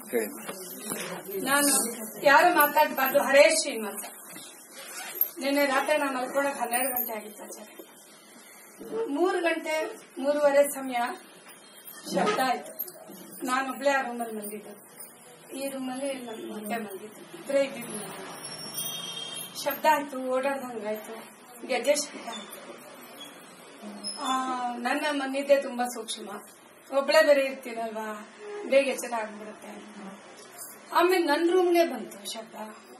ಹೇಳಿ ನಾನು ಯಾರು ಮಾತಾಡಬಾರ್ದು ಹರೇಶ್ ಶ್ರೀನಿವಾಸ ನಿನ್ನೆ ರಾತ್ರಿ ನಾನು ಮಲ್ಕೊಳಕ್ ಹನ್ನೆರಡು ಗಂಟೆ ಆಗಿತ್ತು ಆಚಾರ್ಯ ಮೂರು ಗಂಟೆ ಮೂರುವರೆ ಸಮಯ ಶಬ್ದ ಆಯ್ತು ನಾನು ಒಬ್ಳೆ ಆ ರೂಮಲ್ಲಿ ಮಲಗಿದ್ದು ಈ ರೂಮಲ್ಲಿ ನನ್ನ ಹೊಟ್ಟೆ ಮಲಗಿದ್ದು ಇಬ್ಬರೇ ಇದ್ದಿದ್ದು ನಾನು. ಶಬ್ದ ಆಯ್ತು ಓಡಾಡ್ದಂಗಾಯ್ತು ಗೆಜ್ಜೆ ಶಬ್ದ ಆಯ್ತು ಆ, ನನ್ನ ಮನಿದ್ದೆ ತುಂಬಾ ಸೂಕ್ಷ್ಮ ಒಬ್ಳೆ ಬೇರೆ ಇರ್ತೀನಲ್ವಾ ಬೇಗ ಎಚ್ಚರ ಆಗ್ಬಿಡುತ್ತೆ ಆಮೇಲೆ ನನ್ನ ರೂಮ್ಗೆ ಬಂತು ಶಬ್ದ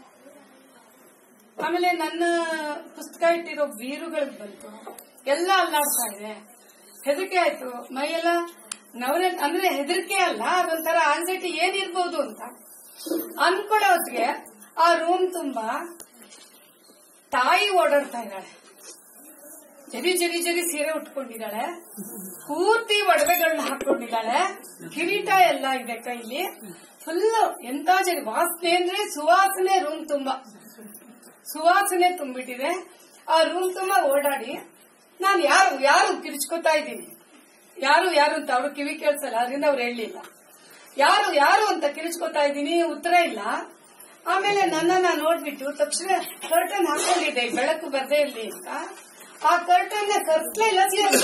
ಆಮೇಲೆ ನನ್ನ ಪುಸ್ತಕ ಇಟ್ಟಿರೋ ಬೀರುಗಳಿಗೆ ಬಂತು ಎಲ್ಲ ಅಲ್ಲಾಡ್ತಾ ಇದೆ ಹೆದರಿಕೆ ಆಯ್ತು ಮೈಯೆಲ್ಲ ನವರೆ ಅಂದ್ರೆ ಹೆದರಿಕೆ ಅಲ್ಲ ಅದೊಂಥರ ಆನ್ಸೈಟಿ ಏನಿರ್ಬೋದು ಅಂತ ಅನ್ಕೊಳ್ಳೋ ಹೊತ್ತಿಗೆ ಆ ರೂಮ್ ತುಂಬಾ ತಾಯಿ ಓಡಾಡ್ತಾ ಇದ್ದಾಳೆ ಜರಿ ಜರಿ ಜರಿ ಸೀರೆ ಉಟ್ಕೊಂಡಿದ್ದಾಳೆ ಪೂರ್ತಿ ಒಡವೆಗಳನ್ನ ಹಾಕೊಂಡಿದ್ದಾಳೆ ಕಿರೀಟ ಎಲ್ಲ ಇದೆ ಕೈಲಿ ಫುಲ್ ಎಂತ ಜರಿ ವಾಸನೆ ಅಂದ್ರೆ ಸುವಾಸನೆ ರೂಮ್ ತುಂಬಾ ಸುವಾಸನೆ ತುಂಬಿಟ್ಟಿದೆ ಆ ರೂಮ್ ತುಂಬಾ ಓಡಾಡಿ ನಾನು ಯಾರು ಯಾರು ಕಿರ್ಚ್ಕೊತಾ ಇದ್ದೀನಿ ಯಾರು ಯಾರು ಅಂತ ಅವ್ರು ಕಿವಿ ಕೇಳಿಸಲ್ಲ ಅದರಿಂದ ಅವ್ರು ಹೇಳಲಿಲ್ಲ ಯಾರು ಯಾರು ಅಂತ ಕಿರಿಚ್ಕೊತಾ ಇದ್ದೀನಿ ಉತ್ತರ ಇಲ್ಲ ಆಮೇಲೆ ನನ್ನನ್ನ ನೋಡ್ಬಿಟ್ಟು ತಕ್ಷಣ ಕರ್ಟನ್ ಹಾಕೊಂಡಿದ್ದೆ ಬೆಳಕು ಬರ್ದೇ ಇರ್ಲಿ ಅಂತ ಆ ಕರ್ಟನ್ ಕರ್ಸ್ಲೇ ಇಲ್ಲ ಸೀದಾ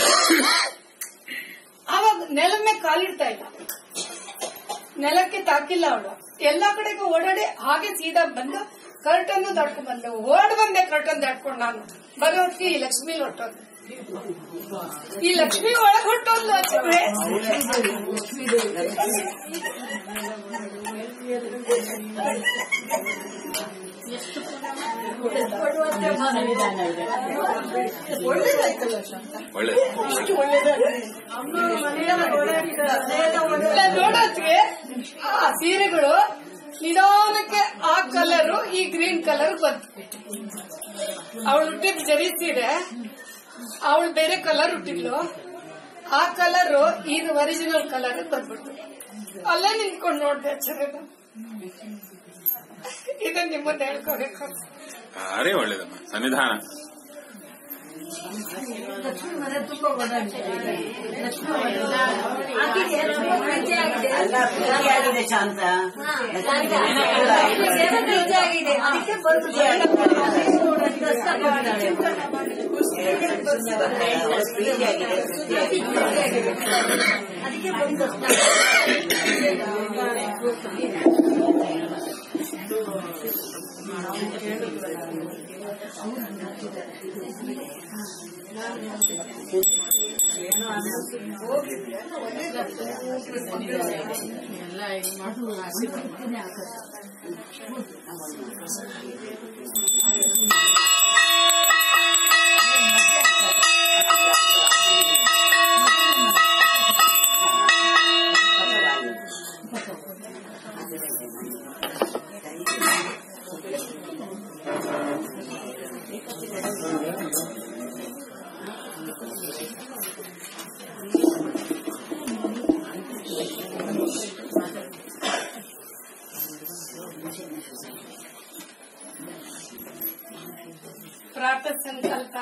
ಆವಾಗ ನೆಲ ಮೇಲೆ ಕಾಲಿಡ್ತಾ ಇಲ್ಲ ನೆಲಕ್ಕೆ ತಾಕಿಲ್ಲ ಅವಳು ಎಲ್ಲಾ ಕಡೆಗೂ ಓಡಾಡಿ ಹಾಗೆ ಸೀದಾ ಬಂದು ಕರ್ಟನ್ ದಾಟ್ಕೊಂಡ್ ಬಂದೆ ಓಡ್ ಬಂದೆ ಕರ್ಟನ್ ದಾಟ್ಕೊಂಡು ನಾನು ಬರೋ ಹೊತ್ತಿಗೆ ಈ ಲಕ್ಷ್ಮಿ ಹೊಟ್ಟೋದು ಈ ಲಕ್ಷ್ಮಿ ಒಳಗ್ ಹೊಟ್ಟೋದ್ಲು ಆಚೆ ನೋಡೋದ್ಗೆ ಆ ಸೀರೆಗಳು ನಿಧಾನಕ್ಕೆ ಆ ಕಲರ್ ಈ ಗ್ರೀನ್ ಕಲರ್ ಬಂತು ಅವಳು ಹುಟ್ಟಿದ ಜರಿ ಸೀರೆ ಅವಳು ಬೇರೆ ಕಲರ್ ಹುಟ್ಟಿದ್ಲು ಆ ಕಲರ್ ಇದು ಒರಿಜಿನಲ್ ಕಲರ್ ಬಂದ್ಬಿಡ್ತು ಅಲ್ಲೇ ನಿಂತ್ಕೊಂಡು ನೋಡ್ದೆ ಆಚಾರ್ಯ ಇದನ್ನ ನಿಮ್ಮನ್ನ ಹೇಳ್ಕೋಬೇಕು ಭಾರಿ ಒಳ್ಳೇದಮ್ಮ ಸನ್ನಿಧಾನ ಅಲ್ಲ ಪೂಜೆಯಾಗಿದೆ ಶಾಂತ ಅದಕ್ಕೆ ಬಂದು ಅದಕ್ಕೆ ಬಂದು ಪ್ರಾತ ಸಂಕಲ್ಪ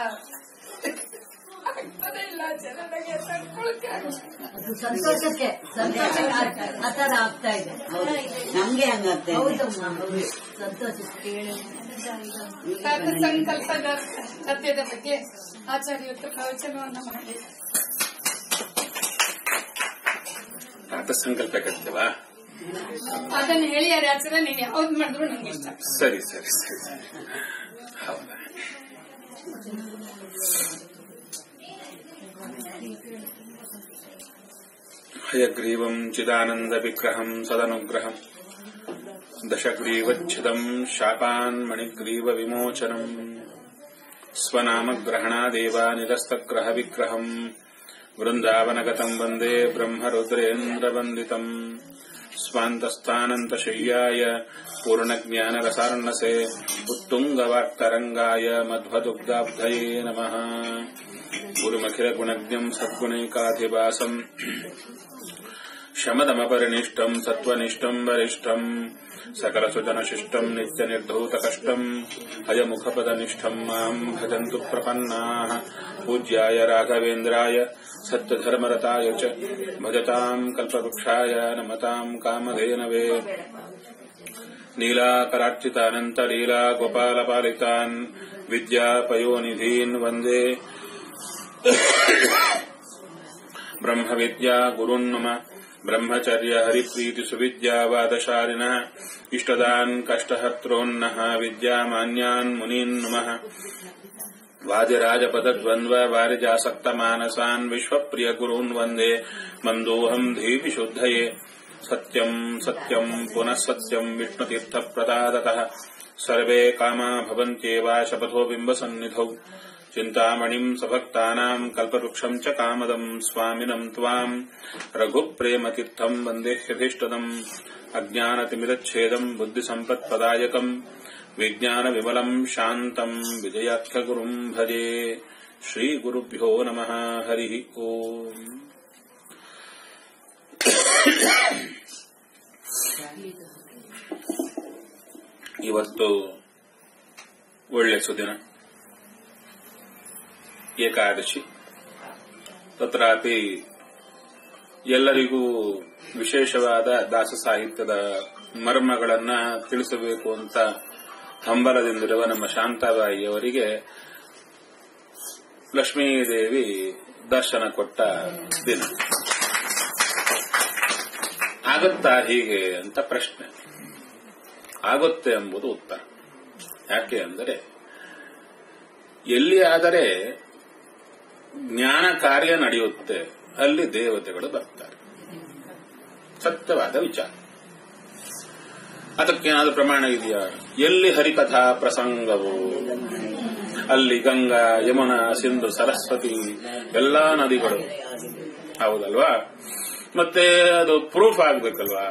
ಆಗ್ತದೆ ಇಲ್ಲ ಜನರಿಗೆ ತಡ್ಕೊಳಕ್ಕೆ ಅದು ಸಂತೋಷಕ್ಕೆ ಸಂತೋಷಕ್ಕೆ ಆ ತರ ಆಗ್ತಾ ಇದೆ ನಮ್ಗೆ ಹಂಗತ್ತೆ ಹೌದಮ್ಮ ಹೌದು ಸಂತೋಷಕ್ಕೆ ಪ್ರಾತ ಸಂಕಲ್ಪದ ಸತ್ಯದ ಬಗ್ಗೆ ಆಚಾರ್ಯರು ಪ್ರವಚನವನ್ನು ಮಾಡಿ ಪ್ರಾತ ಸಂಕಲ್ಪ ಕಟ್ತೀವಾ ಅದನ್ನ ಹೇಳಿಯಾರೆ ಆಚಾರ್ಯ ನೀನ್ ಯಾವ್ದು ಮಾಡಿದ್ರು ನಂಗೆ ಇಷ್ಟ ಸರಿ ಸರಿ ಸರಿ ಹೌದಾ ಹಯಗ್ರೀವಂ ಚಿದಾನಂದ ವಿಗ್ರಹಂ ಸದನುಗ್ರಹಂ ದಶಗ್ರೀವಚ್ಛಿದಂ ಶಾಪಾನ್ ಮಣಿಗ್ರೀವ ವಿಮೋಚನಂ ಸ್ವನಾಮಗ್ರಹಣಾದೇವ ನಿರಸ್ತಗ್ರಹ ವಿಗ್ರಹಂ ವೃಂದಾವನಗತಂ ವಂದೇ ಬ್ರಹ್ಮರುದ್ರೇಂದ್ರವಂದಿತಂ ಸ್ವಾन्तस्थानन्तशय्याय पूर्णज्ञानरसार्णसे उत्तुङ्गवाक्तरङ्गाय मध्वदुग्धाब्धये नमः गुरुमखिलगुणज्ञम् सद्गुणैकाधिवासम् शमदमपरिनिष्टम् सत्त्वनिष्ठम् वरिष्ठम् सकलसुजनशिष्टम् नित्यनिर्धूतकष्टम् हयमुखपदनिष्ठम् माम् भजन्तु प्रपन्नाः पूज्याय राघवेन्द्राय सत्यधर्मरताय च भजताम् कल्पवृक्षाय नमताम् कामधेनवे नीलाकरार्चितानन्तलीला गोपालपालितान् विद्यापयोनिधीन् वन्दे ब्रह्मविद्या गुरुन् मम ब्रह्मचर्य हरिप्रीति सुविद्यावादशालिनः इष्टदान् कष्टहर्त्रोन्नः विद्यामान्यान् मुनीन् नमः वादिराजपदद्वन्द्व वारिजासक्तमानसान् विश्वप्रियगुरून् वन्दे मन्दोऽहम् धीविशुद्धये सत्यम् सत्यम् पुनः सत्यम् विष्णुतीर्थप्रदादतः सर्वे कामा भवन्त्येव शपथो बिम्बसन्निधौ चिन्तामणिम् सभक्तानाम् कल्पवृक्षम् च कामदम् स्वामिनम् त्वाम् रघुप्रेमतीर्थम् वन्देह्यभीष्टदम् अज्ञानतिमिरच्छेदम् बुद्धिसम्पत्प्रदायकम् विज्ञानविमलम् शान्तम् विजयाख्यगुरुम् भजे श्रीगुरुभ्यो नमः हरिः ओम् ಇವತ್ತು ಒಳ್ಳೆ ಸುದಿನ ಏಕಾದಶಿ ತತ್ರಾಪಿ ಎಲ್ಲರಿಗೂ ವಿಶೇಷವಾದ ದಾಸ ಸಾಹಿತ್ಯದ ಮರ್ಮಗಳನ್ನ ತಿಳಿಸಬೇಕು ಅಂತ ಹಂಬಲದಿಂದಿರುವ ನಮ್ಮ ಶಾಂತಾಬಾಯಿಯವರಿಗೆ ಲಕ್ಷ್ಮೀದೇವಿ ದರ್ಶನ ಕೊಟ್ಟ ದಿನ ಆಗುತ್ತಾ ಹೀಗೆ ಅಂತ ಪ್ರಶ್ನೆ ಆಗುತ್ತೆ ಎಂಬುದು ಉತ್ತರ ಯಾಕೆ ಅಂದರೆ ಎಲ್ಲಿ ಆದರೆ ಜ್ಞಾನ ಕಾರ್ಯ ನಡೆಯುತ್ತೆ ಅಲ್ಲಿ ದೇವತೆಗಳು ಬರ್ತಾರೆ ಸತ್ಯವಾದ ವಿಚಾರ ಅದಕ್ಕೇನಾದ್ರೂ ಪ್ರಮಾಣ ಇದೆಯಾ ಎಲ್ಲಿ ಹರಿಕಥಾ ಪ್ರಸಂಗವು ಅಲ್ಲಿ ಗಂಗಾ ಯಮುನಾ ಸಿಂಧು ಸರಸ್ವತಿ ಎಲ್ಲಾ ನದಿಗಳು ಹೌದಲ್ವಾ ಮತ್ತೆ ಅದು ಪ್ರೂಫ್ ಆಗ್ಬೇಕಲ್ವಾ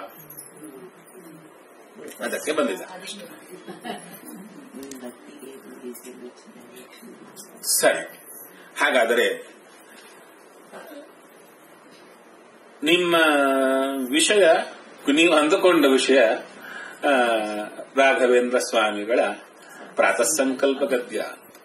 ಅದಕ್ಕೆ ಬಂದಿದೆ ಸರಿ ಹಾಗಾದರೆ ನಿಮ್ಮ ವಿಷಯ ನೀವು ಅಂದುಕೊಂಡ ವಿಷಯ ಆ, ರಾಘವೇಂದ್ರ ಸ್ವಾಮಿಗಳ ಪ್ರಾತಃ ಸಂಕಲ್ಪ ಗದ್ಯ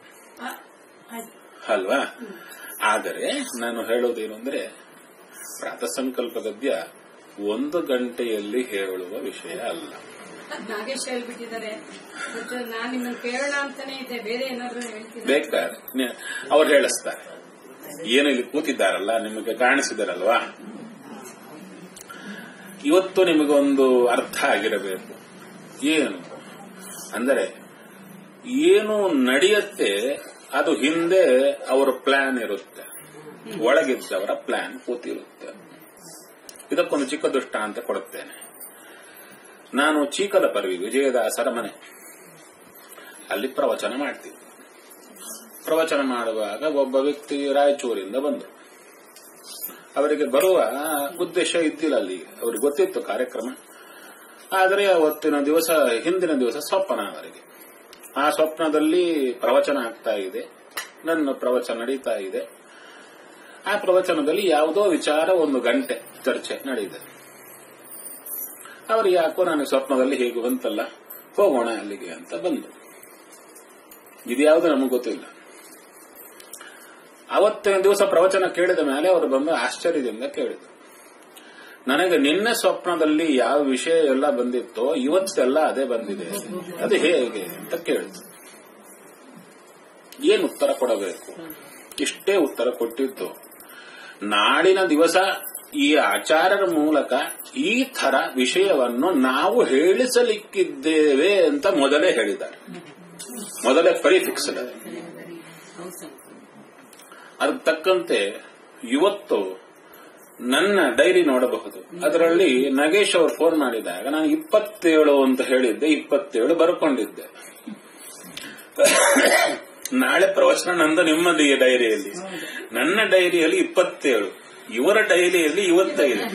ಅಲ್ವಾ ಆದರೆ ನಾನು ಹೇಳೋದೇನು ಅಂದ್ರೆ ಪ್ರಾತಃ ಸಂಕಲ್ಪ ಗದ್ಯ ಒಂದು ಗಂಟೆಯಲ್ಲಿ ಹೇಳುವ ವಿಷಯ ಅಲ್ಲ ನಾಗೇಶ್ ಹೇಳ್ಬಿಟ್ಟಿದ್ದಾರೆ ಬಟ್ ನಾನು ನಿಮ್ಮನ್ನು ಕೇಳೋಣ ಅಂತಾನೆ ಇದೆ ಬೇರೆ ಏನಾದ್ರು ಹೇಳ್ತೀನಿ ಬೇಕಾದ್ರೆ ನೆ- ಅವ್ರು ಹೇಳಿಸ್ತಾರೆ ಏನು ಇಲ್ಲಿ ಕೂತಿದ್ದಾರಲ್ಲ ನಿಮಗೆ ಕಾಣಿಸಿದಾರಲ್ವಾ ಇವತ್ತು ನಿಮಗೊಂದು ಅರ್ಥ ಆಗಿರಬೇಕು ಏನು ಅಂದರೆ ಏನು ನಡೆಯುತ್ತೆ ಅದು ಹಿಂದೆ ಅವರ ಪ್ಲಾನ್ ಇರುತ್ತೆ ಒಳಗಿದ್ದವರ ಪ್ಲಾನ್ ಕೂತಿರುತ್ತೆ ಇದಕ್ಕೊಂದು ಚಿಕ್ಕ ದೃಷ್ಟಾಂತ ಕೊಡುತ್ತೇನೆ ನಾನು ಚೀಕದ ಪರ್ವಿ ವಿಜಯದಾಸರ ಮನೆ ಅಲ್ಲಿ ಪ್ರವಚನ ಮಾಡ್ತೀನಿ ಪ್ರವಚನ ಮಾಡುವಾಗ ಒಬ್ಬ ವ್ಯಕ್ತಿ ರಾಯಚೂರಿಂದ ಬಂದರು ಅವರಿಗೆ ಬರುವ ಉದ್ದೇಶ ಇದ್ದಿಲ್ಲ ಅಲ್ಲಿ ಅವ್ರಿಗೆ ಗೊತ್ತಿತ್ತು ಕಾರ್ಯಕ್ರಮ ಆದರೆ ಅವತ್ತಿನ ದಿವಸ ಹಿಂದಿನ ದಿವಸ ಸ್ವಪ್ನ ಅವರಿಗೆ ಆ ಸ್ವಪ್ನದಲ್ಲಿ ಪ್ರವಚನ ಆಗ್ತಾ ಇದೆ ನನ್ನ ಪ್ರವಚನ ನಡೀತಾ ಇದೆ ಆ ಪ್ರವಚನದಲ್ಲಿ ಯಾವುದೋ ವಿಚಾರ ಒಂದು ಗಂಟೆ ಚರ್ಚೆ ನಡೆಯಿದೆ ಅವರು ಯಾಕೋ ನಾನು ಸ್ವಪ್ನದಲ್ಲಿ ಹೇಗೆ ಬಂತಲ್ಲ ಹೋಗೋಣ ಅಲ್ಲಿಗೆ ಅಂತ ಬಂದು ಇದ್ಯಾವುದು ನಮಗೆ ಗೊತ್ತಿಲ್ಲ ಅವತ್ತಿನ ದಿವಸ ಪ್ರವಚನ ಕೇಳಿದ ಮೇಲೆ ಅವರು ಬಂದು ಆಶ್ಚರ್ಯದಿಂದ ಕೇಳಿದರು ನನಗೆ ನಿನ್ನೆ ಸ್ವಪ್ನದಲ್ಲಿ ಯಾವ ವಿಷಯ ಎಲ್ಲ ಬಂದಿತ್ತೋ ಇವತ್ತೆಲ್ಲ ಅದೇ ಬಂದಿದೆ ಅದು ಹೇಗೆ ಅಂತ ಕೇಳಿದ್ರು ಏನು ಉತ್ತರ ಕೊಡಬೇಕು ಇಷ್ಟೇ ಉತ್ತರ ಕೊಟ್ಟಿದ್ದು ನಾಳಿನ ದಿವಸ ಈ ಆಚಾರ್ಯರ ಮೂಲಕ ಈ ತರ ವಿಷಯವನ್ನು ನಾವು ಹೇಳಿಸಲಿಕ್ಕಿದ್ದೇವೆ ಅಂತ ಮೊದಲೇ ಹೇಳಿದ್ದಾರೆ ಮೊದಲೇ ಪರಿಫಿಕ್ಸ್ಡ್ ಅದು ಅದಕ್ಕೆ ತಕ್ಕಂತೆ ಇವತ್ತು ನನ್ನ ಡೈರಿ ನೋಡಬಹುದು ಅದರಲ್ಲಿ ನಗೇಶ್ ಅವರು ಫೋನ್ ಮಾಡಿದಾಗ ನಾನು ಇಪ್ಪತ್ತೇಳು ಅಂತ ಹೇಳಿದ್ದೆ ಇಪ್ಪತ್ತೇಳು ಬರ್ಕೊಂಡಿದ್ದೆ ನಾಳೆ ಪ್ರವಚನ ನಂದು ನಿಮ್ಮದು ಈ ಡೈರಿಯಲ್ಲಿ ನನ್ನ ಡೈರಿಯಲ್ಲಿ ಇಪ್ಪತ್ತೇಳು ಇವರ ಡೈರಿಯಲ್ಲಿ ಇವತ್ತೈದು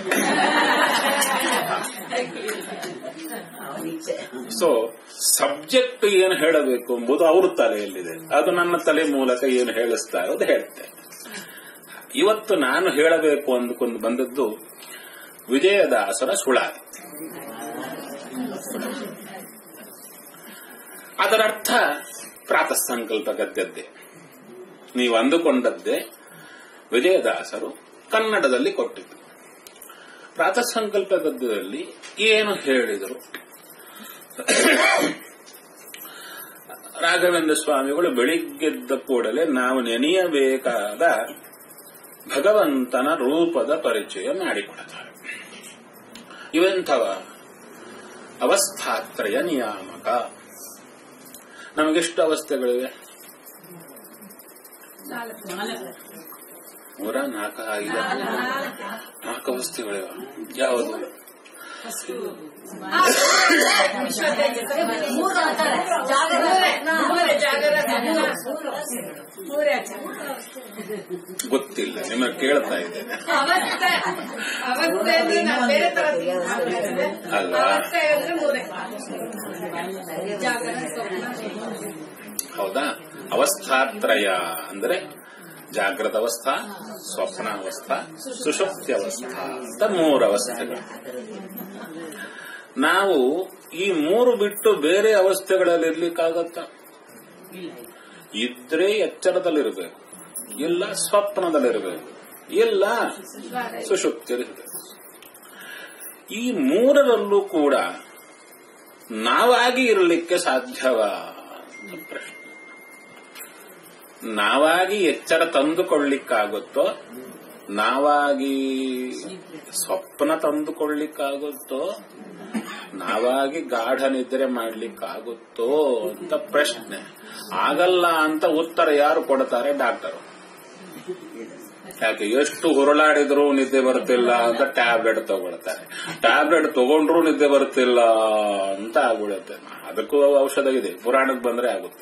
ಸೊ ಸಬ್ಜೆಕ್ಟ್ ಏನು ಹೇಳಬೇಕು ಎಂಬುದು ಅವ್ರ ತಲೆಯಲ್ಲಿದೆ ಅದು ನನ್ನ ತಲೆ ಮೂಲಕ ಏನು ಹೇಳಿಸ್ತಾರೋ ಅದು ಹೇಳ್ತೇನೆ ಇವತ್ತು ನಾನು ಹೇಳಬೇಕು ಅಂದುಕೊಂಡು ಬಂದದ್ದು ವಿಜಯದಾಸರ ಸುಳಾದಿ ಅದರರ್ಥ ಪ್ರಾತಃ ಸಂಕಲ್ಪ ಗದ್ಯದ್ದೇ ನೀವು ಅಂದುಕೊಂಡದ್ದೇ ವಿಜಯದಾಸರು ಕನ್ನಡದಲ್ಲಿ ಕೊಟ್ಟಿದ್ದು ಪ್ರಾತಃ ಸಂಕಲ್ಪ ಗದ್ಯದಲ್ಲಿ ಏನು ಹೇಳಿದರು ರಾಘವೇಂದ್ರ ಸ್ವಾಮಿಗಳು ಬೆಳಿಗ್ಗೆದ್ದ ಕೂಡಲೇ ನಾವು ನೆನೆಯಬೇಕಾದ ಭಗವಂತನ ರೂಪದ ಪರಿಚಯ ಮಾಡಿಕೊಡ್ತಾರೆ ಇವೆಂಥವ ಅವಸ್ಥಾತ್ರಯ ನಿಯಾಮಕ ನಮಗೆಷ್ಟು ಅವಸ್ಥೆಗಳಿವೆ ಮೂರ ನಾಲ್ಕ ಐದು ನಾಲ್ಕು ಅವಸ್ಥೆಗಳಿವೆ ಯಾವುದು ಮೂರು ಅಂತಾರೆ ಜಾಗರ ಗೊತ್ತಿಲ್ಲ ನಿಮಗೆ ಕೇಳ್ತಾ ಇದ್ದೇನೆ ಅವಸ್ಥೆ ಅವಸ್ಥೆ ಅಂದ್ರೆ ನಾವು ಬೇರೆ ತರ ಮಾತಾಡ್ತೇವೆ. ಅಲ್ಲ. ಅವಸ್ಥೆ ಅಂದ್ರೆ ಮೂರೇ ಜಾಗರ ಸ್ವಪ್ನ ಹೌದಾ ಅವಸ್ಥಾತ್ರಯ ಅಂದ್ರೆ ಜಾಗೃತ ಅವಸ್ಥಾ ಸ್ವಪ್ನ ಅವಸ್ಥಾ ಸುಷುಪ್ತಿ ಅವಸ್ಥಾ ಅಂತ ಮೂರು ಅವಸ್ಥೆಗಳು ನಾವು ಈ ಮೂರು ಬಿಟ್ಟು ಬೇರೆ ಅವಸ್ಥೆಗಳಲ್ಲಿ ಇರ್ಲಿಕ್ಕಾಗತ್ತ ಇದ್ರೆ ಎಚ್ಚರದಲ್ಲಿರಬೇಕು ಇಲ್ಲ ಸ್ವಪ್ನದಲ್ಲಿರಬೇಕು ಇಲ್ಲ ಸುಷುಪ್ತಿಯಲ್ಲಿರಬೇಕು ಈ ಮೂರರಲ್ಲೂ ಕೂಡ ನಾವಾಗಿ ಇರಲಿಕ್ಕೆ ಸಾಧ್ಯವಾ ಅಂತ ಪ್ರಶ್ನೆ ನಾವಾಗಿ ಎಚ್ಚರ ತಂದುಕೊಳ್ಳಿಕ್ಕಾಗುತ್ತೋ ನಾವಾಗಿ ಸ್ವಪ್ನ ತಂದುಕೊಳ್ಳಿಕ್ಕಾಗುತ್ತೋ ನಾವಾಗಿ ಗಾಢ ನಿದ್ರೆ ಮಾಡ್ಲಿಕ್ಕಾಗುತ್ತೋ ಅಂತ ಪ್ರಶ್ನೆ ಆಗಲ್ಲ ಅಂತ ಉತ್ತರ ಯಾರು ಕೊಡ್ತಾರೆ ಡಾಕ್ಟರು ಯಾಕೆ ಎಷ್ಟು ಹುರುಳಾಡಿದ್ರು ನಿದ್ದೆ ಬರ್ತಿಲ್ಲ ಅಂತ ಟ್ಯಾಬ್ಲೆಟ್ ತಗೊಳ್ತಾರೆ ಟ್ಯಾಬ್ಲೆಟ್ ತಗೊಂಡ್ರು ನಿದ್ದೆ ಬರ್ತಿಲ್ಲ ಅಂತ ಆಗ್ಬಿಡುತ್ತೆ ಅದಕ್ಕೂ ಔಷಧ ಇದೆ ಪುರಾಣಕ್ಕೆ ಬಂದ್ರೆ ಆಗುತ್ತೆ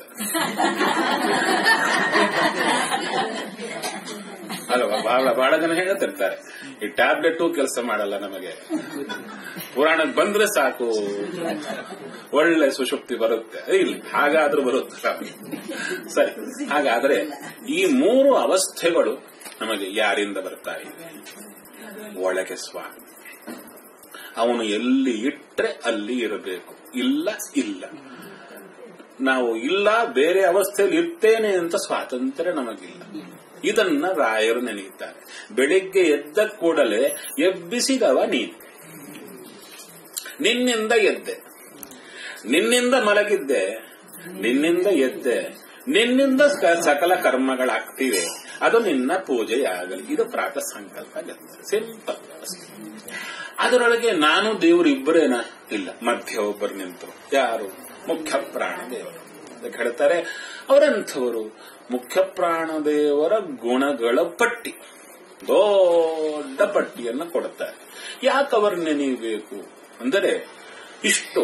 ಅಲ್ವಾ ಬಹಳ ಬಹಳ ಜನ ಹೇಳ್ತಿರ್ತಾರೆ ಈ ಟ್ಯಾಬ್ಲೆಟ್ ಕೆಲಸ ಮಾಡಲ್ಲ ನಮಗೆ ಪುರಾಣಕ್ಕೆ ಬಂದ್ರೆ ಸಾಕು ಒಳ್ಳೆ ಸುಷುಪ್ತಿ ಬರುತ್ತೆ ಇಲ್ಲ ಹಾಗಾದ್ರೂ ಬರುತ್ತೆ ಸರಿ ಹಾಗಾದ್ರೆ ಈ ಮೂರು ಅವಸ್ಥೆಗಳು ನಮಗೆ ಯಾರಿಂದ ಬರ್ತಾ ಇವೆ ಒಳಗೆ ಸ್ವಾಮಿ ಅವನು ಎಲ್ಲಿ ಇಟ್ರೆ ಅಲ್ಲಿ ಇರಬೇಕು ಇಲ್ಲ ಇಲ್ಲ ನಾವು ಇಲ್ಲ ಬೇರೆ ಅವಸ್ಥೆಯಲ್ಲಿ ಇರ್ತೇನೆ ಅಂತ ಸ್ವಾತಂತ್ರ್ಯ ನಮಗಿಲ್ಲ ಇದನ್ನ ರಾಯರು ನೆನೆಯುತ್ತಾರೆ ಬೆಳಿಗ್ಗೆ ಎದ್ದ ಕೂಡಲೇ ಎಬ್ಬಿಸಿದವ ನೀನು ನಿನ್ನಿಂದ ಎದ್ದೆ ನಿನ್ನಿಂದ ಮಲಗಿದ್ದೆ ನಿನ್ನಿಂದ ಎದ್ದೆ ನಿನ್ನಿಂದ ಸ- ಸಕಲ ಕರ್ಮಗಳಾಗ್ತಿವೆ ಅದು ನಿನ್ನ ಪೂಜೆಯಾಗಲಿ ಇದು ಪ್ರಾತಃ ಸಂಕಲ್ಪ ಸಿಂಪಲ್ ಅದರೊಳಗೆ ನಾನು ದೇವರು ಇಬ್ಬರೇನ ಇಲ್ಲ ಮಧ್ಯ ಒಬ್ಬರು ನಿಂತರು ಯಾರು ಮುಖ್ಯ ಪ್ರಾಣ ದೇವರು ಅದಕ್ಕೆ ಹೇಳ್ತಾರೆ ಅವರಂಥವರು ಮುಖ್ಯ ಪ್ರಾಣ ದೇವರ ಗುಣಗಳ ಪಟ್ಟಿ ದೊಡ್ಡ ಪಟ್ಟಿಯನ್ನು ಕೊಡುತ್ತಾರೆ ಯಾಕೆ ಅವರು ನೆನೆಯಬೇಕು ಅಂದರೆ ಇಷ್ಟು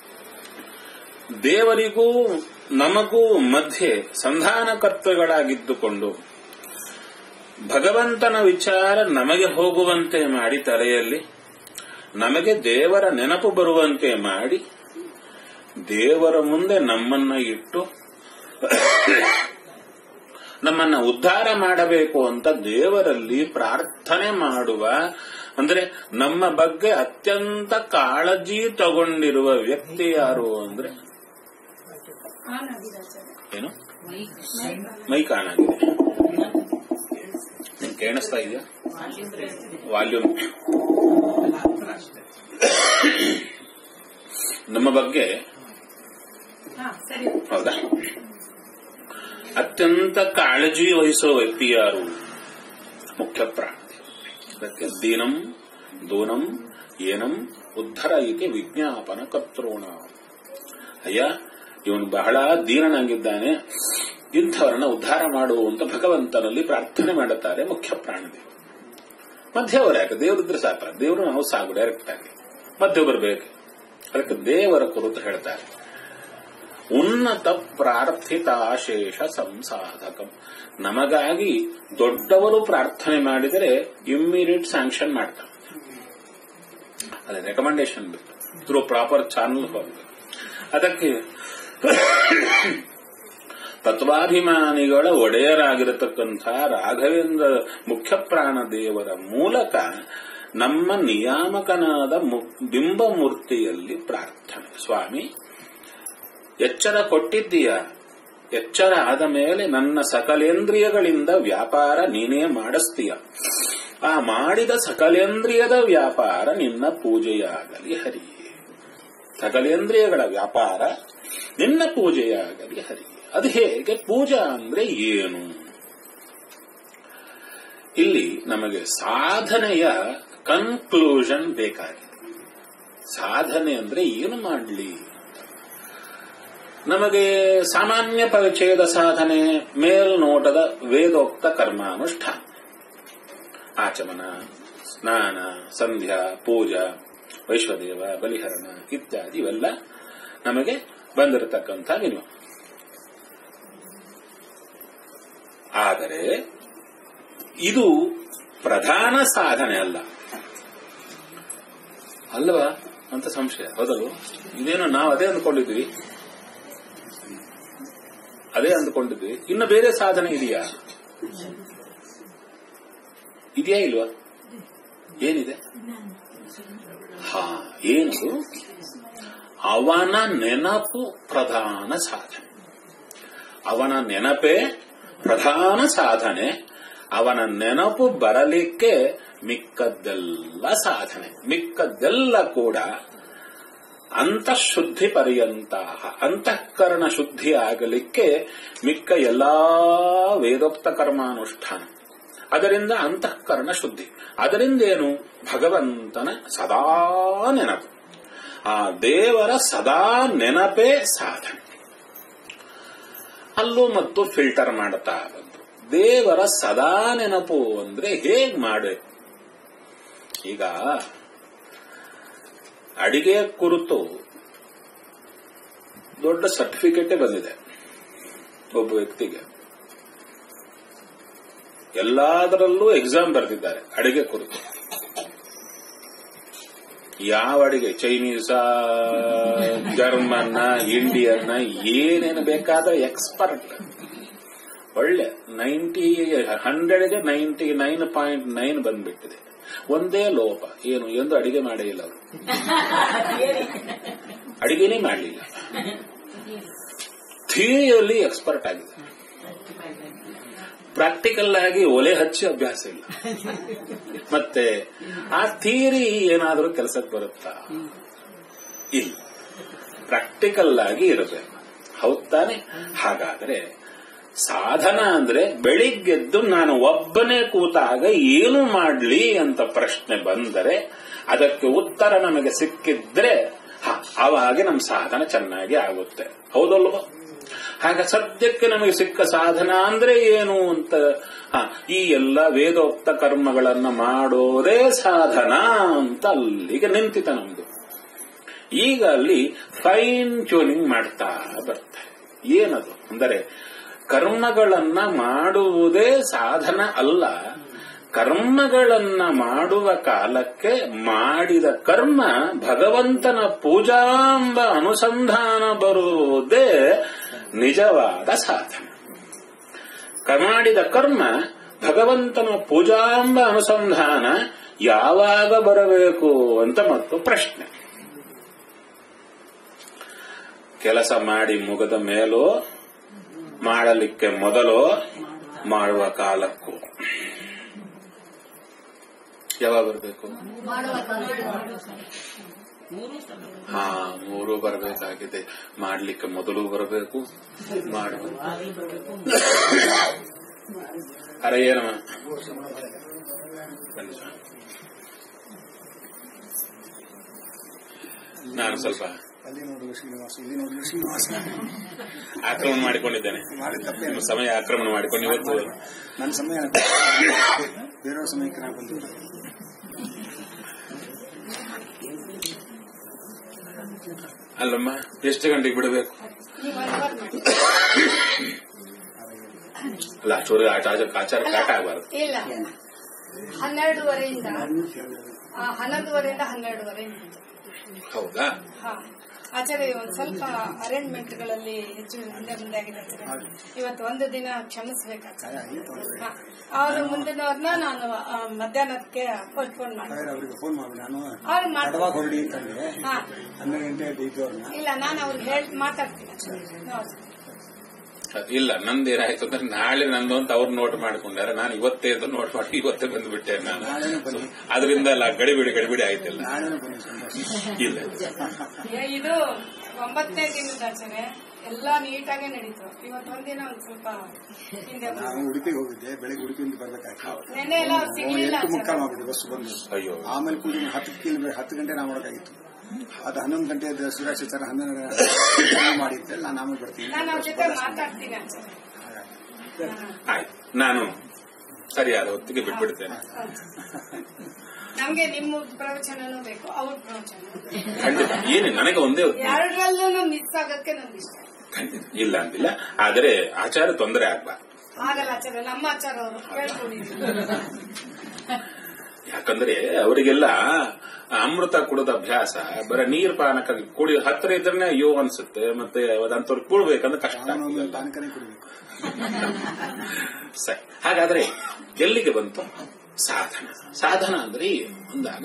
ದೇವರಿಗೂ ನಮಗೂ ಮಧ್ಯೆ ಸಂಧಾನಕರ್ತಗಳಾಗಿದ್ದುಕೊಂಡು ಭಗವಂತನ ವಿಚಾರ ನಮಗೆ ಹೋಗುವಂತೆ ಮಾಡಿ ತಲೆಯಲ್ಲಿ ನಮಗೆ ದೇವರ ನೆನಪು ಬರುವಂತೆ ಮಾಡಿ ದೇವರ ಮುಂದೆ ನಮ್ಮನ್ನ ಇಟ್ಟು ನಮ್ಮನ್ನ ಉದ್ಧಾರ ಮಾಡಬೇಕು ಅಂತ ದೇವರಲ್ಲಿ ಪ್ರಾರ್ಥನೆ ಮಾಡುವ ಅಂದ್ರೆ ನಮ್ಮ ಬಗ್ಗೆ ಅತ್ಯಂತ ಕಾಳಜಿ ತಗೊಂಡಿರುವ ವ್ಯಕ್ತಿ ಯಾರು ಅಂದ್ರೆ ಏನು ಮೈ ಕಾಣಾಗಿದೆ ನಿಮ್ಗೆ ಕೇಳಿಸ್ತಾ ಇದೆಯಾ ವಾಲ್ಯೂಮ್ ನಮ್ಮ ಬಗ್ಗೆ ಹಾ ಸರಿ ಹೌದಾ ಅತ್ಯಂತ ಕಾಳಜಿ ವಹಿಸೋ ವ್ಯಕ್ತಿ ಯಾರು ಮುಖ್ಯ ಪ್ರಾಣ ಅದಕ್ಕೆ ದೀನಂ ದೂನಂ ಏನಂ ಉದ್ಧರ ಈಕೆ ವಿಜ್ಞಾಪನ ಕರ್ತೃಣ ಅಯ್ಯ ಇವನು ಬಹಳ ದೀನನಾಗಿದ್ದಾನೆ ಇಂಥವರನ್ನ ಉದ್ಧಾರ ಮಾಡುವಂತ ಭಗವಂತನಲ್ಲಿ ಪ್ರಾರ್ಥನೆ ಮಾಡುತ್ತಾರೆ ಮುಖ್ಯ ಪ್ರಾಣದೇವರು ಮಧ್ಯವರ ಯಾಕೆ ದೇವರಿದ್ರೆ ಸಾಕ ದೇವರು ನಾವು ಸಾಗು ಡೈರೆಕ್ಟ್ ಆಗಿ ಮಧ್ಯ ಬರಬೇಕು ಅದಕ್ಕೆ ದೇವರ ಕುರಿತು ಹೇಳ್ತಾರೆ ಉನ್ನತ ಪ್ರಾರ್ಥಿತಾಶೇಷ ಸಂಸಾಧಕಂ ನಮಗಾಗಿ ದೊಡ್ಡವರು ಪ್ರಾರ್ಥನೆ ಮಾಡಿದರೆ ಇಮ್ಮಿಡಿಯೇಟ್ ಸ್ಯಾಂಕ್ಷನ್ ಮಾಡ್ತಾರೆ ಅದೇ ರೆಕಮೆಂಡೇಶನ್ ಬೇಕು ಥ್ರೂ ಪ್ರಾಪರ್ ಚಾನಲ್ ಹೋಗಬೇಕು ಅದಕ್ಕೆ ತತ್ವಾಭಿಮಾನಿಗಳ ಒಡೆಯರಾಗಿರತಕ್ಕಂಥ ರಾಘವೇಂದ್ರ ಮುಖ್ಯ ಪ್ರಾಣ ದೇವರ ಮೂಲಕ ನಮ್ಮ ನಿಯಾಮಕನಾದ ಮು- ಬಿಂಬಮೂರ್ತಿಯಲ್ಲಿ ಪ್ರಾರ್ಥನೆ ಸ್ವಾಮಿ ಎಚ್ಚರ ಕೊಟ್ಟಿದ್ದೀಯ ಎಚ್ಚರ ಆದ ಮೇಲೆ ನನ್ನ ಸಕಲೇಂದ್ರಿಯಗಳಿಂದ ವ್ಯಾಪಾರ ನೀನೇ ಮಾಡಿಸ್ತೀಯ ಆ ಮಾಡಿದ ಸಕಲೇಂದ್ರಿಯದ ವ್ಯಾಪಾರ ನಿನ್ನ ಪೂಜೆಯಾಗಲಿ ಹರಿಯೇ ಸಕಲೇಂದ್ರಿಯಗಳ ವ್ಯಾಪಾರ ನಿನ್ನ ಪೂಜೆಯಾಗಲಿ ಹರಿಯೇ ಅದು ಹೇಗೆ ಪೂಜಾ ಅಂದ್ರೆ ಏನು ಇಲ್ಲಿ ನಮಗೆ ಸಾಧನೆಯ ಕನ್ಕ್ಲೂಷನ್ ಬೇಕಾಗಿದೆ ಸಾಧನೆ ಅಂದ್ರೆ ಏನು ಮಾಡಲಿ ನಮಗೆ ಸಾಮಾನ್ಯ ಪರಿಚಯದ ಸಾಧನೆ ಮೇಲ್ನೋಟದ ವೇದೋಕ್ತ ಕರ್ಮಾನುಷ್ಠಾನ ಆಚಮನ ಸ್ನಾನ ಸಂಧ್ಯಾ ಪೂಜಾ ವೈಶ್ವದೇವ ಬಲಿಹರಣ ಇತ್ಯಾದಿ ಇವೆಲ್ಲ ನಮಗೆ ಬಂದಿರತಕ್ಕಂಥ ನಿಯಮ ಆದರೆ ಇದು ಪ್ರಧಾನ ಸಾಧನೆ ಅಲ್ಲ ಅಲ್ವಾ ಅಂತ ಸಂಶಯ ಹೌದಲ್ವ ಇದೇನು ನಾವು ಅದೇ ಅಂದ್ಕೊಂಡಿದ್ವಿ ಅದೇ ಅಂದ್ಕೊಂಡಿದ್ವಿ ಇನ್ನು ಬೇರೆ ಸಾಧನೆ ಇದೆಯಾ ಇದೆಯಾ ಇಲ್ವಾ ಏನಿದೆ ಹಾ ಏನದು ಅವನ ನೆನಪು ಪ್ರಧಾನ ಸಾಧನೆ ಅವನ ನೆನಪೇ ಪ್ರಧಾನ ಸಾಧನೆ ಅವನ ನೆನಪು ಬರಲಿಕ್ಕೆ ಮಿಕ್ಕದ್ದೆಲ್ಲ ಸಾಧನೆ ಮಿಕ್ಕದ್ದೆಲ್ಲ ಕೂಡ ಅಂತಃಶುದ್ಧಿ ಪರ್ಯಂತ ಅಂತಃಕರಣ ಶುದ್ಧಿ ಆಗಲಿಕ್ಕೆ ಮಿಕ್ಕ ಎಲ್ಲಾ ವೇದೋಕ್ತ ಕರ್ಮಾನುಷ್ಠಾನ ಅದರಿಂದ ಅಂತಃಕರಣ ಶುದ್ಧಿ ಅದರಿಂದ ಏನು ಭಗವಂತನ ಸದಾ ನೆನಪು ಆ ದೇವರ ಸದಾ ನೆನಪೇ ಸಾಧನೆ ಅಲ್ಲೂ ಮತ್ತು ಫಿಲ್ಟರ್ ಮಾಡುತ್ತಾ ಬಂತು ದೇವರ ಸದಾ ನೆನಪು ಅಂದ್ರೆ ಹೇಗ್ ಮಾಡಬೇಕು ಈಗ ಅಡಿಗೆ ಕುರಿತು ದೊಡ್ಡ ಸರ್ಟಿಫಿಕೇಟೇ ಬಂದಿದೆ ಒಬ್ಬ ವ್ಯಕ್ತಿಗೆ ಎಲ್ಲದರಲ್ಲೂ ಎಕ್ಸಾಮ್ ಬರೆದಿದ್ದಾರೆ ಅಡಿಗೆ ಕುರಿತು ಯಾವ ಅಡಿಗೆ ಚೈನೀಸ ಜರ್ಮನ್ ಇಂಡಿಯನ್ ಏನೇನು ಬೇಕಾದ್ರೆ ಎಕ್ಸ್ಪರ್ಟ್ ಒಳ್ಳೆ ನೈಂಟಿ ಹಂಡ್ರೆಡ್ಗೆ ನೈಂಟಿ ನೈನ್ ಪಾಯಿಂಟ್ ನೈನ್ ಬಂದ್ಬಿಟ್ಟಿದೆ ಒಂದೇ ಲೋಪ ಏನು ಎಂದು ಅಡಿಗೆ ಮಾಡೇ ಇಲ್ಲ ಅವರು ಅಡಿಗೆನೇ ಮಾಡಲಿಲ್ಲ ಥಿಯರಿಯಲ್ಲಿ ಎಕ್ಸ್ಪರ್ಟ್ ಆಗಿದೆ ಪ್ರಾಕ್ಟಿಕಲ್ ಆಗಿ ಒಲೆ ಹಚ್ಚಿ ಅಭ್ಯಾಸ ಇಲ್ಲ ಮತ್ತೆ ಆ ಥಿಯರಿ ಏನಾದರೂ ಕೆಲಸಕ್ಕೆ ಬರುತ್ತಾ ಇಲ್ಲ ಪ್ರಾಕ್ಟಿಕಲ್ ಆಗಿ ಇರಬೇಕು ಹೌದ್ ತಾನೆ ಹಾಗಾದ್ರೆ ಸಾಧನ ಅಂದ್ರೆ ಬೆಳಿಗ್ಗೆದ್ದು ನಾನು ಒಬ್ಬನೇ ಕೂತಾಗ ಏನು ಮಾಡ್ಲಿ ಅಂತ ಪ್ರಶ್ನೆ ಬಂದರೆ ಅದಕ್ಕೆ ಉತ್ತರ ನಮಗೆ ಸಿಕ್ಕಿದ್ರೆ ಹ, ಆವಾಗ ನಮ್ಮ ಸಾಧನ ಚೆನ್ನಾಗಿ ಆಗುತ್ತೆ ಹೌದಲ್ವ ಹಾಗ ಸದ್ಯಕ್ಕೆ ನಮಗೆ ಸಿಕ್ಕ ಸಾಧನ ಅಂದ್ರೆ ಏನು ಅಂತ ಹ, ಈ ಎಲ್ಲ ವೇದೋಕ್ತ ಕರ್ಮಗಳನ್ನ ಮಾಡೋದೇ ಸಾಧನ ಅಂತ ಅಲ್ಲಿಗೆ ನಿಂತಿತ ನಮ್ದು ಈಗ ಅಲ್ಲಿ ಫೈನ್ ಟ್ಯೂನಿಂಗ್ ಮಾಡ್ತಾ ಬರ್ತಾರೆ ಏನದು ಅಂದರೆ ಕರ್ಮಗಳನ್ನ ಮಾಡುವುದೇ ಸಾಧನ ಅಲ್ಲ ಕರ್ಮಗಳನ್ನ ಮಾಡುವ ಕಾಲಕ್ಕೆ ಮಾಡಿದ ಕರ್ಮ ಭಗವಂತನ ಪೂಜಾಂಬ ಅನುಸಂಧಾನ ಬರುವುದೇ ನಿಜವಾದ ಸಾಧನ ಕ- ಮಾಡಿದ ಕರ್ಮ ಭಗವಂತನ ಪೂಜಾಂಬ ಅನುಸಂಧಾನ ಯಾವಾಗ ಬರಬೇಕು ಅಂತ ಮತ್ತು ಪ್ರಶ್ನೆ ಕೆಲಸ ಮಾಡಿ ಮುಗದ ಮೇಲೋ ಮಾಡಲಿಕ್ಕೆ ಮೊದಲು ಮಾಡುವ ಕಾಲಕ್ಕೂ ಯಾವಾಗ ಬರಬೇಕು ಮಾಡುವ ಹಾ ಮೂರು ಬರಬೇಕಾಗಿದೆ ಮಾಡ್ಲಿಕ್ಕೆ ಮೊದಲು ಬರಬೇಕು ಮಾಡುವ ಅರೆ ಏನಮ್ಮ ಬನ್ನಿ ಸ್ವಾಮಿ. ನಾನು ಸ್ವಲ್ಪ ಅಲ್ಲಿ ನೋಡುವ ಶ್ರೀನಿವಾಸ ಇಲ್ಲಿ ನೋಡುವ ಶ್ರೀನಿವಾಸ ಆಕ್ರಮಣ ಮಾಡಿಕೊಂಡಿದ್ದೇನೆ ಮಾಡಿ ತಪ್ಪೇನು ನಿಮ್ಮ ಸಮಯ ಆಕ್ರಮಣ ಮಾಡಿಕೊಂಡು ಇವತ್ತು ನನ್ನ ಸಮಯ ಬೇರೆಯವ್ರ ಸಮಯಕ್ಕೆ ನಾನು ಬಂದಿಲ್ಲ ಅಲ್ಲಮ್ಮ ಎಷ್ಟು ಗಂಟೆಗೆ ಬಿಡಬೇಕು ನೀವು ಅನುವಾದ ಮಾಡಿ ಅಲ್ಲ ಅಷ್ಟೊರೆಗೆ ಆಟ ಆಚಾರ ಕಾಟ ಆಗಬಾರ್ದು ಇಲ್ಲ ಹನ್ನೆರಡೂವರೆಯಿಂದ ಆ, ಹನ್ನೊಂದುವರೆಯಿಂದ ಹನ್ನೆರಡುವರೆ ಮುಗಿತು. ಹೌದಾ ಹಾ ಆಚಾರ್ಯ ಒಂದ್ ಸ್ವಲ್ಪ ಅರೇಂಜ್ಮೆಂಟ್ ಗಳಲ್ಲಿ ಹೆಚ್ಚು ಹಿಂದೆ ಮುಂದೆ ಆಗಿದೆ ಆಚಾರ್ಯ. ಇವತ್ತು ಒಂದು ದಿನ ಕ್ಷಮಿಸ್ಬೇಕಾಗ್ತದೆ ಹಾ. ಅವ್ರ ಮುಂದಿನವ್ರನ್ನ ನಾನು ಆ, ಮಧ್ಯಾಹ್ನಕ್ಕೆ ಪೋಸ್ಟ್ಪೋನ್ ಮಾಡಿದೆ ಅವರಿಗೆ ಫೋನ್ ಮಾಡಿ ನಾನು ಅವ್ರು ಮಾಡ್- ತಡವಾಗಿ ಹೊರಡಿ ಅಂತಂದ್ರೆ ಹಾ ಹನ್ನೆರಡು ಗಂಟೆ ಇದ್ದವ್ರನ್ನ ಇಲ್ಲ ನಾನು ಅವ್ರಿಗೆ ಹೇಳ್ ಮಾತಾಡ್ತೀನಿ ಹೌದು. ಇಲ್ಲ ನಂದೇನಾಯ್ತು ಅಂದ್ರೆ ನಾಳೆ ನಂದು ಅಂತ ಅವ್ರು ನೋಟ್ ಮಾಡ್ಕೊಂಡಾರೆ ನಾನು ಇವತ್ತೇ ಅಂತ ನೋಟ್ ಮಾಡಿ ಇವತ್ತೇ ಬಂದ್ಬಿಟ್ಟೆ ನಾನು ನಾಳೆನೂ ಬನ್ನಿ ಅದರಿಂದ ಅಲ್ಲ ಗಡಿಬಿಡಿ ಗಡಿಬಿಡಿ ಆಯ್ತಿಲ್ಲ ನಾಳೆನೂ ಬನ್ನಿ ಸಂತೋಷ ಇಲ್ಲ ಏ, ಇದು ಒಂಬತ್ತನೇ ದಿನದ ಆಚರಣೆ ಎಲ್ಲಾ ನೀಟಾಗೆ ನಡೀತು ಇವತ್ತು ಒಂದಿನ ಒಂದ್ ಸ್ವಲ್ಪ ಹಿಂದೆ ಬಂತು. ನಾನು ಉಡುಪಿಗೆ ಹೋಗಿದ್ದೆ ಬೆಳಗ್ಗೆ ಉಡುಪಿಯಿಂದ ಬರ್ಬೇಕಾಯ್ತು ನೆನ್ನೆ ಎಲ್ಲ ಅವ್ರು ಸಿಗ್ಲಿಲ್ಲ ಎಂಟು ಮುಕ್ಕಾಲು ಆಚಾರ್ಯ. ಮಾಡ್ಬಿಟ್ಟು ಬಸ್ ಬಂದು ಅಯ್ಯೋ ಆಮೇಲೆ ಪೂಜೆ ಹತ್ತು ಕಿಲೋ ಹತ್ತು ಗಂಟೆ ನಾವು ಮಾಡೋಕ್ಕಾಗಿತ್ತು ಅದು ಹನ್ನೊಂದು ಗಂಟೆ ಸುರಾಶಾಚಾರ ಹನ್ನೊಂದು ಗಂಟೆ ಮಾಡಿದ್ದೆ ನಾನು ಆಮೇಲೆ ಬರ್ತೀನಿ ನಾನು ಅವ್ರ ಜೊತೆ ಮಾತಾಡ್ತೀನಿ ಆಚಾರ್ಯ ಆಯ್ತು ನಾನು ಸರಿಯಾದ ಹೊತ್ತಿಗೆ ಬಿಟ್ಬಿಡ್ತೇನೆ ನಮ್ಗೆ ನಿಮ್ಮ ಪ್ರವಚನನೂ ಬೇಕು ಅವ್ರ ಪ್ರವಚನ ಖಂಡಿತ ಏನು ನನಗೆ ಒಂದೇ ಹೊತ್ತು ಎರಡರಲ್ಲೂ ಮಿಸ್ ಆಗೋದಕ್ಕೆ ನಮ್ಗೆ ಇಷ್ಟ ಖಂಡಿತ ಇಲ್ಲ ಅಂದಿಲ್ಲ ಆದರೆ ಆಚಾರ ತೊಂದರೆ ಆಗ್ಬಾರ್ದು ಆಗಲ್ಲ ಆಚಾರ ನಮ್ಮ ಆಚಾರ ಅವರು ಕೇಳ್ಕೊಂಡಿದ್ದೀವಿ ಯಾಕಂದ್ರೆ ಅವರಿಗೆಲ್ಲ ಅಮೃತ ಕುಡಿದ ಅಭ್ಯಾಸ ಬರೀ ನೀರ್ ಪಾನಕ ಕುಡಿ ಹತ್ತಿರ ಇದ್ರೆ ಅಯ್ಯೋ ಅನ್ಸುತ್ತೆ ಮತ್ತೆ ಅದಂತವ್ರು ಕೂಡ್ಬೇಕಂದ್ರೆ ಕಷ್ಟ ಅವನೊಂದು ಆಗ್ತದಲ್ಲ. ಪಾನಕನೇ ಕುಡಿಬೇಕು ಸರಿ ಹಾಗಾದ್ರೆ ಎಲ್ಲಿಗೆ ಬಂತು ಸಾಧನ ಸಾಧನ ಅಂದ್ರೆ ಅಂದಾಗ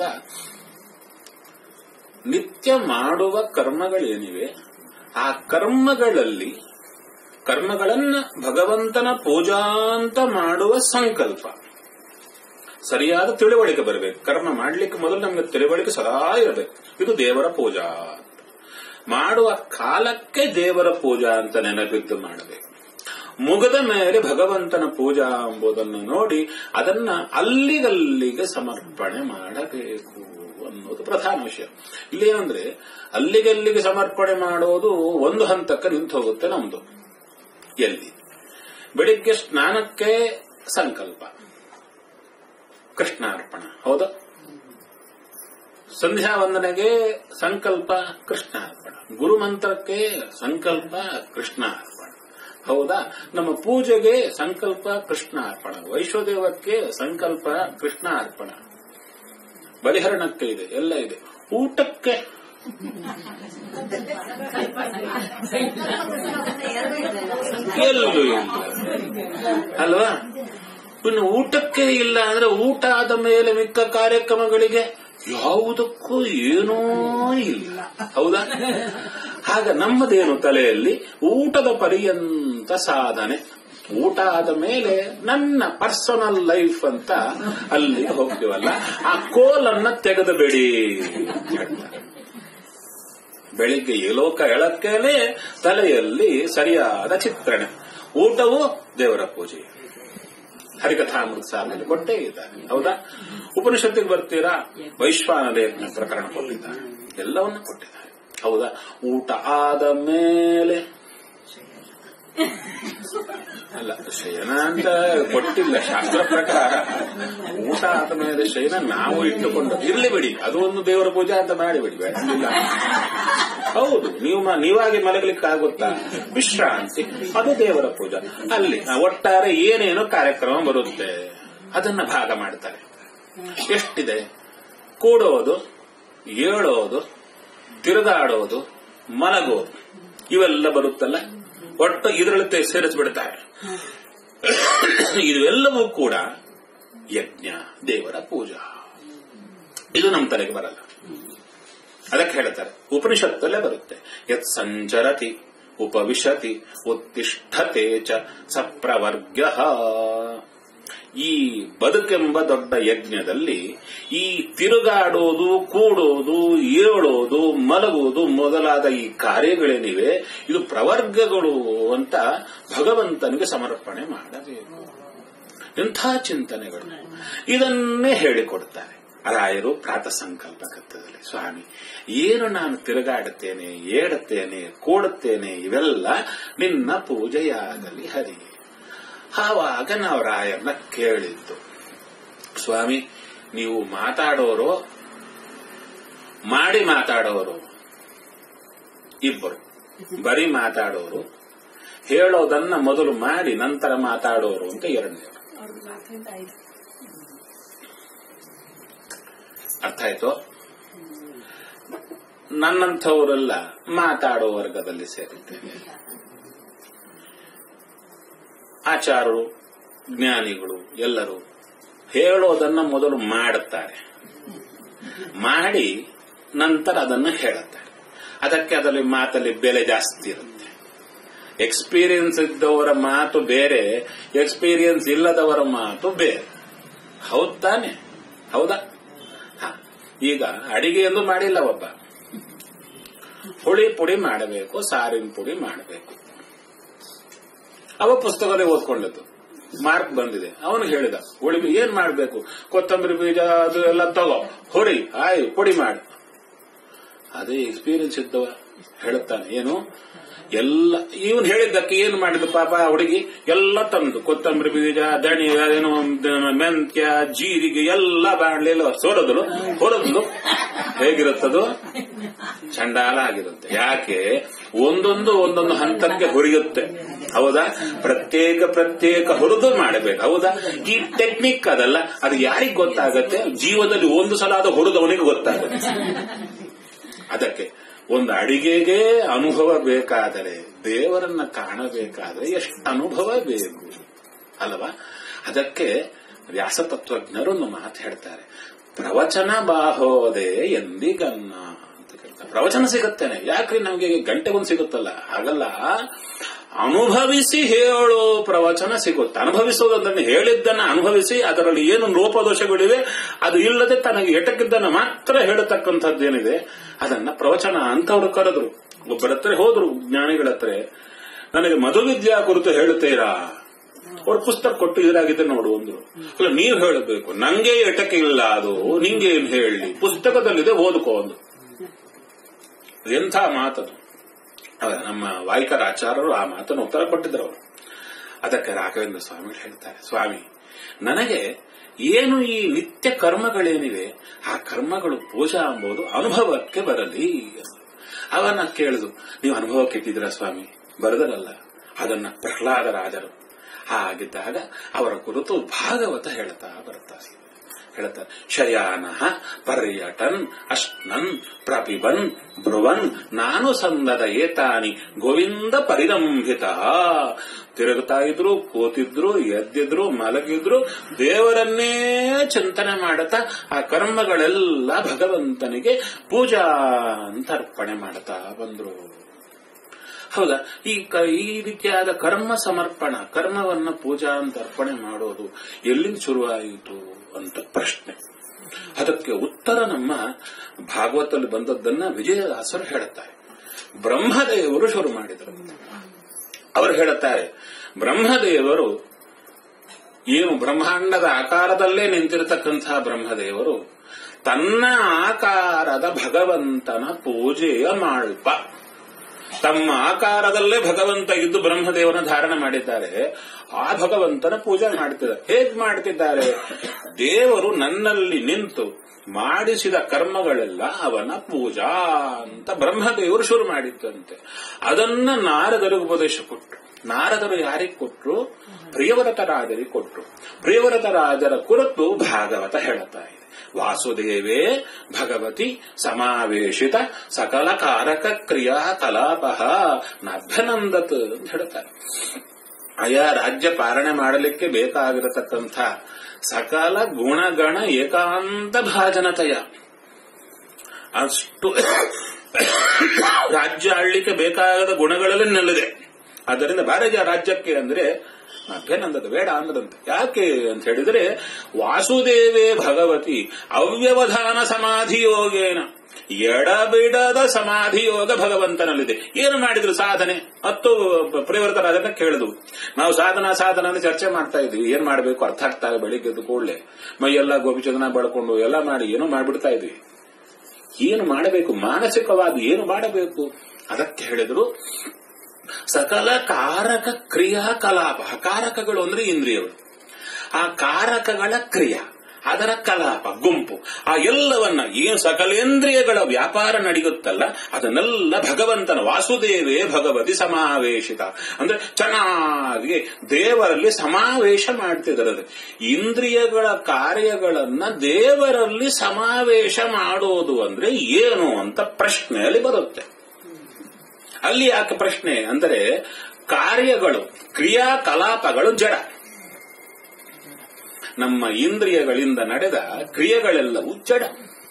ನಿತ್ಯ ಮಾಡುವ ಕರ್ಮಗಳೇನಿವೆ ಆ ಕರ್ಮಗಳಲ್ಲಿ ಕರ್ಮಗಳನ್ನ ಭಗವಂತನ ಪೂಜಾಂತ ಮಾಡುವ ಸಂಕಲ್ಪ ಸರಿಯಾದ ತಿಳುವಳಿಕೆ ಬರಬೇಕು ಕರ್ಮ ಮಾಡ್ಲಿಕ್ಕೆ ಮೊದಲು ನಮಗೆ ತಿಳುವಳಿಕೆ ಸದಾ ಇರಬೇಕು ಇದು ದೇವರ ಪೂಜಾ ಮಾಡುವ ಕಾಲಕ್ಕೆ ದೇವರ ಪೂಜಾ ಅಂತ ನೆನಪಿದ್ದು ಮಾಡಬೇಕು ಮುಗದ ಮೇಲೆ ಭಗವಂತನ ಪೂಜಾ ಎಂಬುದನ್ನು ನೋಡಿ ಅದನ್ನ ಅಲ್ಲಿಗಲ್ಲಿಗೆ ಸಮರ್ಪಣೆ ಮಾಡಬೇಕು ಅನ್ನೋದು ಪ್ರಧಾನ ವಿಷಯ ಇಲ್ಲಿ ಏನಂದ್ರೆ ಅಲ್ಲಿಗಲ್ಲಿಗೆ ಸಮರ್ಪಣೆ ಮಾಡೋದು ಒಂದು ಹಂತಕ್ಕೆ ನಿಂತು ಹೋಗುತ್ತೆ ನಮ್ದು ಎಲ್ಲಿ ಬೆಳಿಗ್ಗೆ ಸ್ನಾನಕ್ಕೆ ಸಂಕಲ್ಪ ಕೃಷ್ಣಾರ್ಪಣ ಹೌದಾ ಸಂಧ್ಯಾ ವಂದನೆಗೆ ಸಂಕಲ್ಪ ಕೃಷ್ಣಾರ್ಪಣ ಗುರುಮಂತ್ರಕ್ಕೆ ಸಂಕಲ್ಪ ಕೃಷ್ಣಾರ್ಪಣ ಹೌದಾ ನಮ್ಮ ಪೂಜೆಗೆ ಸಂಕಲ್ಪ ಕೃಷ್ಣಾರ್ಪಣ ವೈಶ್ವದೇವಕ್ಕೆ ಸಂಕಲ್ಪ ಕೃಷ್ಣಾರ್ಪಣ ಬಲಿಹರಣಕ್ಕೆ ಇದೆ ಎಲ್ಲ ಇದೆ ಊಟಕ್ಕೆ ಎಲ್ಲೂ ಇಲ್ಲ ಅಲ್ವಾ ಇನ್ನು ಊಟಕ್ಕೆ ಇಲ್ಲ ಅಂದ್ರೆ ಊಟ ಆದ ಮೇಲೆ ಮಿಕ್ಕ ಕಾರ್ಯಕ್ರಮಗಳಿಗೆ ಯಾವುದಕ್ಕೂ ಏನೂ ಇಲ್ಲ ಹೌದಾ ಆಗ ನಮ್ಮದೇನು ತಲೆಯಲ್ಲಿ ಊಟದ ಪರ್ಯಂತ ಸಾಧನೆ ಊಟ ಆದ ಮೇಲೆ ನನ್ನ ಪರ್ಸನಲ್ ಲೈಫ್ ಅಂತ ಅಲ್ಲಿ ಹೋಗ್ತೀವಲ್ಲ ಆ ಕೋಲನ್ನ ತೆಗೆದು ಬಿಡಿ ಅಂತ. ಬೆಳಿಗ್ಗೆ ಏಲೋಕ ಎಳಕ್ಕೇನೆ ತಲೆಯಲ್ಲಿ ಸರಿಯಾದ ಚಿತ್ರಣ ಊಟವು ದೇವರ ಪೂಜೆ ಹರಿಕಥಾಮೃತ ಸಾಲಿನಲ್ಲಿ ಕೊಟ್ಟೇ ಇದ್ದಾರೆ ಹೌದಾ ಉಪನಿಷತ್ತಿಗೆ ಬರ್ತೀರಾ ವೈಶ್ವಾನದೇವನ ಪ್ರಕರಣ ಕೊಟ್ಟಿದ್ದಾರೆ ಎಲ್ಲವನ್ನ ಕೊಟ್ಟಿದ್ದಾರೆ ಹೌದಾ ಊಟ ಆದ ಮೇಲೆ ಅಲ್ಲ ಶಯನ ಅಂತ ಕೊಟ್ಟಿಲ್ಲ ಶಾಸ್ತ್ರ ಪ್ರಕಾರ ಊಟ ಆದ ಮೇಲೆ ಶಯನ ನಾವು ಇಟ್ಟುಕೊಂಡು ಇರ್ಲಿ ಬಿಡಿ ಅದು ಒಂದು ದೇವರ ಪೂಜೆ ಅಂತ ಮಾಡಿಬಿಡಿ ಬೇಡ ಇಲ್ಲ ಹೌದು ನೀವು ಮ- ನೀವಾಗಿ ಮಲಗಲಿಕ್ಕೆ ಆಗುತ್ತಾ ವಿಶ್ರಾಂತಿ ಅದು ದೇವರ ಪೂಜೆ ಅಲ್ಲಿ ಆ, ಒಟ್ಟಾರೆ ಏನೇನೋ ಕಾರ್ಯಕ್ರಮ ಬರುತ್ತೆ ಅದನ್ನ ಭಾಗ ಮಾಡ್ತಾರೆ ಎಷ್ಟಿದೆ ಕೂಡೋದು ಏಳೋದು ತಿರುಗಾಡೋದು ಮಲಗೋದು ಇವೆಲ್ಲ ಬರುತ್ತಲ್ಲ ಒಟ್ಟು ಇದರಲ್ಲಿ ತೆ- ಸೇರಿಸ್ಬಿಡ್ತಾರೆ ಇವೆಲ್ಲವೂ ಕೂಡ ಯಜ್ಞ ದೇವರ ಪೂಜಾ ಇದು ನಮ್ಮ ತಲೆಗೆ ಬರಲ್ಲ ಅದಕ್ಕೆ ಹೇಳ್ತಾರೆ ಉಪನಿಷತ್ತಲ್ಲೇ ಬರುತ್ತೆ ಯತ್ ಸಂಚರತಿ ಉಪವಿಶತಿ ಉತ್ತಿಷ್ಠತೆ ಚ ಸಪ್ರವರ್ಗ್ಯ ಈ ಬದುಕೆಂಬ ದೊಡ್ಡ ಯಜ್ಞದಲ್ಲಿ ಈ ತಿರುಗಾಡೋದು ಕೂಡೋದು ಏಳೋದು ಮಲಗುವುದು ಮೊದಲಾದ ಈ ಕಾರ್ಯಗಳೇನಿವೆ ಇದು ಪ್ರವರ್ಗಗಳು ಅಂತ ಭಗವಂತನಿಗೆ ಸಮರ್ಪಣೆ ಮಾಡಬೇಕು ಇಂಥ ಚಿಂತನೆಗಳು ಇದನ್ನೇ ಹೇಳಿಕೊಡ್ತಾರೆ ರಾಯರು ಪ್ರಾತಃ ಸಂಕಲ್ಪ ಕರ್ತದಲ್ಲಿ ಸ್ವಾಮಿ ಏನು ನಾನು ತಿರುಗಾಡುತ್ತೇನೆ ಏಡುತ್ತೇನೆ ಕೂಡುತ್ತೇನೆ ಇವೆಲ್ಲ ನಿನ್ನ ಪೂಜೆಯಾಗಲಿ ಹರಿ ಆವಾಗ ನಾವು ರಾಯರನ್ನ ಕೇಳಿದ್ದು ಸ್ವಾಮಿ ನೀವು ಮಾತಾಡೋರು ಮಾಡಿ ಮಾತಾಡೋರು ಇಬ್ಬರು ಬರೀ ಮಾತಾಡೋರು ಹೇಳೋದನ್ನ ಮೊದಲು ಮಾಡಿ ನಂತರ ಮಾತಾಡೋರು ಅಂತ ಎರಡನೇ ಅವ್ರಿಗೆ ನಾಲ್ಕರಿಂದ ಐದು ಅರ್ಥ ಆಯ್ತು ನನ್ನಂಥವರೆಲ್ಲ ಮಾತಾಡೋ ವರ್ಗದಲ್ಲಿ ಸೇರುತ್ತೇನೆ ಆಚಾರರು ಜ್ಞಾನಿಗಳು ಎಲ್ಲರೂ ಹೇಳೋದನ್ನ ಮೊದಲು ಮಾಡುತ್ತಾರೆ ಮಾಡಿ ನಂತರ ಅದನ್ನು ಹೇಳುತ್ತಾರೆ ಅದಕ್ಕೆ ಅದರಲ್ಲಿ ಮಾತಲ್ಲಿ ಬೆಲೆ ಜಾಸ್ತಿ ಇರುತ್ತೆ ಎಕ್ಸ್ಪೀರಿಯನ್ಸ್ ಇದ್ದವರ ಮಾತು ಬೇರೆ ಎಕ್ಸ್ಪೀರಿಯನ್ಸ್ ಇಲ್ಲದವರ ಮಾತು ಬೇರೆ ಹೌದ್ ತಾನೆ ಹೌದಾ ಹ. ಈಗ ಅಡಿಗೆಯನ್ನು ಮಾಡಿಲ್ಲ ಒಬ್ಬ ಹುಳಿ ಪುಡಿ ಮಾಡಬೇಕು ಸಾರಿನ ಪುಡಿ ಮಾಡಬೇಕು ಅವ ಪುಸ್ತಕದಲ್ಲಿ ಓದ್ಕೊಂಡದ್ದು ಮಾರ್ಕ್ ಬಂದಿದೆ ಅವನು ಹೇಳಿದ ಹುಳಿ ಏನ್ ಮಾಡಬೇಕು ಕೊತ್ತಂಬರಿ ಬೀಜ ಅದು ಎಲ್ಲ ತಗೋ ಹುರಿ ಆಯ್ ಪುಡಿ ಮಾಡು ಅದೇ ಎಕ್ಸ್ಪೀರಿಯನ್ಸ್ ಇದ್ದವ ಹೇಳುತ್ತಾನೆ ಏನು ಎಲ್ಲ ಇವನು ಹೇಳಿದ್ದಕ್ಕೆ ಏನು ಮಾಡಿದ ಪಾಪ ಆ ಹುಡುಗಿ ಎಲ್ಲ ತಂದು ಕೊತ್ತಂಬರಿ ಬೀಜ ದಣಿ ಏನು ಮೆಂತ್ಯ ಜೀರಿಗೆ ಎಲ್ಲ ಬಾಣಲೆಲ್ಲ ಸೋರದಲು ಹೊರದಲು ಹೇಗಿರುತ್ತದು ಚಂಡಾಲ ಆಗಿರುತ್ತೆ ಯಾಕೆ ಒಂದೊಂದು ಒಂದೊಂದು ಹಂತಕ್ಕೆ ಹುರಿಯುತ್ತೆ ಹೌದಾ ಪ್ರತ್ಯೇಕ ಪ್ರತ್ಯೇಕ ಹುರಿದು ಮಾಡಬೇಕು ಹೌದಾ ಈ ಟೆಕ್ನಿಕ್ ಅದಲ್ಲ ಅದು ಯಾರಿಗೆ ಗೊತ್ತಾಗತ್ತೆ ಜೀವನದಲ್ಲಿ ಒಂದು ಸಲ ಅದು ಹುರಿದವನಿಗೆ ಗೊತ್ತಾಗುತ್ತೆ ಅದಕ್ಕೆ ಒಂದು ಅಡಿಗೆಗೆ ಅನುಭವ ಬೇಕಾದರೆ ದೇವರನ್ನ ಕಾಣಬೇಕಾದರೆ ಎಷ್ಟು ಅನುಭವ ಬೇಕು ಅಲ್ವಾ ಅದಕ್ಕೆ ವ್ಯಾಸತತ್ವಜ್ಞರು ಒಂದು ಮಾತು ಹೇಳ್ತಾರೆ ಪ್ರವಚನ ಬಾಹೋದೆ ಎಂದಿಗನ್ನ ಅಂತ ಕೇಳ್ತಾರೆ ಪ್ರವಚನ ಸಿಗುತ್ತೇನೆ ಯಾಕ್ರಿ ನಮಗೆ ಗಂಟೆ ಒಂದು ಸಿಗುತ್ತಲ್ಲ ಹಾಗಲ್ಲ ಅನುಭವಿಸಿ ಹೇಳೋ ಪ್ರವಚನ ಸಿಗುತ್ತೆ ಅನುಭವಿಸೋದನ್ನ ಹೇಳಿದ್ದನ್ನ ಅನುಭವಿಸಿ ಅದರಲ್ಲಿ ಏನು ಲೋಪದೋಷಗಳಿವೆ ಅದು ಇಲ್ಲದೆ ತನಗೆ ಎಟಕಿದ್ದನ್ನ ಮಾತ್ರ ಹೇಳತಕ್ಕಂಥದ್ದೇನಿದೆ ಅದನ್ನ ಪ್ರವಚನ ಅಂತವ್ರು ಕರೆದ್ರು ಒಬ್ಬರ ಹತ್ರ ಹೋದ್ರು ಜ್ಞಾನಿಗಳ ಹತ್ರ ನನಗೆ ಮಧುವಿದ್ಯಾ ಕುರಿತು ಹೇಳುತ್ತೀರಾ ಅವ್ರ ಪುಸ್ತಕ ಕೊಟ್ಟು ಇದಾಗಿದೆ ನೋಡು ಒಂದು ಅಲ್ಲ ನೀವು ಹೇಳಬೇಕು ನಂಗೆ ಎಟಕೆ ಇಲ್ಲ ಅದು ನಿಂಗೆ ಏನ್ ಹೇಳಿ ಪುಸ್ತಕದಲ್ಲಿದೆ ಓದ್ಕೋ ಒಂದು ಎಂಥ ಮಾತದು ಅವ ನಮ್ಮ ವಾಯಿಕರ ಆಚಾರ್ಯರು ಆ ಮಾತನ್ನು ಉತ್ತರ ಕೊಟ್ಟಿದ್ರು ಅವರು ಅದಕ್ಕೆ ರಾಘವೇಂದ್ರ ಸ್ವಾಮಿ ಹೇಳ್ತಾರೆ ಸ್ವಾಮಿ ನನಗೆ ಏನು ಈ ನಿತ್ಯ ಕರ್ಮಗಳೇನಿವೆ ಆ ಕರ್ಮಗಳು ಪೂಜಾ ಎಂಬುದು ಅನುಭವಕ್ಕೆ ಬರಲಿ ಅವನ್ನ ಕೇಳಿದು ನೀವು ಅನುಭವಕ್ಕೆ ಇಟ್ಟಿದ್ದೀರಾ ಸ್ವಾಮಿ ಬರದರಲ್ಲ ಅದನ್ನ ಪ್ರಹ್ಲಾದರಾಜರು ಹಾಗಿದ್ದಾಗ ಅವರ ಕುರಿತು ಭಾಗವತ ಹೇಳ್ತಾ ಬರ್ತಾರೆ ಹೇಳ್ತಾರೆ ಶಯಾನ ಪರ್ಯಟನ್ ಅಶ್ನನ್ ಪ್ರಪಿಬನ್ ಬ್ರುವನ್ ನಾನು ಸಂದದ ಏತಾನಿ ಗೋವಿಂದ ಪರಿರಂಭಿತ ತಿರುಗುತ್ತಾ ಇದ್ರು ಕೂತಿದ್ರು ಎದ್ದಿದ್ರು ಮಲಗಿದ್ರು ದೇವರನ್ನೇ ಚಿಂತನೆ ಮಾಡುತ್ತಾ ಆ ಕರ್ಮಗಳೆಲ್ಲ ಭಗವಂತನಿಗೆ ಪೂಜಾ ಅಂತ ಅರ್ಪಣೆ ಮಾಡ್ತಾ ಬಂದ್ರು ಹೌದಾ ಈ ಕ- ಈ ರೀತಿಯಾದ ಕರ್ಮ ಸಮರ್ಪಣ ಕರ್ಮವನ್ನ ಪೂಜಾ ಅಂತ ಅರ್ಪಣೆ ಮಾಡೋದು ಎಲ್ಲಿಂದ ಶುರುವಾಯಿತು ಅಂತ ಪ್ರಶ್ನೆ ಅದಕ್ಕೆ ಉತ್ತರ ನಮ್ಮ ಭಾಗವತದಲ್ಲಿ ಬಂದದ್ದನ್ನ ವಿಜಯದಾಸರು ಹೇಳುತ್ತಾರೆ ಬ್ರಹ್ಮದೇವರು ಶುರು ಮಾಡಿದರು ಅವರು ಹೇಳುತ್ತಾರೆ ಬ್ರಹ್ಮದೇವರು ಏನು ಬ್ರಹ್ಮಾಂಡದ ಆಕಾರದಲ್ಲೇ ನಿಂತಿರತಕ್ಕಂತಹ ಬ್ರಹ್ಮದೇವರು ತನ್ನ ಆಕಾರದ ಭಗವಂತನ ಪೂಜೆಯ ಮಾಳ್ಪ ತಮ್ಮ ಆಕಾರದಲ್ಲೇ ಭಗವಂತ ಇದ್ದು ಬ್ರಹ್ಮದೇವನ ಧಾರಣ ಮಾಡಿದ್ದಾರೆ ಆ ಭಗವಂತನ ಪೂಜೆ ಮಾಡ್ತಿದ್ದಾರೆ ಹೇಗ್ ಮಾಡ್ತಿದ್ದಾರೆ ದೇವರು ನನ್ನಲ್ಲಿ ನಿಂತು ಮಾಡಿಸಿದ ಕರ್ಮಗಳೆಲ್ಲ ಅವನ ಪೂಜಾ ಅಂತ ಬ್ರಹ್ಮದೇವರು ಶುರು ಮಾಡಿದ್ದಂತೆ ಅದನ್ನ ನಾರದರಿಗೆ ಉಪದೇಶ ಕೊಟ್ಟರು ನಾರದರು ಯಾರಿಗೆ ಕೊಟ್ರು ಪ್ರಿಯವರತರಾಜರಿಗೆ ಕೊಟ್ರು ಪ್ರಿಯವರತರಾಜರ ಕುರಿತು ಭಾಗವತ ಹೇಳುತ್ತಾ ಇದೆ ವಾಸುದೇವೇ ಭಗವತಿ ಸಮಾವೇಶಿತ ಸಕಲ ಕಾರಕ ಕ್ರಿಯಾ ಕಲಾಪ ನಭ್ಯನಂದತ್ ಅಂತ ಹೇಳ್ತಾರೆ ಆಯಾ ರಾಜ್ಯ ಪಾಲನೆ ಮಾಡಲಿಕ್ಕೆ ಬೇಕಾಗಿರತಕ್ಕಂಥ ಸಕಲ ಗುಣಗಣ ಏಕಾಂತ ಭಾಜನತೆಯ ಅಷ್ಟು ರಾಜ್ಯ ಆಳ್ಲಿಕ್ಕೆ ಬೇಕಾಗದ ಗುಣಗಳಲ್ಲಿ ನೆಲ್ಲಿದೆ ಆದ್ದರಿಂದ ಭಾರತೀಯ ರಾಜ್ಯಕ್ಕೆ ಅಂದ್ರೆ ಅಭ್ಯನಂದದ ಬೇಡ ಅಂದ್ರಂತೆ ಯಾಕೆ ಅಂತ ಹೇಳಿದ್ರೆ ವಾಸುದೇವೇ ಭಗವತಿ ಅವ್ಯವಧಾನ ಸಮಾಧಿ ಯೋಗೇನ ಎಡಬಿಡದ ಸಮಾಧಿ ಯೋಗ ಭಗವಂತನಲ್ಲಿದೆ ಏನು ಮಾಡಿದ್ರು ಸಾಧನೆ ಹತ್ತು ಪರಿವರ್ತರಾಜನ ಕೇಳಿದ್ವು ನಾವು ಸಾಧನ ಸಾಧನ ಅಂತ ಚರ್ಚೆ ಮಾಡ್ತಾ ಇದ್ವಿ ಏನ್ ಮಾಡಬೇಕು ಅರ್ಥ ಆಗ್ತಾ ಬೆಳಿಗ್ಗೆ ಎದ್ದು ಕೂಡಲೇ ಮೈಯೆಲ್ಲ ಗೋಪಿಚಂದನ ಬಳ್ಕೊಂಡು ಎಲ್ಲ ಮಾಡಿ ಏನೋ ಮಾಡ್ಬಿಡ್ತಾ ಇದ್ವಿ ಏನು ಮಾಡಬೇಕು ಮಾನಸಿಕವಾಗಿ ಏನು ಮಾಡಬೇಕು ಅದಕ್ಕೆ ಹೇಳಿದ್ರು ಸಕಲ ಕಾರಕ ಕ್ರಿಯಾ ಕಲಾಪ ಕಾರಕಗಳು ಅಂದ್ರೆ ಇಂದ್ರಿಯಗಳು ಆ ಕಾರಕಗಳ ಕ್ರಿಯಾ ಅದರ ಕಲಾಪ ಗುಂಪು ಆ ಎಲ್ಲವನ್ನ ಏನು ಸಕಲೇಂದ್ರಿಯಗಳ ವ್ಯಾಪಾರ ನಡೆಯುತ್ತಲ್ಲ ಅದನ್ನೆಲ್ಲ ಭಗವಂತನ ವಾಸುದೇವೇ ಭಗವತಿ ಸಮಾವೇಶಿತ ಅಂದ್ರೆ ಚೆನ್ನಾಗಿ ದೇವರಲ್ಲಿ ಸಮಾವೇಶ ಮಾಡ್ತಿದ್ದಾರೆ ಇಂದ್ರಿಯಗಳ ಕಾರ್ಯಗಳನ್ನ ದೇವರಲ್ಲಿ ಸಮಾವೇಶ ಮಾಡೋದು ಅಂದ್ರೆ ಏನು ಅಂತ ಪ್ರಶ್ನೆಯಲ್ಲಿ ಬರುತ್ತೆ ಅಲ್ಲಿ ಯಾಕೆ ಪ್ರಶ್ನೆ ಅಂದರೆ ಕಾರ್ಯಗಳು ಕ್ರಿಯಾಕಲಾಪಗಳು ಜಡ ನಮ್ಮ ಇಂದ್ರಿಯಗಳಿಂದ ನಡೆದ ಕ್ರಿಯೆಗಳೆಲ್ಲವೂ ಜಡ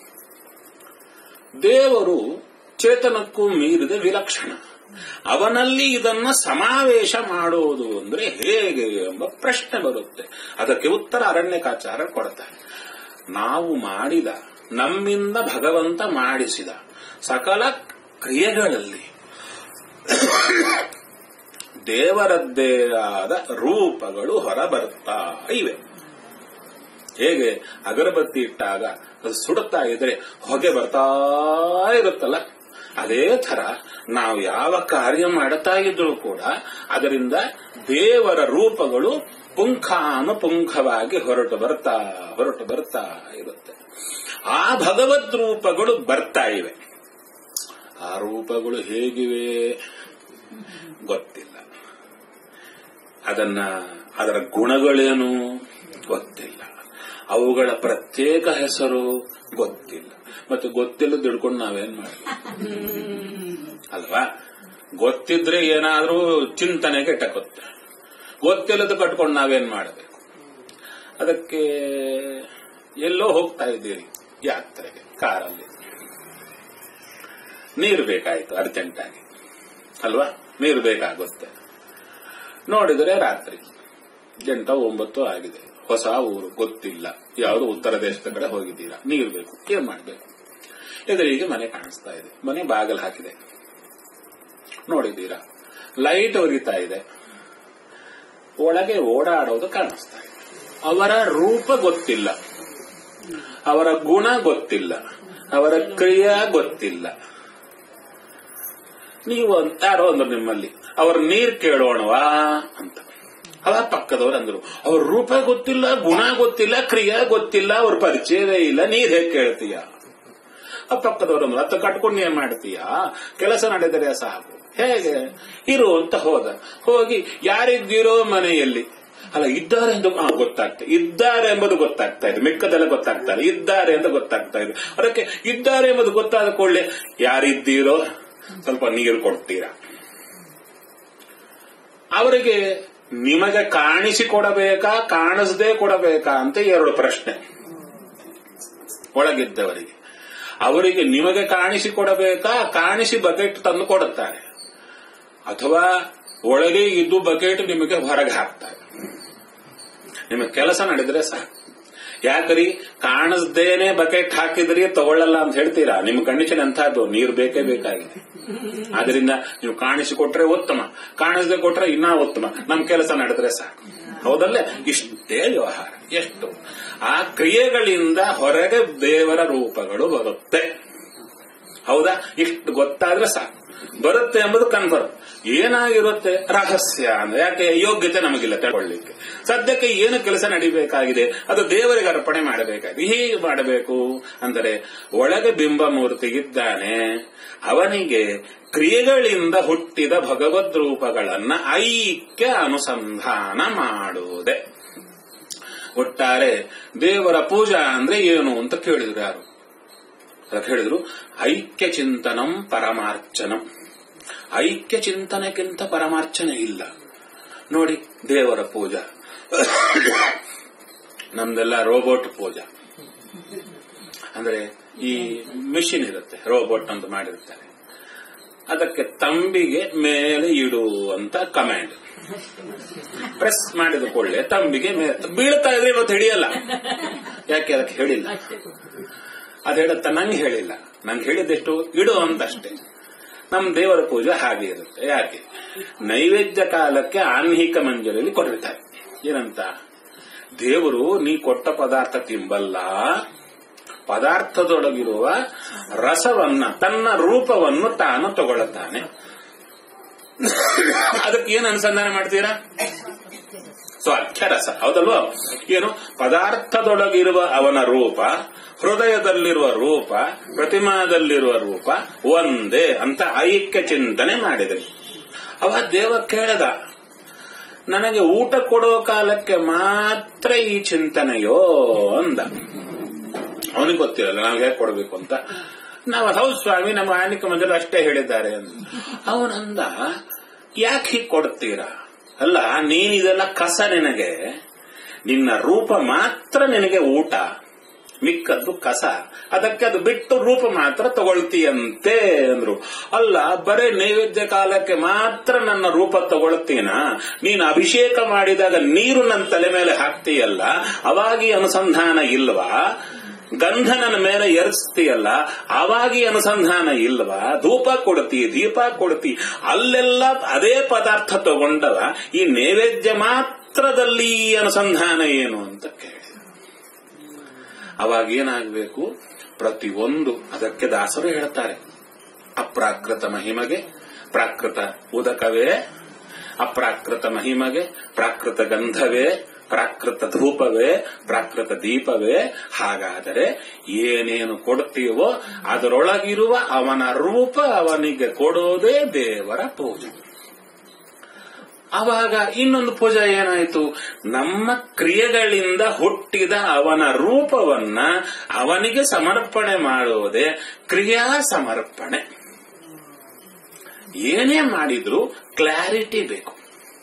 ದೇವರು ಚೇತನಕ್ಕೂ ಮೀರಿದ ವಿಲಕ್ಷಣ ಅವನಲ್ಲಿ ಇದನ್ನ ಸಮಾವೇಶ ಮಾಡೋದು ಅಂದ್ರೆ ಹೇಗೆ ಎಂಬ ಪ್ರಶ್ನೆ ಬರುತ್ತೆ ಅದಕ್ಕೆ ಉತ್ತರ ಅರಣ್ಯಕಾಚಾರ ಕೊಡ್ತಾರೆ ನಾವು ಮಾಡಿದ ನಮ್ಮಿಂದ ಭಗವಂತ ಮಾಡಿಸಿದ ಸಕಲ ಕ್ರಿಯೆಗಳಲ್ಲಿ ದೇವರದ್ದೇ ಆದ ರೂಪಗಳು ಹೊರಬರ್ತಾ ಇವೆ ಹೇಗೆ ಅಗರಬತ್ತಿ ಇಟ್ಟಾಗ ಅದು ಸುಡುತ್ತಾ ಇದ್ರೆ ಹೊಗೆ ಬರ್ತಾ ಇರುತ್ತಲ್ಲ ಅದೇ ತರ ನಾವು ಯಾವ ಕಾರ್ಯ ಮಾಡುತ್ತಾ ಇದ್ರೂ ಕೂಡ ಅದರಿಂದ ದೇವರ ರೂಪಗಳು ಪುಂಖಾನುಪುಂಖವಾಗಿ ಹೊರಟು ಬರ್ತಾ ಹೊರಟು ಬರ್ತಾ ಇರುತ್ತೆ ಆ ಭಗವದ್ ರೂಪಗಳು ಬರ್ತಾ ಇವೆ ಆ ರೂಪಗಳು ಹೇಗಿವೆ ಗೊತ್ತಿಲ್ಲ ಅದನ್ನ ಅದರ ಗುಣಗಳೇನು ಗೊತ್ತಿಲ್ಲ ಅವುಗಳ ಪ್ರತ್ಯೇಕ ಹೆಸರು ಗೊತ್ತಿಲ್ಲ ಮತ್ತೆ ಗೊತ್ತಿಲ್ಲದ ಹಿಡ್ಕೊಂಡು ನಾವೇನ್ ಮಾಡಿ ಅಲ್ವಾ ಗೊತ್ತಿದ್ರೆ ಏನಾದ್ರೂ ಚಿಂತನೆಗೆ ಟಕುತ್ತೆ ಗೊತ್ತಿಲ್ಲದ ಕಟ್ಕೊಂಡು ನಾವೇನ್ ಮಾಡಬೇಕು ಅದಕ್ಕೆ ಎಲ್ಲೋ ಹೋಗ್ತಾ ಇದ್ದೀರಿ ಯಾತ್ರೆಗೆ ಕಾರಲ್ಲಿ ನೀರು ಬೇಕಾಯ್ತು ಅರ್ಜೆಂಟ್ ಆಗಿ ಅಲ್ವಾ ನೀರು ಬೇಕಾಗುತ್ತೆ ನೋಡಿದರೆ ರಾತ್ರಿ ಎಂಟು ಒಂಬತ್ತು ಆಗಿದೆ ಹೊಸ ಊರು ಗೊತ್ತಿಲ್ಲ ಯಾವುದು ಉತ್ತರ ದೇಶದ ಕಡೆ ಹೋಗಿದ್ದೀರಾ ನೀರು ಬೇಕು ಏನ್ ಮಾಡಬೇಕು ಎದುರಿಗೆ ಮನೆ ಕಾಣಿಸ್ತಾ ಇದೆ ಮನೆ ಬಾಗಿಲು ಹಾಕಿದೆ ನೋಡಿದ್ದೀರಾ ಲೈಟ್ ಉರಿತಾ ಇದೆ ಒಳಗೆ ಓಡಾಡೋದು ಕಾಣಿಸ್ತಾ ಇದೆ ಅವರ ರೂಪ ಗೊತ್ತಿಲ್ಲ ಅವರ ಗುಣ ಗೊತ್ತಿಲ್ಲ ಅವರ ಕ್ರಿಯೆ ಗೊತ್ತಿಲ್ಲ ನೀವು ಯಾರೋ ಅಂದ್ರು ನಿಮ್ಮಲ್ಲಿ ಅವ್ರ ನೀರ್ ಕೇಳೋಣವಾ ಅಂತ ಅವ ಪಕ್ಕದವ್ರು ಅಂದ್ರು ಅವ್ರ ರೂಪ ಗೊತ್ತಿಲ್ಲ ಗುಣ ಗೊತ್ತಿಲ್ಲ ಕ್ರಿಯೆ ಗೊತ್ತಿಲ್ಲ ಅವ್ರ ಪರಿಚಯವೇ ಇಲ್ಲ ನೀರ್ ಹೇಗೆ ಕೇಳ್ತೀಯ ಆ ಪಕ್ಕದವ್ರು ಅಂದ್ರು ಅತ್ತ ಕಟ್ಕೊಂಡು ಏನ್ ಮಾಡ್ತೀಯ ಕೆಲಸ ನಡೆದರೆ ಸಾಕು ಹೇಗೆ ಇರು ಅಂತ ಹೋದ ಹೋಗಿ ಯಾರಿದ್ದೀರೋ ಮನೆಯಲ್ಲಿ ಅಲ್ಲ ಇದ್ದಾರೆ ಎಂದು ಹಾ, ಗೊತ್ತಾಗ್ತದೆ ಇದ್ದಾರೆ ಎಂಬುದು ಗೊತ್ತಾಗ್ತಾ ಇದೆ ಮಿಕ್ಕದೆಲ್ಲ ಗೊತ್ತಾಗ್ತಾ ಇಲ್ಲ ಇದ್ದಾರೆ ಅಂತ ಗೊತ್ತಾಗ್ತಾ ಇದೆ ಅದಕ್ಕೆ ಇದ್ದಾರೆ ಎಂಬುದು ಗೊತ್ತಾದ ಕೂಡಲೇ ಯಾರಿದ್ದೀರೋ ಸ್ವಲ್ಪ ನೀರು ಕೊಡ್ತೀರಾ ಅವರಿಗೆ ನಿಮಗೆ ಕಾಣಿಸಿ ಕೊಡಬೇಕಾ ಕಾಣಿಸದೆ ಕೊಡಬೇಕಾ ಅಂತ ಎರಡು ಪ್ರಶ್ನೆ ಒಳಗಿದ್ದವರಿಗೆ ಅವರಿಗೆ ನಿಮಗೆ ಕಾಣಿಸಿ ಕೊಡಬೇಕಾ ಕಾಣಿಸಿ ಬಕೆಟ್ ತಂದು ಕೊಡುತ್ತಾರೆ ಅಥವಾ ಒಳಗೆ ಇದ್ದು ಬಕೆಟ್ ನಿಮಗೆ ಹೊರಗೆ ಹಾಕ್ತಾರೆ ನಿಮಗೆ ಕೆಲಸ ನಡೆದ್ರೆ ಸಾಕು ಯಾಕ್ರಿ ಕಾಣಿಸ್ದೇನೆ ಬಕೆಟ್ ಹಾಕಿದ್ರಿ ತಗೊಳ್ಳಲ್ಲ ಅಂತ ಹೇಳ್ತೀರಾ ನಿಮ್ಮ ಕಂಡೀಷನ್ ಎಂಥದ್ದು ನೀರು ಬೇಕೇ ಬೇಕಾಗಿದೆ ಆದ್ರಿಂದ ನೀವು ಕಾಣಿಸಿಕೊಟ್ರೆ ಉತ್ತಮ ಕಾಣಿಸದೆ ಕೊಟ್ರೆ ಇನ್ನೂ ಉತ್ತಮ ನಮ್ ಕೆಲಸ ನಡೆದ್ರೆ ಸಾಕು ಹೌದಲ್ಲೇ ಇಷ್ಟೇ ವ್ಯವಹಾರ ಎಷ್ಟು ಆ ಕ್ರಿಯೆಗಳಿಂದ ಹೊರಗೆ ದೇವರ ರೂಪಗಳು ಬರುತ್ತೆ ಹೌದಾ ಇಷ್ಟು ಗೊತ್ತಾದ್ರೆ ಸಾಕು ಬರುತ್ತೆ ಎಂಬುದು ಕನ್ಫರ್ಮ್ ಏನಾಗಿರುತ್ತೆ ರಹಸ್ಯ ಅಂದ್ರೆ ಯಾಕೆ ಯೋಗ್ಯತೆ ನಮಗಿಲ್ಲ ತಗೊಳ್ಳಿಕ್ಕೆ ಸದ್ಯಕ್ಕೆ ಏನು ಕೆಲಸ ನಡಿಬೇಕಾಗಿದೆ ಅದು ದೇವರಿಗೆ ಅರ್ಪಣೆ ಮಾಡಬೇಕಾಗಿದೆ ಹೀಗೆ ಮಾಡಬೇಕು ಅಂದರೆ ಒಳಗೆ ಬಿಂಬ ಮೂರ್ತಿ ಇದ್ದಾನೆ ಅವನಿಗೆ ಕ್ರಿಯೆಗಳಿಂದ ಹುಟ್ಟಿದ ಭಗವದ್ ರೂಪಗಳನ್ನ ಐಕ್ಯ ಅನುಸಂಧಾನ ಮಾಡುವುದೇ ಒಟ್ಟಾರೆ ದೇವರ ಪೂಜಾ ಅಂದ್ರೆ ಏನು ಅಂತ ಕೇಳಿದ್ರು ಯಾರು ಅದಕ್ಕೆ ಹೇಳಿದ್ರು ಐಕ್ಯ ಚಿಂತನಂ ಪರಮಾರ್ಚನಂ ಐಕ್ಯ ಚಿಂತನೆಗಿಂತ ಪರಮಾರ್ಚನೆ ಇಲ್ಲ ನೋಡಿ ದೇವರ ಪೂಜಾ ನಮ್ದೆಲ್ಲ ರೋಬೋಟ್ ಪೂಜಾ ಅಂದ್ರೆ ಈ ಮಿಷಿನ್ ಇರುತ್ತೆ ರೋಬೋಟ್ ಅಂತ ಮಾಡಿರ್ತಾರೆ ಅದಕ್ಕೆ ತಂಬಿಗೆ ಮೇಲೆ ಇಡು ಅಂತ ಕಮಾಂಡ್ ಪ್ರೆಸ್ ಮಾಡಿದ ಕೂಡಲೇ ತಂಬಿಗೆ ಮೇಲೆ ಬೀಳ್ತಾ ಇದ್ರೆ ಇವತ್ತು ಹಿಡಿಯಲ್ಲ ಯಾಕೆ ಅದಕ್ಕೆ ಹೇಳಿಲ್ಲ ಅದು ಹೇಳುತ್ತ ನಂಗೆ ಹೇಳಿಲ್ಲ ನಂಗೆ ಹೇಳಿದ್ದೆಷ್ಟು ಇಡು ಅಂತಷ್ಟೇ ನಮ್ ದೇವರ ಪೂಜೆ ಹಾಗೆ ಇರುತ್ತೆ ಯಾಕೆ ನೈವೇದ್ಯ ಕಾಲಕ್ಕೆ ಆನ್ಹಿಕ ಮಂಜರಿಯಲ್ಲಿ ಕೊಟ್ಟಿರ್ತಾರೆ ಏನಂತ ದೇವರು ನೀ ಕೊಟ್ಟ ಪದಾರ್ಥ ತಿಂಬಲ್ಲ ಪದಾರ್ಥದೊಳಗಿರುವ ರಸವನ್ನ ತನ್ನ ರೂಪವನ್ನು ತಾನು ತಗೊಳ್ಳುತ್ತಾನೆ ಅದಕ್ಕೆ ಏನು ಅನುಸಂಧಾನ ಮಾಡ್ತೀರಾ ಸೊ ಅಕ್ಷರಸ ಹೌದಲ್ವಾ ಏನು ಪದಾರ್ಥದೊಳಗಿರುವ ಅವನ ರೂಪ ಹೃದಯದಲ್ಲಿರುವ ರೂಪ ಪ್ರತಿಮಾದಲ್ಲಿರುವ ರೂಪ ಒಂದೇ ಅಂತ ಐಕ್ಯ ಚಿಂತನೆ ಮಾಡಿದೆ ಅವ ದೇವ ಕೇಳದ ನನಗೆ ಊಟ ಕೊಡೋ ಕಾಲಕ್ಕೆ ಮಾತ್ರ ಈ ಚಿಂತನೆಯೋ ಅಂದ ಅವನಿಗೆ ಗೊತ್ತಿರಲ್ಲ ನಾವು ಹೇಗೆ ಕೊಡಬೇಕು ಅಂತ ನಾವು ಹೌದು ಸ್ವಾಮಿ ನಮ್ಮ ಆನಿಕ ಮಂದಿರ ಅಷ್ಟೇ ಹೇಳಿದ್ದಾರೆ ಅಂತ ಅವನಂದ ಯಾಕೆ ಹೀಗೆ ಕೊಡ್ತೀರಾ ಅಲ್ಲ ನೀನ್ ಇದೆಲ್ಲ ಕಸ ನಿನಗೆ ನಿನ್ನ ರೂಪ ಮಾತ್ರ ನಿನಗೆ ಊಟ ಮಿಕ್ಕದ್ದು ಕಸ ಅದಕ್ಕೆ ಅದು ಬಿಟ್ಟು ರೂಪ ಮಾತ್ರ ತಗೊಳ್ತೀಯಂತೆ ಅಂದ್ರು ಅಲ್ಲ ಬರೇ ನೈವೇದ್ಯ ಕಾಲಕ್ಕೆ ಮಾತ್ರ ನನ್ನ ರೂಪ ತಗೊಳ್ತೀನ ನೀನು ಅಭಿಷೇಕ ಮಾಡಿದಾಗ ನೀರು ನನ್ನ ತಲೆ ಮೇಲೆ ಹಾಕ್ತೀಯಲ್ಲ ಅವಾಗಿ ಅನುಸಂಧಾನ ಇಲ್ವಾ ಗಂಧ ನನ್ನ ಮೇಲೆ ಎರಚ್ತೀಯಲ್ಲ ಅವಾಗಿ ಅನುಸಂಧಾನ ಇಲ್ವಾ ಧೂಪ ಕೊಡ್ತಿ ದೀಪ ಕೊಡ್ತಿ ಅಲ್ಲೆಲ್ಲ ಅದೇ ಪದಾರ್ಥ ತಗೊಂಡವ ಈ ನೈವೇದ್ಯ ಮಾತ್ರದಲ್ಲಿ ಈ ಅನುಸಂಧಾನ ಏನು ಅಂತ ಕೇಳಿದ ಅವಾಗ ಏನಾಗಬೇಕು ಪ್ರತಿಯೊಂದು ಅದಕ್ಕೆ ದಾಸರು ಹೇಳ್ತಾರೆ ಅಪ್ರಾಕೃತ ಮಹಿಮಗೆ ಪ್ರಾಕೃತ ಉದಕವೇ ಅಪ್ರಾಕೃತ ಮಹಿಮಗೆ ಪ್ರಾಕೃತ ಗಂಧವೇ ಪ್ರಾಕೃತ ಧೂಪವೇ ಪ್ರಾಕೃತ ದೀಪವೇ ಹಾಗಾದರೆ ಏನೇನು ಕೊಡ್ತೀವೋ ಅದರೊಳಗಿರುವ ಅವನ ರೂಪ ಅವನಿಗೆ ಕೊಡೋದೇ ದೇವರ ಪೂಜೆ ಅವಾಗ ಇನ್ನೊಂದು ಪೂಜೆ ಏನಾಯಿತು ನಮ್ಮ ಕ್ರಿಯೆಗಳಿಂದ ಹುಟ್ಟಿದ ಅವನ ರೂಪವನ್ನ ಅವನಿಗೆ ಸಮರ್ಪಣೆ ಮಾಡುವುದೇ ಕ್ರಿಯಾ ಸಮರ್ಪಣೆ ಏನೇ ಮಾಡಿದ್ರು ಕ್ಲಾರಿಟಿ ಬೇಕು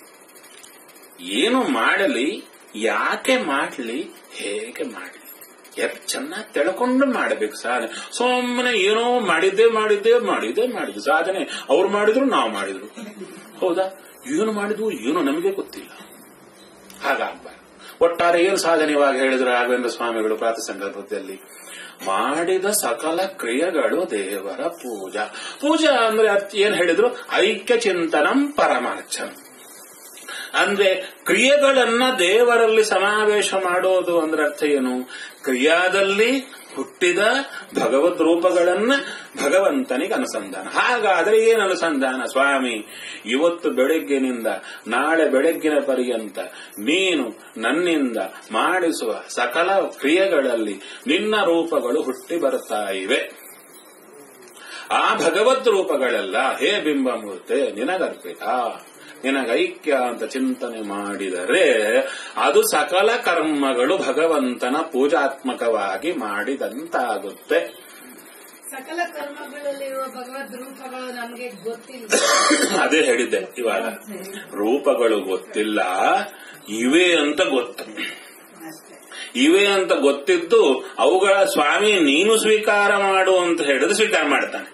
ಏನು ಮಾಡಲಿ ಯಾಕೆ ಮಾಡಲಿ ಹೇಗೆ ಮಾಡಲಿ ಎಷ್ಟು ಚೆನ್ನಾಗಿ ತಿಳ್ಕೊಂಡು ಮಾಡಬೇಕು ಸಾಧನೆ ಸುಮ್ಮನೆ ಏನೋ ಮಾಡಿದ್ದೆ ಮಾಡಿದ್ದೆ ಮಾಡಿದ್ದೆ ಮಾಡಿದ್ದೆ ಸಾಧನೆ ಅವ್ರು ಮಾಡಿದ್ರು ನಾವು ಮಾಡಿದ್ರು ಹೌದಾ ಏನು ಮಾಡಿದ್ವು ಏನು ನಮಗೆ ಗೊತ್ತಿಲ್ಲ ಹಾಗಾಗ್ಬಾರ್ದು ಒಟ್ಟಾರೆ ಏನು ಸಾಧನೆ ಇವಾಗ ಹೇಳಿದ್ರು ರಾಘವೇಂದ್ರ ಸ್ವಾಮಿಗಳು ಪ್ರಾತ ಸಂದರ್ಭದಲ್ಲಿ ಮಾಡಿದ ಸಕಲ ಕ್ರಿಯೆಗಳು ದೇವರ ಪೂಜಾ ಪೂಜಾ ಅಂದ್ರೆ ಅರ್ಥ ಏನ್ ಹೇಳಿದ್ರು ಐಕ್ಯ ಚಿಂತನಂ ಪರಮಾರ್ಚನ ಅಂದ್ರೆ ಕ್ರಿಯೆಗಳನ್ನ ದೇವರಲ್ಲಿ ಸಮಾವೇಶ ಮಾಡೋದು ಅಂದ್ರೆ ಅರ್ಥ ಏನು ಕ್ರಿಯಾದಲ್ಲಿ ಹುಟ್ಟಿದ ಭಗವದ್ ರೂಪಗಳನ್ನ ಭಗವಂತನಿಗೆ ಅನುಸಂಧಾನ ಹಾಗಾದ್ರೆ ಏನು ಅನುಸಂಧಾನ ಸ್ವಾಮಿ ಇವತ್ತು ಬೆಳಗ್ಗಿನಿಂದ ನಾಳೆ ಬೆಳಗ್ಗಿನ ಪರ್ಯಂತ ನೀನು ನನ್ನಿಂದ ಮಾಡಿಸುವ ಸಕಲ ಕ್ರಿಯೆಗಳಲ್ಲಿ ನಿನ್ನ ರೂಪಗಳು ಹುಟ್ಟಿ ಬರುತ್ತಾ ಇವೆ ಆ ಭಗವದ್ ರೂಪಗಳೆಲ್ಲ ಹೇ ಬಿಂಬಮೂರ್ತೆ ನಿನಗರ್ಪಿತ ನಿನಗೈಕ್ಯ ಅಂತ ಚಿಂತನೆ ಮಾಡಿದರೆ ಅದು ಸಕಲ ಕರ್ಮಗಳು ಭಗವಂತನ ಪೂಜಾತ್ಮಕವಾಗಿ ಮಾಡಿದಂತಾಗುತ್ತೆ ಸಕಲ ಕರ್ಮಗಳಲ್ಲಿರುವ ಭಗವದ್ ರೂಪಗಳು ನಮಗೆ ಗೊತ್ತಿಲ್ಲ ಅದೇ ಹೇಳಿದ್ದೆ ಇವಾಗ ರೂಪಗಳು ಗೊತ್ತಿಲ್ಲ ಇವೆ ಅಂತ ಗೊತ್ತು ಇವೆ ಅಂತ ಗೊತ್ತಿದ್ದು ಅವುಗಳ ಸ್ವಾಮಿ ನೀನು ಸ್ವೀಕಾರ ಮಾಡು ಅಂತ ಹೇಳಿದ್ರೆ ಸ್ವೀಕಾರ ಮಾಡ್ತಾನೆ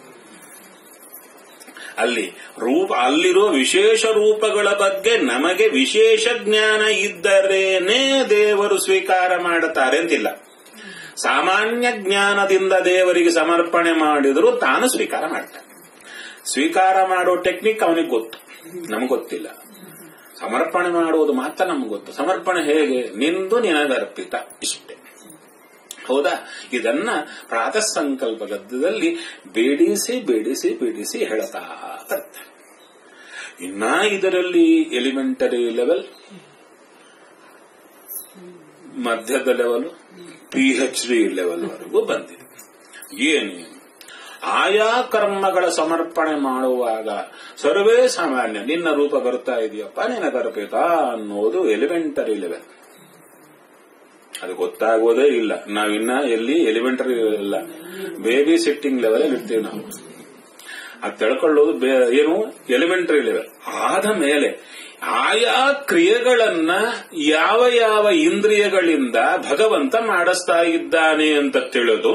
ಅಲ್ಲಿ ರೂಪ ಅಲ್ಲಿರುವ ವಿಶೇಷ ರೂಪಗಳ ಬಗ್ಗೆ ನಮಗೆ ವಿಶೇಷ ಜ್ಞಾನ ಇದ್ದರೇನೆ ದೇವರು ಸ್ವೀಕಾರ ಮಾಡುತ್ತಾರೆ ಅಂತಿಲ್ಲ ಸಾಮಾನ್ಯ ಜ್ಞಾನದಿಂದ ದೇವರಿಗೆ ಸಮರ್ಪಣೆ ಮಾಡಿದರೂ ತಾನು ಸ್ವೀಕಾರ ಮಾಡ್ತಾನೆ ಸ್ವೀಕಾರ ಮಾಡೋ ಟೆಕ್ನಿಕ್ ಅವನಿಗೆ ಗೊತ್ತು ನಮಗೆ ಗೊತ್ತಿಲ್ಲ ಸಮರ್ಪಣೆ ಮಾಡುವುದು ಮಾತ್ರ ನಮ್ಗೆ ಗೊತ್ತು ಸಮರ್ಪಣೆ ಹೇಗೆ ನಿಂದು ನಿನಗರ್ಪಿತ ಇಷ್ಟೇ ಹೌದಾ ಇದನ್ನ ಪ್ರಾತಃ ಸಂಕಲ್ಪ ಗದ್ದದಲ್ಲಿ ಬೇಡಿಸಿ ಬೇಡಿಸಿ ಬೇಡಿಸಿ ಹೇಳ್ತಾ ಬರ್ತಾರೆ ಇನ್ನ ಇದರಲ್ಲಿ ಎಲಿಮೆಂಟರಿ ಲೆವೆಲ್ ಮಧ್ಯದ level P H D level ವರೆಗೂ ಬಂದಿದೆ ಏನೇನು ಆಯಾ ಕರ್ಮಗಳ ಸಮರ್ಪಣೆ ಮಾಡುವಾಗ ಸರ್ವೇ ಸಾಮಾನ್ಯ ನಿನ್ನ ರೂಪ ಬರ್ತಾ ಇದೆಯಪ್ಪ ನಿನಗರ್ಪಿತ ಅನ್ನೋದು ಎಲಿಮೆಂಟರಿ ಲೆವೆಲ್ ಅದು ಗೊತ್ತಾಗೋದೇ ಇಲ್ಲ ನಾವಿನ್ನ ಎಲ್ಲಿ ಎಲಿಮೆಂಟರಿ ಇಲ್ಲ ಬೇಬಿ ಸಿಟ್ಟಿಂಗ್ ಲೆವೆಲ್ ಇರ್ತೀವಿ ನಾವು ಅದು ತಿಳ್ಕೊಳ್ಳೋದು ಬೇ- ಏನು ಎಲಿಮೆಂಟರಿ ಲೆವೆಲ್ ಆದ ಮೇಲೆ ಆಯಾ ಕ್ರಿಯೆಗಳನ್ನ ಯಾವ ಯಾವ ಇಂದ್ರಿಯಗಳಿಂದ ಭಗವಂತ ಮಾಡಿಸ್ತಾ ಇದ್ದಾನೆ ಅಂತ ತಿಳಿದು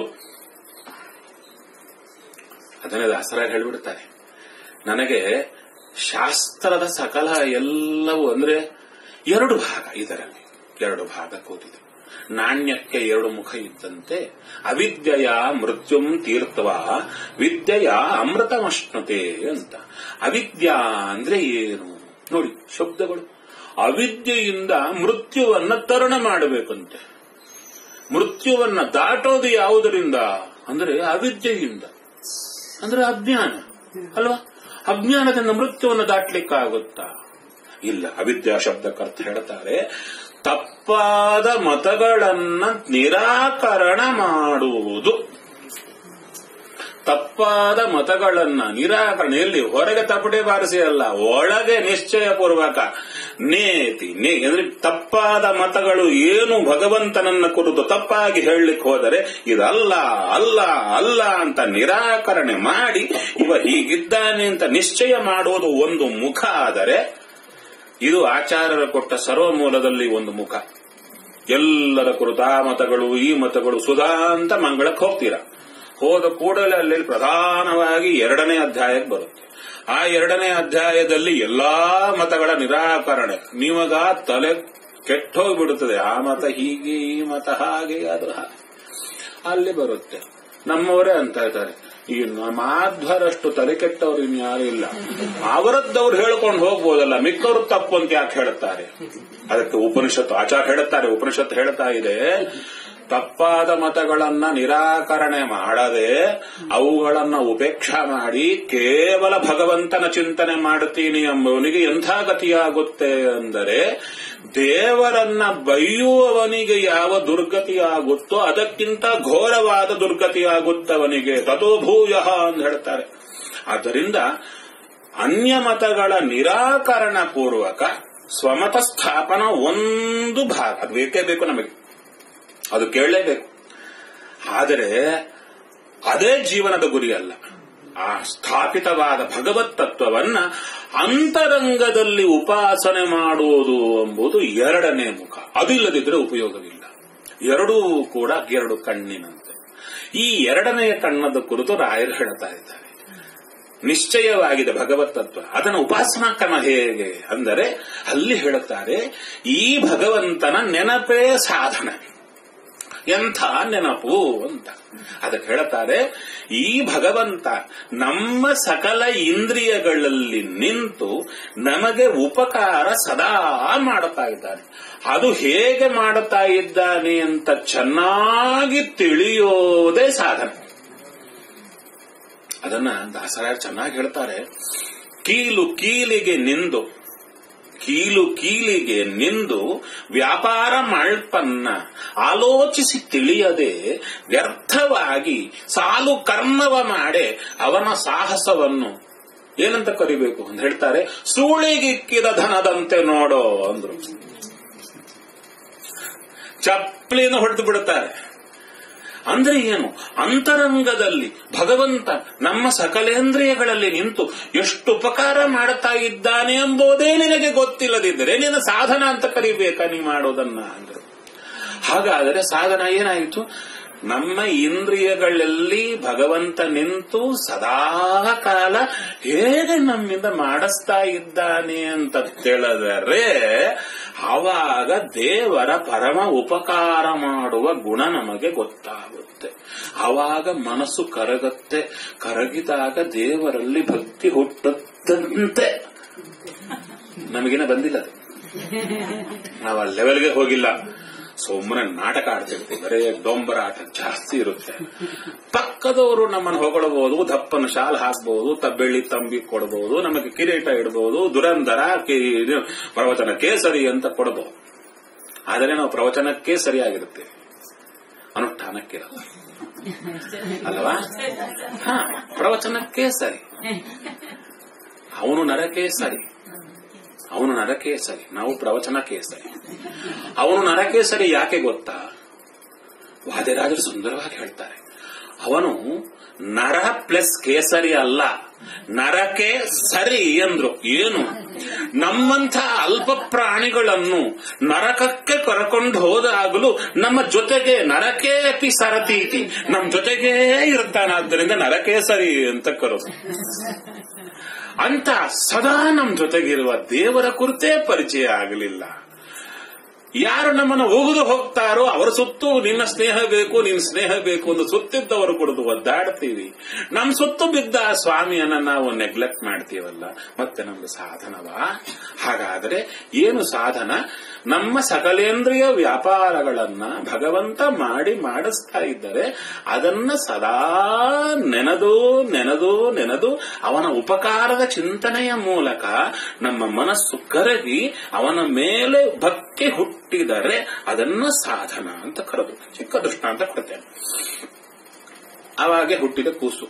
ಅದನ್ನೇ ದಾಸರಾಗಿ ಹೇಳ್ಬಿಡ್ತಾರೆ ನನಗೆ ಶಾಸ್ತ್ರದ ಸಕಲ ಎಲ್ಲವೂ ಅಂದ್ರೆ ಎರಡು ಭಾಗ ಇದರಲ್ಲಿ ಎರಡು ಭಾಗ ಕೂತಿದೆ ನಾಣ್ಯಕ್ಕೆ ಎರಡು ಮುಖ ಇದ್ದಂತೆ ಅವಿದ್ಯೆಯ ಮೃತ್ಯುಂ ತೀರ್ಥವ ವಿದ್ಯೆಯ ಅಮೃತಮಶ್ನುತೆ ಅಂತ ಅವಿದ್ಯಾ ಅಂದ್ರೆ ಏನು ನೋಡಿ ಶಬ್ದಗಳು ಅವಿದ್ಯೆಯಿಂದ ಮೃತ್ಯುವನ್ನ ತರಣ ಮಾಡಬೇಕಂತೆ ಮೃತ್ಯುವನ್ನ ದಾಟೋದು ಯಾವುದರಿಂದ ಅಂದ್ರೆ ಅವಿದ್ಯೆಯಿಂದ ಅಂದ್ರೆ ಅಜ್ಞಾನ ಅಲ್ವಾ ಅಜ್ಞಾನದಿಂದ ಮೃತ್ಯುವನ್ನು ದಾಟ್ಲಿಕ್ಕಾಗುತ್ತಾ ಇಲ್ಲ ಅವಿದ್ಯಾ ಶಬ್ದಕ್ಕರ್ಥ ಹೇಳ್ತಾರೆ ತಪ್ಪಾದ ಮತಗಳನ್ನ ನಿರಾಕರಣ ಮಾಡುವುದು ತಪ್ಪಾದ ಮತಗಳನ್ನ ನಿರಾಕರಣೆ ಎಲ್ಲಿ ಹೊರಗೆ ತಪ್ಪಟೆ ಬಾರಿಸಿ ಅಲ್ಲ ಒಳಗೆ ನಿಶ್ಚಯ ಪೂರ್ವಕ ನೇತಿ ನೇ ಅಂದ್ರೆ ತಪ್ಪಾದ ಮತಗಳು ಏನು ಭಗವಂತನನ್ನ ಕುರಿತು ತಪ್ಪಾಗಿ ಹೇಳಲಿಕ್ಕೆ ಹೋದರೆ ಇದಲ್ಲ ಅಲ್ಲ ಅಲ್ಲ ಅಂತ ನಿರಾಕರಣೆ ಮಾಡಿ ಇವ ಹೀಗಿದ್ದಾನೆ ಅಂತ ನಿಶ್ಚಯ ಮಾಡುವುದು ಒಂದು ಮುಖ ಆದರೆ ಇದು ಆಚಾರ್ಯರ ಕೊಟ್ಟ ಸರ್ವಮೂಲದಲ್ಲಿ ಒಂದು ಮುಖ ಎಲ್ಲರ ಕುರಿತು ಆ ಮತಗಳು ಈ ಮತಗಳು ಸುಧಾ ಅಂತ ಮಂಗಳಕ್ಕೆ ಹೋಗ್ತೀರಾ ಹೋದ ಕೂಡಲೇ ಅಲ್ಲಿ ಪ್ರಧಾನವಾಗಿ ಎರಡನೇ ಅಧ್ಯಾಯಕ್ಕೆ ಬರುತ್ತೆ ಆ ಎರಡನೇ ಅಧ್ಯಾಯದಲ್ಲಿ ಎಲ್ಲಾ ಮತಗಳ ನಿರಾಕರಣೆ ನಿಮಗ ತಲೆ ಕೆಟ್ಟೋಗ್ಬಿಡುತ್ತದೆ ಆ ಮತ ಹೀಗೆ ಈ ಮತ ಹಾಗೆ ಅದು ಹಾಗೆ ಅಲ್ಲಿ ಬರುತ್ತೆ ನಮ್ಮವರೇ ಅಂತ ಇದ್ದಾರೆ ಈ ಮಾಧ್ವರಷ್ಟು ತಲೆ ಕೆಟ್ಟವ್ರು ಇನ್ಯಾರು ಇಲ್ಲ ಅವರದ್ದವ್ರು ಹೇಳ್ಕೊಂಡು ಹೋಗ್ಬೋದಲ್ಲ ಮಿಕ್ಕವರು ತಪ್ಪು ಅಂತ ಯಾಕೆ ಹೇಳುತ್ತಾರೆ ಅದಕ್ಕೆ ಉಪನಿಷತ್ತು ಆಚಾರ ಹೇಳುತ್ತಾರೆ ಉಪನಿಷತ್ತು ಹೇಳ್ತಾ ಇದೆ ತಪ್ಪಾದ ಮತಗಳನ್ನ ನಿರಾಕರಣೆ ಮಾಡದೆ ಅವುಗಳನ್ನ ಉಪೇಕ್ಷಾ ಮಾಡಿ ಕೇವಲ ಭಗವಂತನ ಚಿಂತನೆ ಮಾಡುತ್ತೀನಿ ಎಂಬುವನಿಗೆ ಎಂಥ ಗತಿಯಾಗುತ್ತೆ ಅಂದರೆ ದೇವರನ್ನ ಬೈಯುವವನಿಗೆ ಯಾವ ದುರ್ಗತಿಯಾಗುತ್ತೋ ಅದಕ್ಕಿಂತ ಘೋರವಾದ ದುರ್ಗತಿಯಾಗುತ್ತವನಿಗೆ ತಥೋ ಭೂಯ ಅಂತ ಹೇಳ್ತಾರೆ ಆದ್ದರಿಂದ ಅನ್ಯ ಮತಗಳ ನಿರಾಕರಣ ಪೂರ್ವಕ ಸ್ವಮತ ಸ್ಥಾಪನ ಒಂದು ಭಾಗ ಅದು ಬೇಕೇ ಬೇಕು ನಮಗೆ ಅದು ಕೇಳಲೇಬೇಕು ಆದರೆ ಅದೇ ಜೀವನದ ಗುರಿ ಅಲ್ಲ ಆ ಸ್ಥಾಪಿತವಾದ ಭಗವತ್ ತತ್ವವನ್ನ ಅಂತರಂಗದಲ್ಲಿ ಉಪಾಸನೆ ಮಾಡುವುದು ಎಂಬುದು ಎರಡನೇ ಮುಖ ಅದಿಲ್ಲದಿದ್ರೆ ಉಪಯೋಗವಿಲ್ಲ ಎರಡೂ ಕೂಡ ಎರಡು ಕಣ್ಣಿನಂತೆ ಈ ಎರಡನೆಯ ಕಣ್ಣದ ಕುರಿತು ರಾಯರು ಹೇಳ್ತಾ ಇದ್ದಾರೆ ನಿಶ್ಚಯವಾಗಿದೆ ಭಗವತ್ ತತ್ವ ಅದನ್ನು ಉಪಾಸನಾ ಕ್ರಮ ಹೇಗೆ ಅಂದರೆ ಅಲ್ಲಿ ಹೇಳುತ್ತಾರೆ ಈ ಭಗವಂತನ ನೆನಪೇ ಸಾಧನ ಎಂಥ ನೆನಪು ಅಂತ ಅದಕ್ಕೆ ಹೇಳ್ತಾರೆ ಈ ಭಗವಂತ ನಮ್ಮ ಸಕಲ ಇಂದ್ರಿಯಗಳಲ್ಲಿ ನಿಂತು ನಮಗೆ ಉಪಕಾರ ಸದಾ ಮಾಡುತ್ತಾ ಇದ್ದಾನೆ ಅದು ಹೇಗೆ ಮಾಡುತ್ತಾ ಇದ್ದಾನೆ ಅಂತ ಚೆನ್ನಾಗಿ ತಿಳಿಯೋದೇ ಸಾಧನ ಅದನ್ನ ದಾಸರಾಯ ಚೆನ್ನಾಗಿ ಹೇಳ್ತಾರೆ ಕೀಲು ಕೀಲಿಗೆ ನಿಂದು ಕೀಲು ಕೀಲಿಗೆ ನಿಂದು ವ್ಯಾಪಾರ ಮಳ್ಪನ್ನ ಆಲೋಚಿಸಿ ತಿಳಿಯದೆ ವ್ಯರ್ಥವಾಗಿ ಸಾಲು ಕರ್ಮವ ಮಾಡೆ ಅವನ ಸಾಹಸವನ್ನು ಏನಂತ ಕರಿಬೇಕು ಅಂತ ಹೇಳ್ತಾರೆ ಸೂಳಿಗಿಕ್ಕಿದ ಧನದಂತೆ ನೋಡೋ ಅಂದ್ರು ಚಪ್ಲಿನ ಹೊಡೆದು ಬಿಡುತ್ತಾರೆ ಅಂದ್ರೆ ಏನು ಅಂತರಂಗದಲ್ಲಿ ಭಗವಂತ ನಮ್ಮ ಸಕಲೇಂದ್ರಿಯಗಳಲ್ಲಿ ನಿಂತು ಎಷ್ಟು ಉಪಕಾರ ಮಾಡುತ್ತಾ ಇದ್ದಾನೆ ಎಂಬುದೇ ನಿನಗೆ ಗೊತ್ತಿಲ್ಲದಿದ್ದರೆ ನಿನ್ನ ಸಾಧನ ಅಂತ ಕರಿಬೇಕಾ ನೀ ಮಾಡೋದನ್ನ ಅಂದ್ರು ಹಾಗಾದರೆ ಸಾಧನ ಏನಾಯಿತು ನಮ್ಮ ಇಂದ್ರಿಯಗಳಲ್ಲಿ ಭಗವಂತ ನಿಂತು ಸದಾ ಕಾಲ ಹೇಗೆ ನಮ್ಮಿಂದ ಮಾಡಿಸ್ತಾ ಇದ್ದಾನೆ ಅಂತ ತಿಳಿದರೆ ಆವಾಗ ದೇವರ ಪರಮ ಉಪಕಾರ ಮಾಡುವ ಗುಣ ನಮಗೆ ಗೊತ್ತಾಗುತ್ತೆ ಆವಾಗ ಮನಸ್ಸು ಕರಗತ್ತೆ ಕರಗಿದಾಗ ದೇವರಲ್ಲಿ ಭಕ್ತಿ ಹುಟ್ಟುತ್ತಂತೆ ನಮಗಿನ ಬಂದಿಲ್ಲ ಅದು ನಾವು ಆ ಲೆವೆಲ್ಗೆ ಹೋಗಿಲ್ಲ ಸುಮ್ಮನೆ ನಾಟಕ ಆಡ್ತಿರ್ತೀವಿ ಬರೇ ಡೊಂಬರ ಆಟ ಜಾಸ್ತಿ ಇರುತ್ತೆ ಪಕ್ಕದವರು ನಮ್ಮನ್ನು ಹೊಗಳಬಹುದು ದಪ್ಪನ ಶಾಲ್ ಹಾಕ್ಬಹುದು ತಬ್ಬೆಳ್ಳಿ ತಂಬಿ ಕೊಡಬಹುದು ನಮಗೆ ಕಿರೀಟ ಇಡಬಹುದು ದುರಂದರ ಕಿ- ಇದು ಪ್ರವಚನ ಕೇಸರಿ ಅಂತ ಕೊಡಬಹುದು ಆದರೆ ನಾವು ಪ್ರವಚನಕ್ಕೆ ಸರಿಯಾಗಿರುತ್ತೇವೆ ಅನುಷ್ಠಾನಕ್ಕಿರಲ್ಲ ಅಲ್ವಾ ಹಾ ಪ್ರವಚನಕ್ಕೆ ಸರಿ ಅವನು ನರಕೆ ಸರಿ ಅವನು ನರಕೆ ಸರಿ ನಾವು ಪ್ರವಚನಕ್ಕೆ ಸರಿ ಅವನು ನರಕೆ ಸರಿ ಯಾಕೆ ಗೊತ್ತಾ ವಾದಿರಾಜರು ಸುಂದರವಾಗಿ ಹೇಳ್ತಾರೆ ಅವನು ನರ ಪ್ಲಸ್ ಕೇಸರಿ ಅಲ್ಲ ನರಕೆ ಸರಿ ಎಂದ್ರು ಏನು ನಮ್ಮಂಥ ಅಲ್ಪ ಪ್ರಾಣಿಗಳನ್ನು ನರಕಕ್ಕೆ ಕರಕೊಂಡು ಹೋದಾಗಲೂ ನಮ್ಮ ಜೊತೆಗೆ ನರಕೇ ಅಪಿ ಸರತೀತಿ ನಮ್ಮ ಜೊತೆಗೇ ಇರ್ತಾನಾದ್ದರಿಂದ ನರಕೇ ಸರಿ ಅಂತ ಕರೋದು ಅಂತ ಸದಾ ನಮ್ಮ ಜೊತೆಗಿರುವ ದೇವರ ಕುರಿತೇ ಪರಿಚಯ ಆಗಲಿಲ್ಲ ಯಾರು ನಮ್ಮನ್ನು ಉಗಿದು ಹೋಗ್ತಾರೋ ಅವರ ಸುತ್ತು ನಿನ್ನ ಸ್ನೇಹ ಬೇಕು ನಿನ್ನ ಸ್ನೇಹ ಬೇಕು ಎಂದು ಸುತ್ತಿದ್ದವರು ಕುಡಿದು ಒದ್ದಾಡ್ತೀವಿ ನಮ್ ಸುತ್ತು ಬಿದ್ದ ಆ ಸ್ವಾಮಿಯನ್ನ ನಾವು ನೆಗ್ಲೆಕ್ಟ್ ಮಾಡ್ತೀವಲ್ಲ ಮತ್ತೆ ನಮ್ದು ಸಾಧನವಾ ಹಾಗಾದ್ರೆ ಏನು ಸಾಧನ ನಮ್ಮ ಸಕಲೇಂದ್ರಿಯ ವ್ಯಾಪಾರಗಳನ್ನ ಭಗವಂತ ಮಾಡಿ ಮಾಡಿಸ್ತಾ ಇದ್ದರೆ ಅದನ್ನ ಸದಾ ನೆನೆದು ನೆನೆದು ನೆನೆದು ಅವನ ಉಪಕಾರದ ಚಿಂತನೆಯ ಮೂಲಕ ನಮ್ಮ ಮನಸ್ಸು ಕರಗಿ ಅವನ ಮೇಲೆ ಭಕ್ತಿ ಹುಟ್ಟಿದರೆ ಅದನ್ನ ಸಾಧನ ಅಂತ ಕರೆದು ಚಿಕ್ಕ ದೃಷ್ಟಾಂತ ಕೊಡ್ತೇನೆ ಅವಾಗೆ ಹುಟ್ಟಿದ ಕೂಸು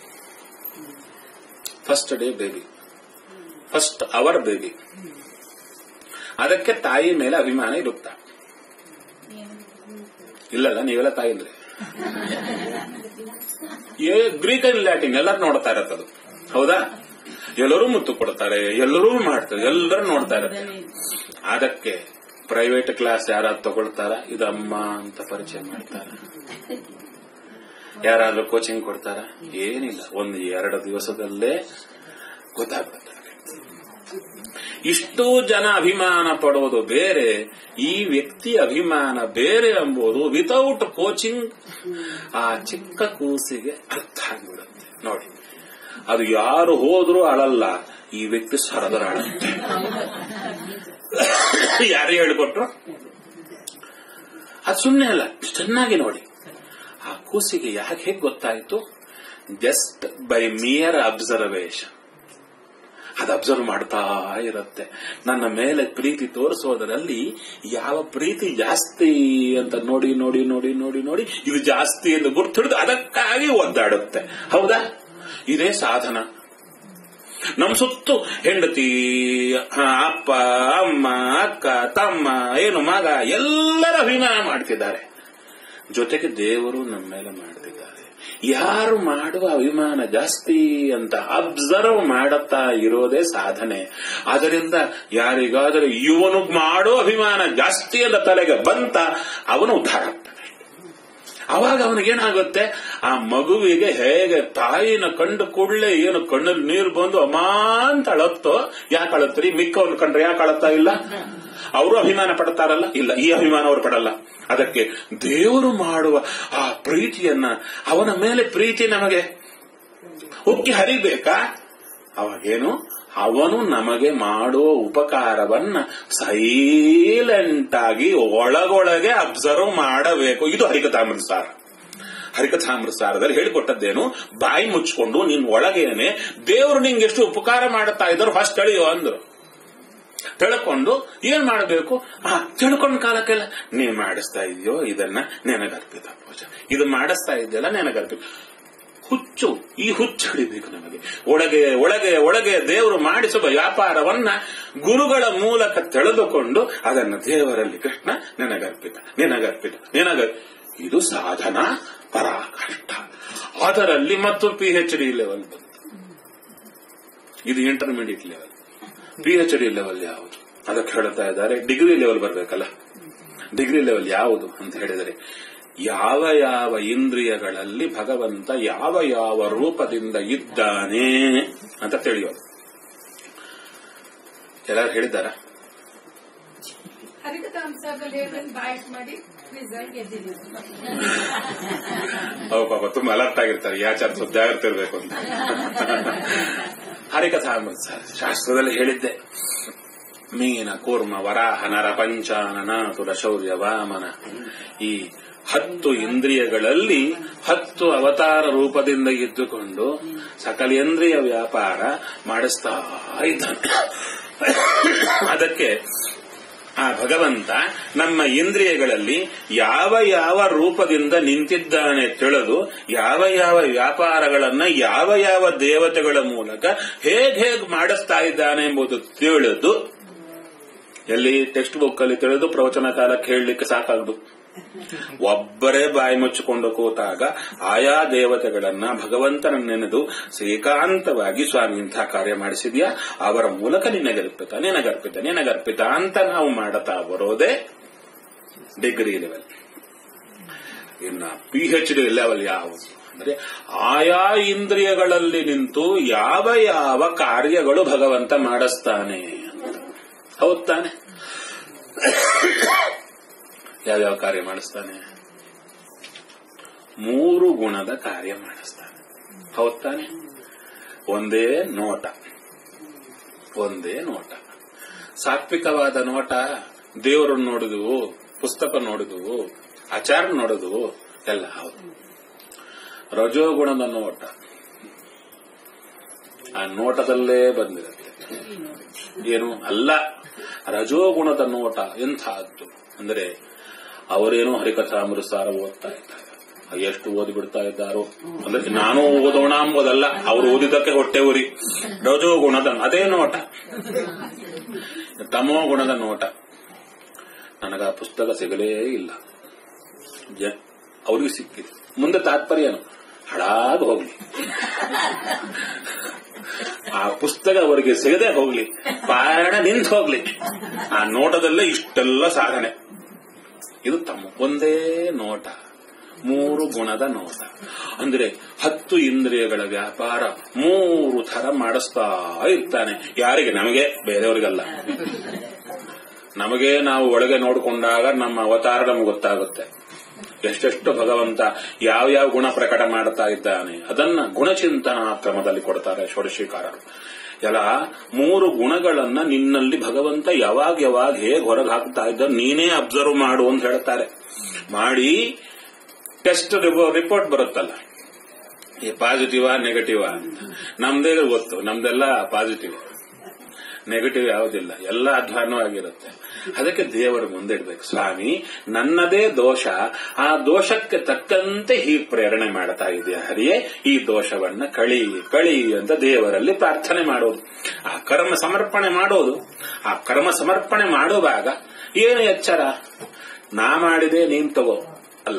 first day baby first hour baby ಅದಕ್ಕೆ ತಾಯಿ ಮೇಲೆ ಅಭಿಮಾನ ಇರುತ್ತಾ ಇಲ್ಲಲ್ಲ ನೀವೆಲ್ಲ ತಾಯಿ ಅಂದ್ರೆ ಏ ಗ್ರೀಕ್ ಅಂಡ್ ಲ್ಯಾಟಿನ್ ಎಲ್ಲರೂ ನೋಡ್ತಾ ಇರತ್ತದು ಹೌದಾ ಎಲ್ಲರೂ ಮುತ್ತು ಕೊಡ್ತಾರೆ ಎಲ್ಲರೂ ಮಾಡ್ತಾರೆ ಎಲ್ಲರೂ ನೋಡ್ತಾ ಇರತ್ತೆ ಅದಕ್ಕೆ ಪ್ರೈವೇಟ್ ಕ್ಲಾಸ್ ಯಾರಾದ್ರು ತಗೊಳ್ತಾರ ಇದು ಅಮ್ಮ ಅಂತ ಪರಿಚಯ ಮಾಡ್ತಾರ ಯಾರಾದ್ರೂ ಕೋಚಿಂಗ್ ಕೊಡ್ತಾರ ಏನಿಲ್ಲ ಒಂದು ಎರಡು ದಿವಸದಲ್ಲೇ ಗೊತ್ತಾಗ್ತದೆ ಇಷ್ಟು ಜನ ಅಭಿಮಾನ ಪಡೋದು ಬೇರೆ ಈ ವ್ಯಕ್ತಿ ಅಭಿಮಾನ ಬೇರೆ ಎಂಬುದು ವಿತೌಟ್ ಕೋಚಿಂಗ್ ಆ ಚಿಕ್ಕ ಕೂಸಿಗೆ ಅರ್ಥ ಆಗ್ಬಿಡುತ್ತೆ ನೋಡಿ ಅದು ಯಾರು ಹೋದ್ರೂ ಅಳಲ್ಲ ಈ ವ್ಯಕ್ತಿ ಸರದರ ಅಳುತ್ತೆ ಯಾರೇ ಹೇಳ್ಕೊಟ್ರು ಅದು ಸುಮ್ಮನೆ ಅಲ್ಲ ಚೆನ್ನಾಗಿ ನೋಡಿ ಆ ಕೂಸಿಗೆ ಯಾಕೆ ಹೇಗೆ ಗೊತ್ತಾಯ್ತು ಜಸ್ಟ್ ಬೈ ಮಿಯರ್ ಅಬ್ಸರ್ವೇಷನ್ ಅದು ಅಬ್ಸರ್ವ್ ಮಾಡ್ತಾ ಇರುತ್ತೆ ನನ್ನ ಮೇಲೆ ಪ್ರೀತಿ ತೋರಿಸೋದರಲ್ಲಿ ಯಾವ ಪ್ರೀತಿ ಜಾಸ್ತಿ ಅಂತ ನೋಡಿ ನೋಡಿ ನೋಡಿ ನೋಡಿ ನೋಡಿ ಇದು ಜಾಸ್ತಿ ಎಂದು ಗುರ್ತು ಹಿಡಿದು ಅದಕ್ಕಾಗಿ ಒದ್ದಾಡುತ್ತೆ ಹೌದಾ ಇದೇ ಸಾಧನ ನಮ್ ಸುತ್ತು ಹೆಂಡತಿ ಹ, ಅಪ್ಪ ಅಮ್ಮ ಅಕ್ಕ ತಮ್ಮ ಏನು ಮಗ ಎಲ್ಲರ ಅಭಿಮಾನ ಮಾಡ್ತಿದ್ದಾರೆ ಜೊತೆಗೆ ದೇವರು ನಮ್ಮ ಮೇಲೆ ಮಾಡ್ತಿದ್ದಾರೆ ಯಾರು ಮಾಡುವ ಅಭಿಮಾನ ಜಾಸ್ತಿ ಅಂತ ಅಬ್ಸರ್ವ್ ಮಾಡುತ್ತಾ ಇರೋದೇ ಸಾಧನೆ ಅದರಿಂದ ಯಾರಿಗಾದರೂ ಇವನು ಮಾಡೋ ಅಭಿಮಾನ ಜಾಸ್ತಿ ಅಂತ ತಲೆಗೆ ಬಂತ ಅವನು ಉದ್ಧಾರ ಆಗ್ತಾನೆ ಅವಾಗ ಅವನಿಗೇನಾಗುತ್ತೆ ಆ ಮಗುವಿಗೆ ಹೇಗೆ ತಾಯಿನ ಕಂಡು ಕೂಡಲೇ ಏನು ಕಣ್ಣಲ್ಲಿ ನೀರು ಬಂದು ಅಮ್ಮ ಅಂತ ಅಳತ್ತೋ ಯಾಕೆ ಅಳತ್ರಿ ಮಿಕ್ಕವ್ರನ್ನ ಕಂಡ್ರೆ ಯಾಕೆ ಅಳತ್ತಾ ಇಲ್ಲ ಅವರು ಅಭಿಮಾನ ಪಡ್ತಾರಲ್ಲ ಇಲ್ಲ ಈ ಅಭಿಮಾನ ಅವರು ಪಡಲ್ಲ ಅದಕ್ಕೆ ದೇವರು ಮಾಡುವ ಆ ಪ್ರೀತಿಯನ್ನ ಅವನ ಮೇಲೆ ಪ್ರೀತಿ ನಮಗೆ ಉಕ್ಕಿ ಹರಿಬೇಕಾ ಅವಾಗೇನು ಅವನು ನಮಗೆ ಮಾಡೋ ಉಪಕಾರವನ್ನ ಸೈಲೆಂಟ್ ಆಗಿ ಒಳಗೊಳಗೆ ಅಬ್ಸರ್ವ್ ಮಾಡಬೇಕು ಇದು ಹರಿಕಥಾಮೃತಸಾರ ಹರಿಕಥಾಮೃತಸಾರದಲ್ಲಿ ಹೇಳಿಕೊಟ್ಟದ್ದೇನು ಬಾಯಿ ಮುಚ್ಕೊಂಡು ನಿನ್ ಒಳಗೇನೆ ದೇವರು ನಿಂಗೆ ಎಷ್ಟು ಉಪಕಾರ ಮಾಡುತ್ತಾ ಇದ್ರು ಫಸ್ಟ್ ತಿಳಿಯೋ ಅಂದ್ರು ತಿಳ್ಕೊಂಡು ಏನ್ ಮಾಡಬೇಕು ಆ ತಿಳ್ಕೊಂಡ ಕಾಲಕ್ಕೆಲ್ಲ ನೀ ಮಾಡಿಸ್ತಾ ಇದೆಯೋ ಇದನ್ನ ನೆನಗರ್ಪಿತ ಪೂಜ ಇದು ಮಾಡಿಸ್ತಾ ಇದೆಯಲ್ಲ ನೆನಗರ್ಪಿತ ಹುಚ್ಚು ಈ ಹುಚ್ಚು ಹಿಡಿಬೇಕು ನಮಗೆ ಒಳಗೆ ಒಳಗೆ ಒಳಗೆ ದೇವರು ಮಾಡಿಸುವ ವ್ಯಾಪಾರವನ್ನ ಗುರುಗಳ ಮೂಲಕ ತಿಳಿದುಕೊಂಡು ಅದನ್ನು ದೇವರಲ್ಲಿ ಕೃಷ್ಣ ನೆನಗರ್ಪಿತ ನೆನಗರ್ಪಿತ ನೆನಗ ಇದು ಸಾಧನ ಪರಾಕಷ್ಟ ಅದರಲ್ಲಿ ಮತ್ತು ಪಿ ಎಚ್ ಡಿ ಲೆವೆಲ್ ಬಂತು ಇದು intermediate level P H D level ಯಾವುದು ಅದಕ್ಕೆ ಹೇಳ್ತಾ ಇದ್ದಾರೆ ಡಿಗ್ರಿ ಲೆವೆಲ್ ಬರಬೇಕಲ್ಲ ಡಿಗ್ರಿ ಲೆವೆಲ್ ಯಾವುದು ಅಂತ ಹೇಳಿದರೆ ಯಾವ ಯಾವ ಇಂದ್ರಿಯಗಳಲ್ಲಿ ಭಗವಂತ ಯಾವ ಯಾವ ರೂಪದಿಂದ ಇದ್ದಾನೆ ಅಂತ ತಿಳಿಯೋದು ಎಲ್ಲರೂ ಹೇಳಿದ್ದಾರ ಹರಿಕಥಾಂಸದಲ್ಲಿ ಹೇಳಿದ್ರೆ ಬಾಯ್ಸ್ ಮಾಡಿ ರಿಸಲ್ಟ್ ಗೆದ್ದಿದ್ದೀವಿ ಅವು ಪಾಪ ತುಂಬಾ ಅಲರ್ಟ್ ಆಗಿರ್ತಾರೆ ಯಾಚಾರ ಸ್ವಲ್ಪ ಜಾಗ್ರತೆ ಇರಬೇಕು ಅಂತ ಹರಿಕಥಾಮೃತ ಶಾಸ್ತ್ರದಲ್ಲಿ ಹೇಳಿದ್ದೆ ಮೀನ ಕೂರ್ಮ ವರಾಹ ನರ ಪಂಚಾನನ ತುರ ಶೌರ್ಯ ವಾಮನ ಈ ಹತ್ತು ಇಂದ್ರಿಯಗಳಲ್ಲಿ ಹತ್ತು ಅವತಾರ ರೂಪದಿಂದ ಇದ್ದುಕೊಂಡು ಸಕಲೇಂದ್ರಿಯ ವ್ಯಾಪಾರ ಮಾಡಿಸ್ತಾ ಇದ್ದಾನೆ ಅದಕ್ಕೆ ಆ ಭಗವಂತ ನಮ್ಮ ಇಂದ್ರಿಯಗಳಲ್ಲಿ ಯಾವ ಯಾವ ರೂಪದಿಂದ ನಿಂತಿದ್ದಾನೆ ತಿಳಿದು ಯಾವ ಯಾವ ವ್ಯಾಪಾರಗಳನ್ನ ಯಾವ ಯಾವ ದೇವತೆಗಳ ಮೂಲಕ ಹೇಗ್ ಹೇಗ್ ಮಾಡಿಸ್ತಾ ಇದ್ದಾನೆ ಎಂಬುದು ತಿಳಿದು ಎಲ್ಲಿ ಟೆಕ್ಸ್ಟ್ ಬುಕ್ ಅಲ್ಲಿ ತಿಳಿದು ಪ್ರವಚನ ಕಾಲಕ್ಕೆ ಹೇಳಲಿಕ್ಕೆ ಸಾಕಾಗದು ಒಬ್ಬರೇ ಬಾಯಿ ಮುಚ್ಚಿಕೊಂಡು ಕೂತಾಗ ಆಯಾ ದೇವತೆಗಳನ್ನ ಭಗವಂತನ ನೆನೆದು ಶ್ರೀಕಾಂತವಾಗಿ ಸ್ವಾಮಿ ಇಂಥ ಕಾರ್ಯ ಮಾಡಿಸಿದ್ಯಾ ಅವರ ಮೂಲಕ ನಿನಗರ್ಪಿತ ನಿನಗರ್ಪಿತ ನಿನಗರ್ಪಿತ ಅಂತ ನಾವು ಮಾಡುತ್ತಾ ಬರೋದೇ ಡಿಗ್ರಿ ಲೆವೆಲ್ ಇನ್ನ ಪಿ ಎಚ್ ಡಿ ಲೆವೆಲ್ ಯಾವುದು ಅಂದ್ರೆ ಆಯಾ ಇಂದ್ರಿಯಗಳಲ್ಲಿ ನಿಂತು ಯಾವ ಯಾವ ಕಾರ್ಯಗಳು ಭಗವಂತ ಮಾಡಿಸ್ತಾನೆ ಹೌದ್ ತಾನೆ ಯಾವ್ಯಾವ ಕಾರ್ಯ ಮಾಡಿಸ್ತಾನೆ ಮೂರು ಗುಣದ ಕಾರ್ಯ ಮಾಡಿಸ್ತಾನೆ ಹೌದ್ ತಾನೆ ಒಂದೇ ನೋಟ ಒಂದೇ ನೋಟ ಸಾತ್ವಿಕವಾದ ನೋಟ ದೇವರನ್ನು ನೋಡಿದ್ವು ಪುಸ್ತಕ ನೋಡಿದ್ವು ಆಚಾರ ನೋಡಿದ್ವು ಎಲ್ಲ ಹೌದು ರಜೋಗುಣದ ನೋಟ ಆ ನೋಟದಲ್ಲೇ ಬಂದಿರುತ್ತೆ ಏನು ಅಲ್ಲ ರಜೋಗುಣದ ನೋಟ ಎಂಥದ್ದು ಅಂದರೆ ಅವರೇನೋ ಹರಿಕಥಾಮೃತಸಾರ ಓದ್ತಾ ಇದ್ದಾರೆ ಎಷ್ಟು ಓದಿ ಬಿಡ್ತಾ ಇದ್ದಾರೋ ಅಂದ್ರೆ ನಾನು ಓದೋಣ ಅಂಬೋದಲ್ಲ ಅವ್ರು ಓದಿದ್ದಕ್ಕೆ ಹೊಟ್ಟೆ ಉರಿ ರಜೋಗುಣದ ಅದೇ ನೋಟ ತಮೋ ಗುಣದ ನೋಟ ನನಗ ಆ ಪುಸ್ತಕ ಸಿಗಲೇ ಇಲ್ಲ ಜ- ಅವ್ರಿಗೆ ಸಿಕ್ಕಿದೆ ಮುಂದೆ ತಾತ್ಪರ್ಯನು ಹಾಳಾಗಿ ಹೋಗ್ಲಿ ಆ ಪುಸ್ತಕ ಅವರಿಗೆ ಸಿಗದೆ ಹೋಗ್ಲಿ ಪಾರಾಯಣ ನಿಂತು ಹೋಗ್ಲಿ ಆ ನೋಟದಲ್ಲೇ ಇಷ್ಟೆಲ್ಲ ಸಾಧನೆ ಇದು ತಮ್ಮ ಒಂದೇ ನೋಟ ಮೂರು ಗುಣದ ನೋಟ ಅಂದ್ರೆ ಹತ್ತು ಇಂದ್ರಿಯಗಳ ವ್ಯಾಪಾರ ಮೂರು ಥರ ಮಾಡಿಸ್ತಾ ಇರ್ತಾನೆ ಯಾರಿಗೆ ನಮಗೆ ಬೇರೆಯವರಿಗಲ್ಲ ನಮಗೆ ನಾವು ಒಳಗೆ ನೋಡಿಕೊಂಡಾಗ ನಮ್ಮ ಅವತಾರ ನಮ್ಗೆ ಗೊತ್ತಾಗುತ್ತೆ ಎಷ್ಟೆಷ್ಟು ಭಗವಂತ ಯಾವ ಯಾವ ಗುಣ ಪ್ರಕಟ ಮಾಡ್ತಾ ಇದ್ದಾನೆ ಅದನ್ನ ಗುಣಚಿಂತನಾ ಕ್ರಮದಲ್ಲಿ ಕೊಡ್ತಾರೆ ಷೋಡಶಿಕಾರರು ಎಲ್ಲ ಮೂರು ಗುಣಗಳನ್ನ ನಿನ್ನಲ್ಲಿ ಭಗವಂತ ಯಾವಾಗ ಯಾವಾಗ ಹೇಗೆ ಹೊರಗೆ ಹಾಕ್ತಾ ಇದ್ದ ನೀನೇ ಅಬ್ಸರ್ವ್ ಮಾಡು ಅಂತ ಹೇಳ್ತಾರೆ ಮಾಡಿ ಟೆಸ್ಟ್ ರಿಪೋರ್ಟ್ ಬರುತ್ತಲ್ಲ ಈ ಪಾಸಿಟಿವಾ ನೆಗೆಟಿವಾ ಅಂತ ನಮ್ದೇ ಗೊತ್ತು ನಮ್ದೆಲ್ಲ ಪಾಸಿಟಿವ್ ನೆಗೆಟಿವ್ ಯಾವುದಿಲ್ಲ ಎಲ್ಲ ಅಧ್ವಾನವಾಗಿರುತ್ತೆ ಅದಕ್ಕೆ ದೇವರ ಮುಂದೆ ಇಡ್ಬೇಕು ಸ್ವಾಮಿ ನನ್ನದೇ ದೋಷ ಆ ದೋಷಕ್ಕೆ ತಕ್ಕಂತೆ ಹೀಗೆ ಪ್ರೇರಣೆ ಮಾಡ್ತಾ ಇದೆಯಾ ಹರಿಯೇ ಈ ದೋಷವನ್ನ ಕಳಿ ಕಳಿ ಅಂತ ದೇವರಲ್ಲಿ ಪ್ರಾರ್ಥನೆ ಮಾಡೋದು ಆ ಕರ್ಮ ಸಮರ್ಪಣೆ ಮಾಡೋದು ಆ ಕರ್ಮ ಸಮರ್ಪಣೆ ಮಾಡುವಾಗ ಏನು ಎಚ್ಚರ ನಾ ಮಾಡಿದೆ ನೀನ್ ತಗೋ ಅಲ್ಲ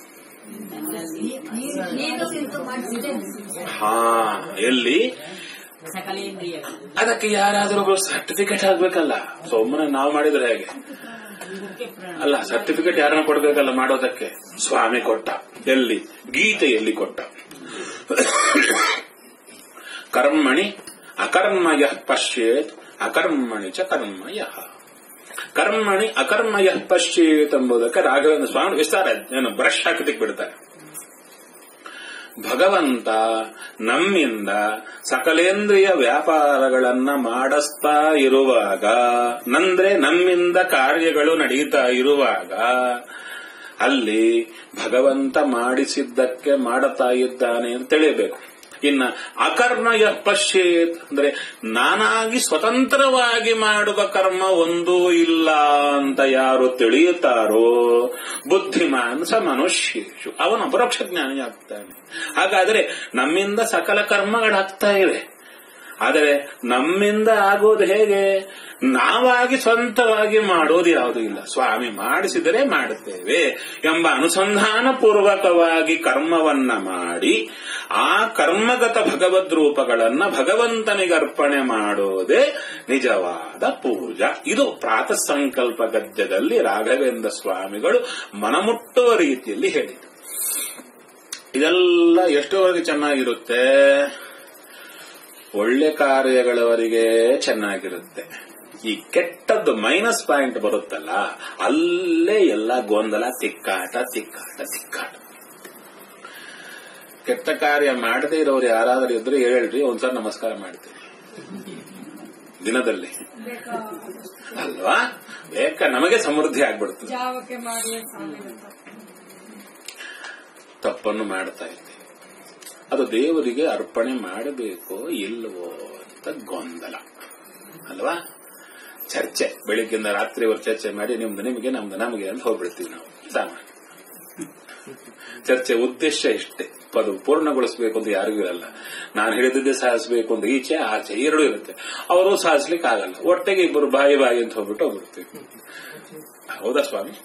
ನೀನು ನಿಂತು ಮಾಡಿಸಿದೆ ಹಾ ಎಲ್ಲಿ ಸಕಲೇಂದ್ರಿಯಗಳು ಅದಕ್ಕೆ ಯಾರಾದರೂ ಸರ್ಟಿಫಿಕೇಟ್ ಆಗ್ಬೇಕಲ್ಲ ಸುಮ್ಮನೆ ನಾವು ಮಾಡಿದ್ರೆ ಹೇಗೆ ಅಲ್ಲ ಸರ್ಟಿಫಿಕೇಟ್ ಯಾರನ್ನ ಕೊಡ್ಬೇಕಲ್ಲ ಮಾಡೋದಕ್ಕೆ ಸ್ವಾಮಿ ಕೊಟ್ಟ ಎಲ್ಲಿ ಗೀತೆಯಲ್ಲಿ ಕೊಟ್ಟ ಕರ್ಮಣಿ ಅಕರ್ಮಯ ಪಶ್ಯೇತ್ ಅಕರ್ಮಣಿ ಚ ಕರ್ಮಯ ಕರ್ಮಣಿ ಅಕರ್ಮಯ ಪಶ್ಯೇತ್ ಎಂಬುದಕ್ಕೆ ರಾಘವೇಂದ್ರ ಸ್ವಾಮಿ ವಿಸ್ತಾರ ಏನು ಬ್ರಷ್ ಹಾಕದಿಕ್ ಬಿಡ್ತಾರೆ ಭಗವಂತ ನಮ್ಮಿಂದ ಸಕಲೇಂದ್ರಿಯ ವ್ಯಾಪಾರಗಳನ್ನ ಮಾಡಿಸ್ತಾ ಇರುವಾಗ ನಂದ್ರೆ ನಮ್ಮಿಂದ ಕಾರ್ಯಗಳು ನಡೀತಾ ಇರುವಾಗ ಅಲ್ಲಿ ಭಗವಂತ ಮಾಡಿಸಿದ್ದಕ್ಕೆ ಮಾಡುತ್ತಾ ಇದ್ದಾನೆ ಅಂತ ತಿಳಿಯಬೇಕು ಇನ್ನ ಅಕರ್ಮಯ ಪಶ್ಯೇತ್ ಅಂದ್ರೆ ನಾನಾಗಿ ಸ್ವತಂತ್ರವಾಗಿ ಮಾಡುವ ಕರ್ಮ ಒಂದೂ ಇಲ್ಲ ಅಂತ ಯಾರು ತಿಳಿಯುತ್ತಾರೋ ಬುದ್ಧಿಮಾನ್ ಸ ಮನುಷ್ಯೇಶು ಅವನು ಅಪರೋಕ್ಷ ಜ್ಞಾನಿಯಾಗ್ತಾನೆ ಹಾಗಾದರೆ ನಮ್ಮಿಂದ ಸಕಲ ಕರ್ಮಗಳಾಗ್ತಾ ಇವೆ ಆದರೆ ನಮ್ಮಿಂದ ಆಗೋದು ಹೇಗೆ ನಾವಾಗಿ ಸ್ವಂತವಾಗಿ ಮಾಡೋದು ಯಾವುದೂ ಇಲ್ಲ ಸ್ವಾಮಿ ಮಾಡಿಸಿದರೆ ಮಾಡುತ್ತೇವೆ ಎಂಬ ಅನುಸಂಧಾನ ಪೂರ್ವಕವಾಗಿ ಕರ್ಮವನ್ನ ಮಾಡಿ ಆ ಕರ್ಮಗತ ಭಗವದ್ ರೂಪಗಳನ್ನ ಭಗವಂತನಿಗೆ ಅರ್ಪಣೆ ಮಾಡೋದೇ ನಿಜವಾದ ಪೂಜಾ ಇದು ಪ್ರಾತಃ ಸಂಕಲ್ಪ ಗದ್ಯದಲ್ಲಿ ರಾಘವೇಂದ್ರ ಸ್ವಾಮಿಗಳು ಮನಮುಟ್ಟುವ ರೀತಿಯಲ್ಲಿ ಹೇಳಿದರು ಇದೆಲ್ಲ ಎಷ್ಟುವರೆಗೆ ಚೆನ್ನಾಗಿರುತ್ತೆ ಒಳ್ಳೆ ಕಾರ್ಯಗಳವರಿಗೆ ಚೆನ್ನಾಗಿರುತ್ತೆ ಈ ಕೆಟ್ಟದ್ದು ಮೈನಸ್ ಪಾಯಿಂಟ್ ಬರುತ್ತಲ್ಲ ಅಲ್ಲೇ ಎಲ್ಲ ಗೊಂದಲ ತಿಕ್ಕಾಟ ತಿಕ್ಕಾಟ ತಿಕ್ಕಾಟ ಕೆಟ್ಟ ಕಾರ್ಯ ಮಾಡದೇ ಇರೋರು ಯಾರಾದರೂ ಇದ್ರೆ ಹೇಳ್ರಿ ಒಂದ್ಸಲ ನಮಸ್ಕಾರ ಮಾಡ್ತೀನಿ ದಿನದಲ್ಲಿ ಅಲ್ವಾ ಬೇಕ ನಮಗೆ ಸಮೃದ್ಧಿ ಆಗ್ಬಿಡ್ತದೆ ಜಾವಕ್ಕೆ ಮಾಡಿ ಸ್ವಾಮಿ ಅಂತ ತಪ್ಪನ್ನು ಮಾಡ್ತಾ ಇದ್ದೆ ಅದು ದೇವರಿಗೆ ಅರ್ಪಣೆ ಮಾಡಬೇಕೋ ಇಲ್ಲವೋ ಅಂತ ಗೊಂದಲ ಅಲ್ವಾ ಚರ್ಚೆ ಬೆಳಿಗ್ಗಿಂದ ರಾತ್ರಿವರೆಗೆ ಚರ್ಚೆ ಮಾಡಿ ನಿಮ್ದು ನಿಮಗೆ ನಮ್ದು ನಮಗೆ ಅಂತ ಹೋಗ್ಬಿಡ್ತೀವಿ ನಾವು ಸಾಮಾನ್ಯ ಚರ್ಚೆ ಉದ್ದೇಶ ಇಷ್ಟೇ ಅದು ಪೂರ್ಣಗೊಳಿಸಬೇಕು ಅಂತ ಯಾರಿಗೂ ಇರಲ್ಲ ನಾನು ಹೇಳಿದ್ದೇ ಸಾಧಿಸಬೇಕು ಅಂತ ಈಚೆ ಆಚೆ ಎರಡು ಇರುತ್ತೆ ಅವರು ಸಾಧಿಸ್ಲಿಕ್ಕೆ ಆಗಲ್ಲ ಒಟ್ಟಿಗೆ ಇಬ್ಬರು ಬಾಯಿ ಬಾಯಿ ಅಂತ ಹೋಗ್ಬಿಟ್ಟು ಹೋಗ್ಬಿಡ್ತೀವಿ ಹೌದಾ ಸ್ವಾಮಿ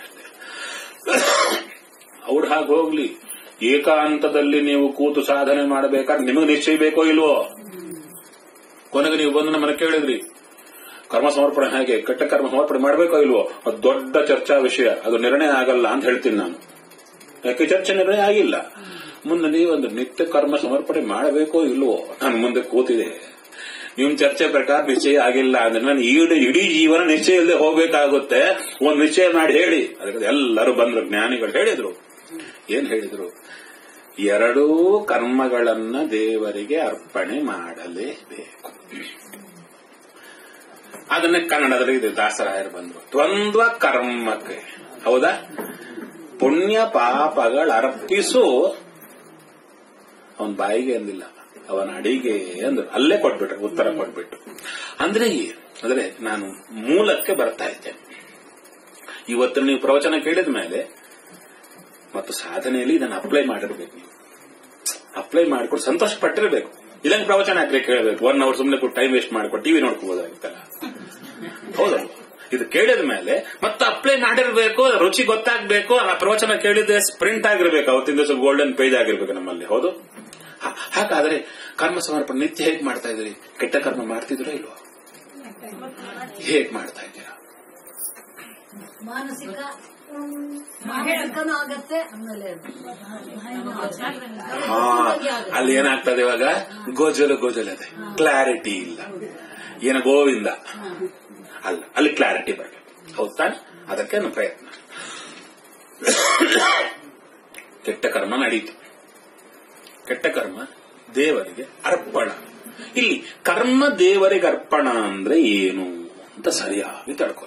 ಅವ್ರು ಹಾಗೆ ಹೋಗ್ಲಿ ಏಕಾಂತದಲ್ಲಿ ನೀವು ಕೂತು ಸಾಧನೆ ಮಾಡಬೇಕಾದ್ರೆ ನಿಮಗೆ ನಿಶ್ಚಯ ಬೇಕೋ ಇಲ್ವೋ ಕೊನೆಗೆ ನೀವು ಬಂದು ನಮ್ಮನ್ನ ಕೇಳಿದ್ರಿ ಕರ್ಮ ಸಮರ್ಪಣೆ ಹೇಗೆ ಕೆಟ್ಟ ಕರ್ಮ ಸಮರ್ಪಣೆ ಮಾಡಬೇಕೋ ಇಲ್ವೋ ಅದು ದೊಡ್ಡ ಚರ್ಚಾ ವಿಷಯ ಅದು ನಿರ್ಣಯ ಆಗಲ್ಲ ಅಂತ ಹೇಳ್ತೀನಿ ನಾನು ಯಾಕೆ ಚರ್ಚೆ ನಿರ್ಣಯ ಆಗಿಲ್ಲ ಮುಂದೆ ನೀವೊಂದು ನಿತ್ಯ ಕರ್ಮ ಸಮರ್ಪಣೆ ಮಾಡಬೇಕೋ ಇಲ್ವೋ ನಾನು ಮುಂದೆ ಕೂತಿದೆ ನಿಮ್ ಚರ್ಚೆ ಪ್ರಕಾರ ನಿಶ್ಚಯ ಆಗಿಲ್ಲ ಅಂದ್ರೆ ನಾನು ಇಡೀ ಇಡೀ ಜೀವನ ನಿಶ್ಚಯ ಇಲ್ಲದೆ ಹೋಗ್ಬೇಕಾಗುತ್ತೆ ಒಂದ್ ನಿಶ್ಚಯ ಮಾಡಿ ಹೇಳಿ ಅದಕ್ಕೆ ಎಲ್ಲರೂ ಬಂದ್ರು ಜ್ಞಾನಿಗಳು ಹೇಳಿದ್ರು ಏನ್ ಹೇಳಿದ್ರು ಎರಡೂ ಕರ್ಮಗಳನ್ನ ದೇವರಿಗೆ ಅರ್ಪಣೆ ಮಾಡಲೇಬೇಕು ಅದನ್ನೇ ಕನ್ನಡದಲ್ಲಿ ಇದೆ ದಾಸರಾಯರು ಬಂದ್ರು ದ್ವಂದ್ವ ಕರ್ಮಕ್ಕೆ ಹೌದಾ ಪುಣ್ಯ ಪಾಪಗಳ ಅರ್ಪಿಸು ಅವನ ಬಾಯಿಗೆ ಅಂದಿಲ್ಲ ಅವನ ಅಡಿಗೆ ಅಂದ್ರು ಅಲ್ಲೇ ಕೊಟ್ಬಿಟ್ರು ಉತ್ತರ ಕೊಟ್ಬಿಟ್ರು ಅಂದ್ರೆ ಏನು ಅಂದ್ರೆ ನಾನು ಮೂಲಕ್ಕೆ ಬರ್ತಾ ಇದ್ದೇನೆ ಇವತ್ತು ನೀವು ಪ್ರವಚನ ಕೇಳಿದ ಮೇಲೆ ಮತ್ತು ಸಾಧನೆಯಲ್ಲಿ ಇದನ್ನು ಅಪ್ಲೈ ಮಾಡಿರ್ಬೇಕು ನೀವು ಅಪ್ಲೈ ಮಾಡ್ಕೊಂಡು ಸಂತೋಷ ಪಟ್ಟಿರ್ಬೇಕು ಇದಂಗೆ ಪ್ರವಚನ ಹಾಕ್ರೆ ಕೇಳಬೇಕು ಒನ್ ಅವರ್ ಸುಮ್ಮನೆ ಕೊಟ್ಟು ಟೈಮ್ ವೇಸ್ಟ್ ಮಾಡ್ಕೊಂಡು ಟಿವಿ ನೋಡ್ಕೋಬಹುದಾಗುತ್ತಲ್ಲ ಹೌದಲ್ಲ ಇದು ಕೇಳಿದ ಮೇಲೆ ಮತ್ತೆ ಅಪ್ಲೈ ಮಾಡಿರ್ಬೇಕು ರುಚಿ ಗೊತ್ತಾಗ್ಬೇಕು ಆ ಪ್ರವಚನ ಕೇಳಿದ್ರೆ ಪ್ರಿಂಟ್ ಆಗಿರ್ಬೇಕು ಅವತ್ತಿನ ದಿವಸ ಗೋಲ್ಡನ್ ಪೇಜ್ ಆಗಿರ್ಬೇಕು ನಮ್ಮಲ್ಲಿ ಹೌದು ಹಾ- ಹಾಗಾದ್ರೆ ಕರ್ಮ ಸಮರ್ಪಣೆ ನಿತ್ಯ ಹೇಗ್ ಮಾಡ್ತಾ ಇದ್ರಿ ಕೆಟ್ಟ ಕರ್ಮ ಮಾಡ್ತಿದ್ರೋ ಇಲ್ವಾ ಹೇಗ್ ಮಾಡ್ತಾ ಇದ್ದೀರಾ ಮಾನಸಿಕ ಮಾನಸಿಕನೂ ಆಗತ್ತೆ ಆಮೇಲೆ ಹಾ ಅಲ್ಲಿ ಏನಾಗ್ತದೆ ಇವಾಗ ಗೋಜಲು ಗೋಜಲದೆ ಕ್ಲಾರಿಟಿ ಇಲ್ಲ ಏನ ಗೋವಿಂದ ಅಲ್ಲ ಅಲ್ಲಿ ಕ್ಲಾರಿಟಿ ಬರಬೇಕು ಹೌದ್ ತಾನೆ ಅದಕ್ಕೆ ನನ್ನ ಪ್ರಯತ್ನ ಕೆಟ್ಟ ಕರ್ಮ ನಡೀತು ಕೆಟ್ಟ ಕರ್ಮ ದೇವರಿಗೆ ಅರ್ಪಣ ಇಲ್ಲಿ ಕರ್ಮ ದೇವರಿಗೆ ಅರ್ಪಣ ಅಂದ್ರೆ ಏನು ಅಂತ ಸರಿಯಾಗಿ ತಡ್ಕೋಬೇಕು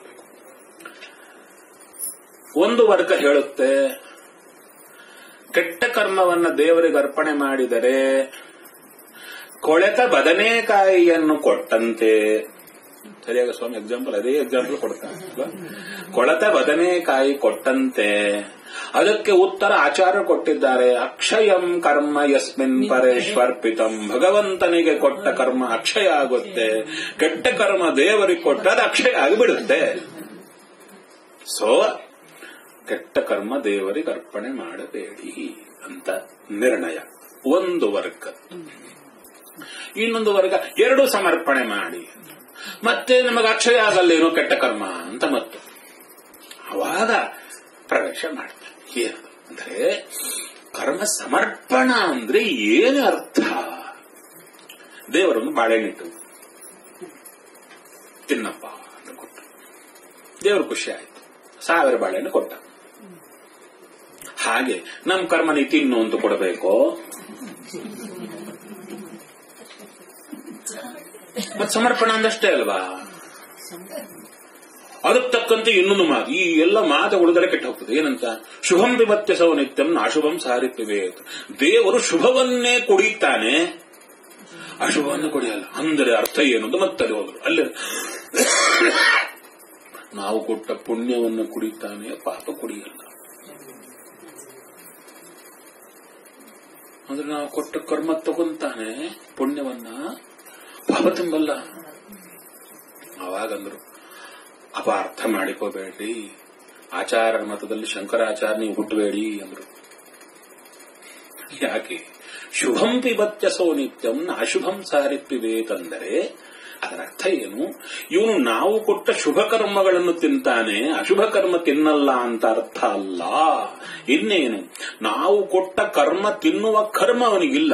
ಒಂದು ವರ್ಗ ಹೇಳುತ್ತೆ ಕೆಟ್ಟ ಕರ್ಮವನ್ನ ದೇವರಿಗೆ ಅರ್ಪಣೆ ಮಾಡಿದರೆ ಕೊಳೆತ ಬದನೆಕಾಯಿಯನ್ನು ಕೊಟ್ಟಂತೆ ಸರಿಯಾಗ ಸ್ವಾಮಿ ಎಕ್ಸಾಂಪಲ್ ಅದೇ ಎಕ್ಸಾಂಪಲ್ ಕೊಡ್ತಾರೆ ಅಲ್ವಾ? ಕೊಳೆತ ಬದನೆಕಾಯಿ ಕೊಟ್ಟಂತೆ ಅದಕ್ಕೆ ಉತ್ತರ ಆಚಾರ್ಯ ಕೊಟ್ಟಿದ್ದಾರೆ ಅಕ್ಷಯಂ ಕರ್ಮ ಯಸ್ಮಿನ್ ಪರೇಶ್ವರ್ಪಿತಂ ಭಗವಂತನಿಗೆ ಕೊಟ್ಟ ಕರ್ಮ ಅಕ್ಷಯ ಆಗುತ್ತೆ ಕೆಟ್ಟ ಕರ್ಮ ದೇವರಿಗೆ ಕೊಟ್ಟರೆ ಅಕ್ಷಯ ಆಗಿಬಿಡುತ್ತೆ ಸೊ ಕೆಟ್ಟ ಕರ್ಮ ದೇವರಿಗೆ ಅರ್ಪಣೆ ಮಾಡಬೇಡಿ ಅಂತ ನಿರ್ಣಯ ಒಂದು ವರ್ಗ ಇನ್ನೊಂದು ವರ್ಗ ಎರಡು ಸಮರ್ಪಣೆ ಮಾಡಿ ಮತ್ತೆ ನಮಗೆ ಅಕ್ಷಯ ಆಗಲ್ಲೇನೋ ಕೆಟ್ಟ ಕರ್ಮ ಅಂತ ಮತ್ತು ಅವಾಗ ಪ್ರವೇಶ ಮಾಡ್ತಾರೆ ಏನು ಅಂದ್ರೆ ಕರ್ಮ ಸಮರ್ಪಣ ಅಂದ್ರೆ ಏನು ಅರ್ಥ ದೇವರನ್ನು ಬಾಳೆಹಣ್ಣಿಟ್ಟು ತಿನ್ನಪ್ಪ ಅಂತ ಕೊಟ್ಟು ದೇವರು ಖುಷಿ ಆಯ್ತು ಸಾವಿರ ಬಾಳೆಹಣ್ಣು ಕೊಟ್ಟ ಹಾಗೆ ನಮ್ ಕರ್ಮ ನೀ ತಿನ್ನು ಅಂತ ಕೊಡಬೇಕು ಮತ್ ಸಮರ್ಪಣ ಅಂದಷ್ಟೇ ಅಲ್ವಾ ಅದಕ್ಕೆ ತಕ್ಕಂತೆ ಇನ್ನೊಂದು ಮಾತು ಈ ಎಲ್ಲ ಮಾತು ಉಳಿದರೆ ಕೆಟ್ಟ ಹೋಗ್ತದೆ ಏನಂತ ಶುಭಂ ವಿಮತ್ಯ ಸೌ ನಿತ್ಯಂ ನಾಶುಭಂ ಸಾರಿತ್ಯವೇ ದೇವರು ಶುಭವನ್ನೇ ಕುಡಿತಾನೆ ಅಶುಭವನ್ನು ಕುಡಿಯಲ್ಲ ಅಂದರೆ ಅರ್ಥ ಏನು ಅಂತ ಮತ್ತೆ ಹೋದ್ರು ಅಲ್ಲಿ ನಾವು ಕೊಟ್ಟ ಪುಣ್ಯವನ್ನು ಕುಡಿತಾನೆ ಪಾಪ ಕುಡಿಯಲ್ಲ ಅಂದ್ರೆ ನಾವು ಕೊಟ್ಟ ಕರ್ಮ ತಗೊಂತಾನೆ ಪುಣ್ಯವನ್ನ ಪಾಪ ತುಂಬಲ್ಲ ಅವಾಗಂದ್ರು ಅಪ ಅರ್ಥ ಮಾಡಿಕೋಬೇಡ್ರಿ ಆಚಾರ ಮತದಲ್ಲಿ ಶಂಕರಾಚಾರ್ಯ ನೀವು ಹುಟ್ಟಬೇಡಿ ಅಂದ್ರು ಯಾಕೆ ಶುಭಂ ಪಿಬತ್ಯಸೋ ನಿತ್ಯಂ ಅಶುಭಂ ಸಾರಿಪಿಬೇಕಂದರೆ ಅದರ ಅರ್ಥ ಏನು ಇವನು ನಾವು ಕೊಟ್ಟ ಶುಭ ಕರ್ಮಗಳನ್ನು ತಿಂತಾನೆ ಅಶುಭ ಕರ್ಮ ತಿನ್ನಲ್ಲ ಅಂತ ಅರ್ಥ ಅಲ್ಲ ಇನ್ನೇನು ನಾವು ಕೊಟ್ಟ ಕರ್ಮ ತಿನ್ನುವ ಕರ್ಮ ಅವನಿಗಿಲ್ಲ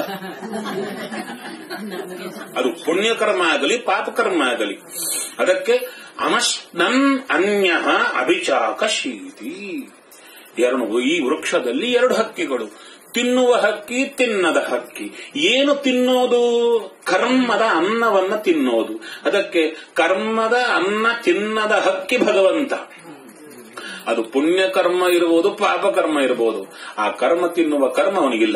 ಅದು ಪುಣ್ಯಕರ್ಮ ಆಗಲಿ ಪಾಪಕರ್ಮ ಆಗಲಿ ಅದಕ್ಕೆ ಅಮಶ್ನನ್ ಅನ್ಯ ಅಭಿಚಾಕ ಶೀತಿ ಎರಡು ಈ ವೃಕ್ಷದಲ್ಲಿ ಎರಡು ಹಕ್ಕಿಗಳು ತಿನ್ನುವ ಹಕ್ಕಿ ತಿನ್ನದ ಹಕ್ಕಿ ಏನು ತಿನ್ನೋದು ಕರ್ಮದ ಅನ್ನವನ್ನ ತಿನ್ನೋದು ಅದಕ್ಕೆ ಕರ್ಮದ ಅನ್ನ ತಿನ್ನದ ಹಕ್ಕಿ ಭಗವಂತ ಅದು ಪುಣ್ಯಕರ್ಮ ಇರಬಹುದು ಪಾಪಕರ್ಮ ಇರಬಹುದು ಆ ಕರ್ಮ ತಿನ್ನುವ ಕರ್ಮ ಅವನಿಗಿಲ್ಲ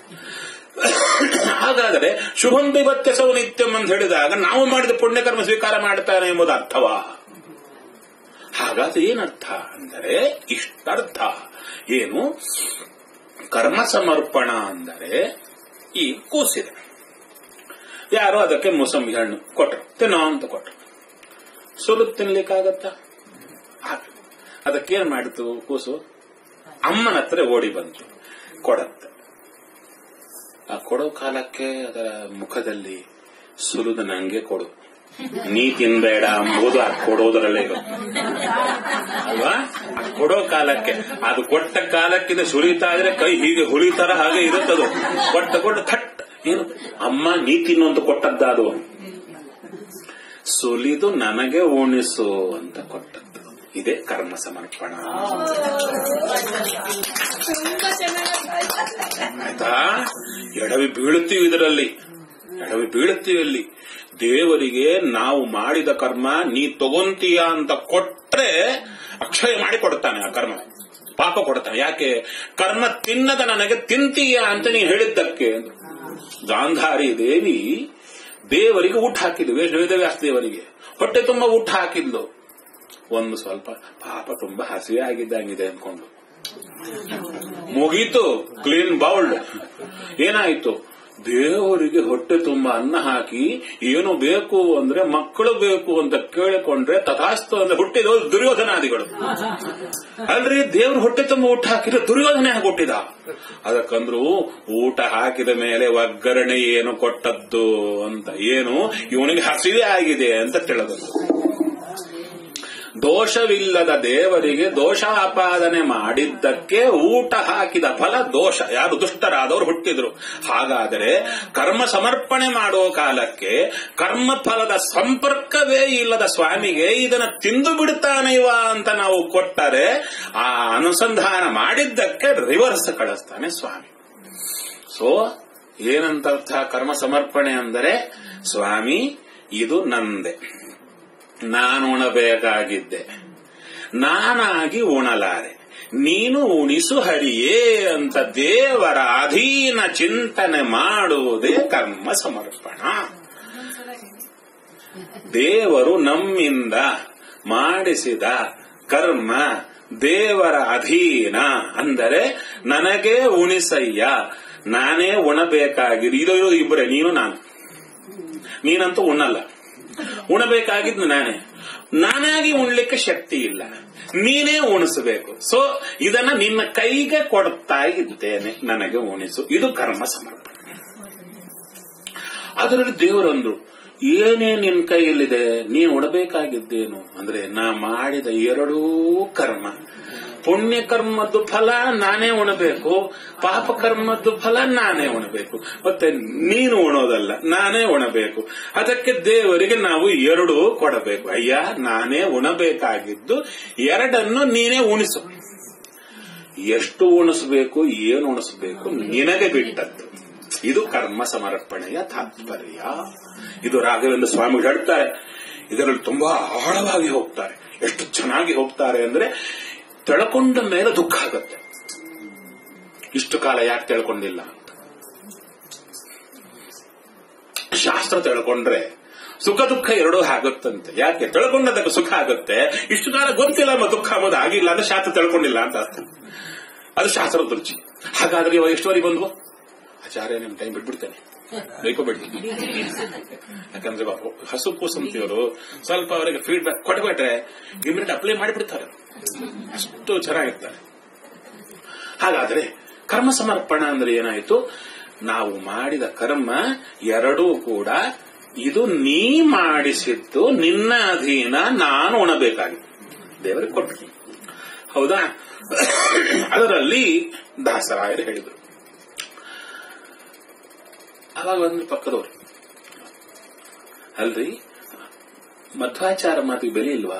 ಹಾಗಾದರೆ ಶುಭಂ ಬಿಭತ್ಯಸೌ ನಿತ್ಯಂ ಅಂತ ಹೇಳಿದಾಗ ನಾವು ಮಾಡಿದ ಪುಣ್ಯಕರ್ಮ ಸ್ವೀಕಾರ ಮಾಡ್ತಾನೆ ಎಂಬುದು ಅರ್ಥವಾ ಹಾಗಾದ್ರೆ ಏನರ್ಥ ಅಂದರೆ ಇಷ್ಟರ್ಥ ಏನು ಕರ್ಮ ಸಮರ್ಪಣ ಅಂದರೆ ಈ ಕೂಸಿದೆ ಯಾರೋ ಅದಕ್ಕೆ ಮೂಸಂಬಿ ಹಣ್ಣು ಕೊಟ್ರು ತಿನ್ನೋ ಅಂತ ಕೊಟ್ರು ಸುಲು ತಿನ್ಲಿಕ್ಕಾಗತ್ತ ಅದಕ್ಕೇನ್ ಮಾಡಿತು ಕೂಸು ಅಮ್ಮನ ಹತ್ರ ಓಡಿ ಬಂತು ಕೊಡತ್ತೆ ಆ ಕೊಡೋ ಕಾಲಕ್ಕೆ ಅದರ ಮುಖದಲ್ಲಿ ಸುಲಿದ ನಂಗೆ ಕೊಡು ನೀ ತಿನ್ಬೇಡ ಅಂಬುದು ಅದು ಕೊಡೋದರಲ್ಲೇ ಇರುತ್ತೆ ಅಲ್ವಾ ಅದು ಕೊಡೋ ಕಾಲಕ್ಕೆ ಅದು ಕೊಟ್ಟ ಕಾಲಕ್ಕಿಂತ ಸುರಿತಾ ಇದ್ರೆ ಕೈ ಹೀಗೆ ಹುಳಿತರ ಹಾಗೆ ಇರುತ್ತದು ಕೊಟ್ಟ ಕೊಟ್ಟ ಥಟ್ ಏನು ಅಮ್ಮ ನೀ ತಿನ್ನು ಅಂತ ಕೊಟ್ಟದ್ದ ಅದು ಸುಲಿದು ನನಗೆ ಉಣಿಸು ಅಂತ ಕೊಟ್ಟದ್ದು ಇದೇ ಕರ್ಮ ಸಮರ್ಪಣ ತುಂಬಾ ಚೆನ್ನಾಗಿ ಆಯ್ತಾ ಎಡವಿ ಬೀಳುತ್ತೀವಿ ಇದರಲ್ಲಿ ಎಡವಿ ಬೀಳುತ್ತೀವಿ ಇಲ್ಲಿ ದೇವರಿಗೆ ನಾವು ಮಾಡಿದ ಕರ್ಮ ನೀ ತಗೊಂತೀಯ ಅಂತ ಕೊಟ್ರೆ ಅಕ್ಷಯ ಮಾಡಿ ಕೊಡ್ತಾನೆ ಆ ಕರ್ಮ ಪಾಪ ಕೊಡ್ತಾನೆ ಯಾಕೆ ಕರ್ಮ ತಿನ್ನದ ನನಗೆ ತಿಂತೀಯ ಅಂತ ನೀ ಹೇಳಿದ್ದಕ್ಕೆ ಗಾಂಧಾರಿ ದೇವಿ ದೇವರಿಗೆ ಊಟ ಹಾಕಿದ್ಲು ವೇದವ್ಯಾಸ ದೇವರಿಗೆ ಹೊಟ್ಟೆ ತುಂಬಾ ಊಟ ಹಾಕಿದ್ಲು ಒಂದು ಸ್ವಲ್ಪ ಪಾಪ ತುಂಬಾ ಹಸಿವೆ ಆಗಿದ್ದಂಗಿದೆ ಅನ್ಕೊಂಡು ಮುಗೀತು ಕ್ಲೀನ್ ಬೌಲ್ಡ್ ಏನಾಯ್ತು ದೇವರಿಗೆ ಹೊಟ್ಟೆ ತುಂಬಾ ಅನ್ನ ಹಾಕಿ ಏನು ಬೇಕು ಅಂದ್ರೆ ಮಕ್ಕಳು ಬೇಕು ಅಂತ ಕೇಳಿಕೊಂಡ್ರೆ ತಥಾಸ್ತು ಅಂದ್ರೆ ಹುಟ್ಟಿದವರು ದುರ್ಯೋಧನಾದಿಗಳು ಅಲ್ರಿ ದೇವ್ರ ಹೊಟ್ಟೆ ತುಂಬ ಊಟ ಹಾಕಿದ್ರೆ ದುರ್ಯೋಧನೆ ಹುಟ್ಟಿದ ಅದಕ್ಕಂದ್ರು ಊಟ ಹಾಕಿದ ಮೇಲೆ ಒಗ್ಗರಣೆ ಏನು ಕೊಟ್ಟದ್ದು ಅಂತ ಏನು ಇವನಿಗೆ ಹಸಿವೆ ಆಗಿದೆ ಅಂತ ತಿಳಿದದ್ದು ದೋಷವಿಲ್ಲದ ದೇವರಿಗೆ ದೋಷಾಪಾದನೆ ಮಾಡಿದ್ದಕ್ಕೆ ಊಟ ಹಾಕಿದ ಫಲ ದೋಷ ಯಾರು ದುಷ್ಟರಾದವರು ಹುಟ್ಟಿದ್ರು ಹಾಗಾದರೆ ಕರ್ಮ ಸಮರ್ಪಣೆ ಮಾಡುವ ಕಾಲಕ್ಕೆ ಕರ್ಮ ಫಲದ ಸಂಪರ್ಕವೇ ಇಲ್ಲದ ಸ್ವಾಮಿಗೆ ಇದನ್ನ ತಿಂದು ಬಿಡ್ತಾನೆವ ಅಂತ ನಾವು ಕೊಟ್ಟರೆ ಆ ಅನುಸಂಧಾನ ಮಾಡಿದ್ದಕ್ಕೆ ರಿವರ್ಸ್ ಕಳಿಸ್ತಾನೆ ಸ್ವಾಮಿ ಸೊ ಏನಂತ ಅರ್ಥ ಕರ್ಮ ಸಮರ್ಪಣೆ ಅಂದರೆ ಸ್ವಾಮಿ ಇದು ನಂದೆ ನಾನು ಉಣಬೇಕಾಗಿದ್ದೆ ನಾನಾಗಿ ಉಣಲಾರೆ ನೀನು ಉಣಿಸು ಹರಿಯೇ ಅಂತ ದೇವರ ಅಧೀನ ಚಿಂತನೆ ಮಾಡುವುದೇ ಕರ್ಮ ಸಮರ್ಪಣ ದೇವರು ನಮ್ಮಿಂದ ಮಾಡಿಸಿದ ಕರ್ಮ ದೇವರ ಅಧೀನ ಅಂದರೆ ನನಗೆ ಉಣಿಸಯ್ಯ ನಾನೇ ಉಣಬೇಕಾಗಿದೆ ಇದು ಇಬ್ಬರೇ ನೀನು ನಾನು ನೀನಂತೂ ಉಣ್ಣಲ್ಲ ಉಣಬೇಕಾಗಿದ್ದು ನಾನೇ ನಾನಾಗಿ ಉಣ್ಲಿಕ್ಕೆ ಶಕ್ತಿ ಇಲ್ಲ ನೀನೇ ಉಣಿಸಬೇಕು ಸೊ ಇದನ್ನ ನಿನ್ನ ಕೈಗೆ ಕೊಡ್ತಾ ಇದ್ದೇನೆ ನನಗೆ ಉಣಿಸು ಇದು ಕರ್ಮ ಸಮರ್ಪಣೆ ಅದರಲ್ಲಿ ದೇವರಂದ್ರು ಏನೇ ನಿನ್ ಕೈಯಲ್ಲಿದೆ ನೀನು ಉಡಬೇಕಾಗಿದ್ದೇನು ಅಂದ್ರೆ ನಾ ಮಾಡಿದ ಎರಡೂ ಕರ್ಮ ಪುಣ್ಯ ಕರ್ಮದ್ದು ಫಲ ನಾನೇ ಉಣಬೇಕು ಪಾಪ ಕರ್ಮದ್ದು ಫಲ ನಾನೇ ಉಣಬೇಕು ಮತ್ತೆ ನೀನು ಉಣೋದಲ್ಲ ನಾನೇ ಉಣಬೇಕು ಅದಕ್ಕೆ ದೇವರಿಗೆ ನಾವು ಎರಡೂ ಕೊಡಬೇಕು ಅಯ್ಯ ನಾನೇ ಉಣಬೇಕಾಗಿದ್ದು ಎರಡನ್ನು ನೀನೇ ಉಣಿಸು ಎಷ್ಟು ಉಣಿಸಬೇಕು ಏನು ಉಣಿಸಬೇಕು ನಿನಗೆ ಬಿಟ್ಟದ್ದು ಇದು ಕರ್ಮ ಸಮರ್ಪಣೆಯ ತಾತ್ಪರ್ಯ ಇದು ರಾಘವೇಂದ್ರ ಸ್ವಾಮಿ ಹೇಳ್ತಾರೆ ಇದರಲ್ಲಿ ತುಂಬಾ ಆಳವಾಗಿ ಹೋಗ್ತಾರೆ ಎಷ್ಟು ಚೆನ್ನಾಗಿ ಹೋಗ್ತಾರೆ ಅಂದ್ರೆ ತಿಳ್ಕೊಂಡ ಮೇಲೆ ದುಃಖ ಆಗುತ್ತೆ ಇಷ್ಟು ಕಾಲ ಯಾಕೆ ತಿಳ್ಕೊಂಡಿಲ್ಲ ಅಂತ ಶಾಸ್ತ್ರ ತಿಳ್ಕೊಂಡ್ರೆ ಸುಖ ದುಃಖ ಎರಡೂ ಆಗುತ್ತಂತೆ ಯಾಕೆ ತಿಳ್ಕೊಂಡದಕ್ಕೆ ಸುಖ ಆಗುತ್ತೆ ಇಷ್ಟು ಕಾಲ ಗೊತ್ತಿಲ್ಲ ನಮ್ಮ ದುಃಖ ಅನ್ನೋದು ಆಗಿಲ್ಲ ಅಂದ್ರೆ ಶಾಸ್ತ್ರ ತಿಳ್ಕೊಂಡಿಲ್ಲ ಅಂತ ಅರ್ಥ ಅದು ಶಾಸ್ತ್ರದ ರುಚಿ ಹಾಗಾದ್ರೆ ಇವಾಗ ಎಷ್ಟುವರೆಗೆ ಬಂದ್ವು ಆಚಾರ್ಯ ನಿಮ್ ಟೈಮ್ ಬಿಟ್ಬಿಡ್ತೇನೆ ಬೈಕೋಬೇಡಿ ಯಾಕಂದ್ರೆ ಬಾಪು ಹಸು ಕೂಸಂತಿಯವರು ಸ್ವಲ್ಪ ಅವರಿಗೆ ಫೀಡ್ಬ್ಯಾಕ್ ಕೊಟ್ಬಿಟ್ರೆ ಇಮಿಡಿಯೇಟ್ ಅಪ್ಲೈ ಮಾಡಿಬಿಡ್ತಾರೆ ಅಷ್ಟು ಚೆನ್ನಾಗಿರ್ತಾರೆ ಹಾಗಾದ್ರೆ ಕರ್ಮ ಸಮರ್ಪಣ ಅಂದ್ರೆ ಏನಾಯ್ತು ನಾವು ಮಾಡಿದ ಕರ್ಮ ಎರಡೂ ಕೂಡ ಇದು ನೀ ಮಾಡಿಸಿದ್ದು ನಿನ್ನ ಅಧೀನ ನಾನು ಉಣಬೇಕಾಗಿತ್ತು ದೇವರಿಗೆ ಕೊಟ್ಟು ಹೌದಾ ಅದರಲ್ಲಿ ದಾಸರಾಯರು ಹೇಳಿದರು ಅವಾಗ ಒಂದು ಪಕ್ಕದವರು ಅಲ್ರಿ ಮಧ್ವಾಚಾರ ಮಾತಿಗೆ ಬೆಲೆ ಇಲ್ವಾ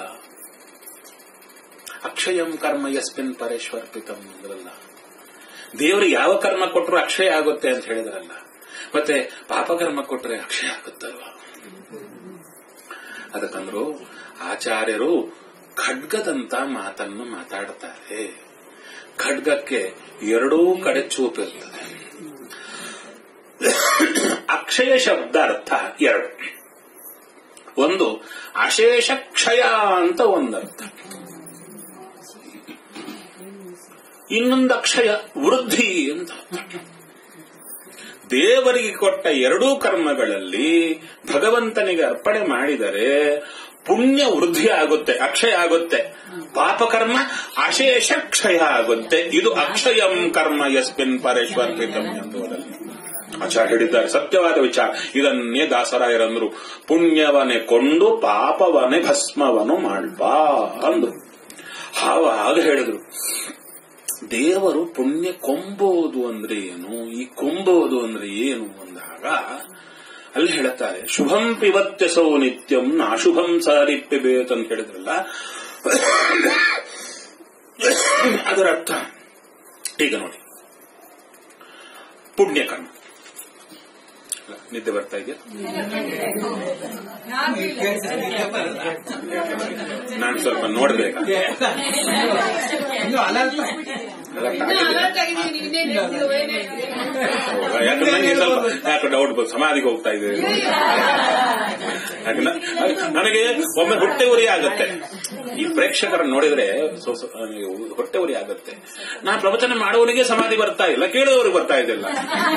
ಅಕ್ಷಯಂ ಕರ್ಮ ಯಸ್ಮಿನ್ ಪರೇಶ್ವರ್ಪಿತಂ ಅಂದ್ರಲ್ಲ ದೇವರು ಯಾವ ಕರ್ಮ ಕೊಟ್ಟರು ಅಕ್ಷಯ ಆಗುತ್ತೆ ಅಂತ ಹೇಳಿದ್ರಲ್ಲ ಮತ್ತೆ ಪಾಪಕರ್ಮ ಕೊಟ್ಟರೆ ಅಕ್ಷಯ ಆಗುತ್ತಲ್ವಾ ಅದಕ್ಕಂದ್ರು ಆಚಾರ್ಯರು ಖಡ್ಗದಂತ ಮಾತನ್ನು ಮಾತಾಡ್ತಾರೆ ಖಡ್ಗಕ್ಕೆ ಎರಡೂ ಕಡೆ ಚೂಪಿರ್ತದೆ ಅಕ್ಷಯ ಶಬ್ದ ಅರ್ಥ ಎರಡು ಒಂದು ಅಶೇಷ ಕ್ಷಯ ಅಂತ ಒಂದರ್ಥ ಇನ್ನೊಂದು ಅಕ್ಷಯ ವೃದ್ಧಿ ಅಂತ ದೇವರಿಗೆ ಕೊಟ್ಟ ಎರಡೂ ಕರ್ಮಗಳಲ್ಲಿ ಭಗವಂತನಿಗೆ ಅರ್ಪಣೆ ಮಾಡಿದರೆ ಪುಣ್ಯ ವೃದ್ಧಿ ಆಗುತ್ತೆ ಅಕ್ಷಯ ಆಗುತ್ತೆ ಪಾಪಕರ್ಮ ಅಶೇಷ ಕ್ಷಯ ಆಗುತ್ತೆ ಇದು ಅಕ್ಷಯಂ ಕರ್ಮ ಯಸ್ಮಿನ್ ಪರೇಶ್ವರ್ಪಿತಂ ಎಂಬುದರಲ್ಲಿ ಆಚಾರ್ಯ ಹೇಳಿದ್ದಾರೆ ಸತ್ಯವಾದ ವಿಚಾರ ಇದನ್ನೇ ದಾಸರಾಯರಂದ್ರು ಪುಣ್ಯವನೆ ಕೊಂಡು ಪಾಪವನೆ ಭಸ್ಮವನು ಮಾಡ್ಬಾ ಅಂದ್ರು ಆವಾಗ ಹೇಳಿದ್ರು ದೇವರು ಪುಣ್ಯ ಕೊಂಬೋದು ಅಂದ್ರೆ ಏನು ಈ ಕೊಂಬೋದು ಅಂದ್ರೆ ಏನು ಅಂದಾಗ ಅಲ್ಲಿ ಹೇಳುತ್ತಾರೆ ಶುಭಂ ಪಿಬತ್ಯಸೌ ನಿತ್ಯಂ ನಾಶುಭಂ ಸಾರಿಪ್ಯಬೇತ್ ಅಂತ ಹೇಳಿದ್ರಲ್ಲ ಅದರ ಅರ್ಥ ಈಗ ನೋಡಿ ಪುಣ್ಯಕರ್ಮ ಅಲ್ಲ, ನಿದ್ದೆ ಬರ್ತಾ ಇದೆಯಾ ನಾನು ಸ್ವಲ್ಪ ನೋಡ್ಬೇಕಾ ಇನ್ನು ಅಲರ್ಟ್ ಅಲರ್ಟ್ ಆಗಿದ್ದೀರಾ? ಹೌದಾ? ಯಾಕಂದ್ರೆ ನಂಗೆ ಸ್ವಲ್ಪ ಯಾಕೆ ಡೌಟ್ ಬಂತು ಸಮಾಧಿಗೆ ಹೋಗ್ತಾ ಇದೆ ಯಾಕಂದ್ರೆ ನನಗೆ ಒಮ್ಮೆ ಹೊಟ್ಟೆ ಉರಿ ಆಗುತ್ತೆ ಈ ಪ್ರೇಕ್ಷಕರನ್ನು ನೋಡಿದ್ರೆ ಸೊ- ಸೊ- ನನಗೆ ಹೊಟ್ಟೆ ಉರಿ ಆಗುತ್ತೆ ನಾನು ಪ್ರವಚನ ಮಾಡುವವನಿಗೆ ಸಮಾಧಿ ಬರ್ತಾ ಇಲ್ಲ ಕೇಳುವವರಿಗೆ ಬರ್ತಾ ಇದೆಲ್ಲ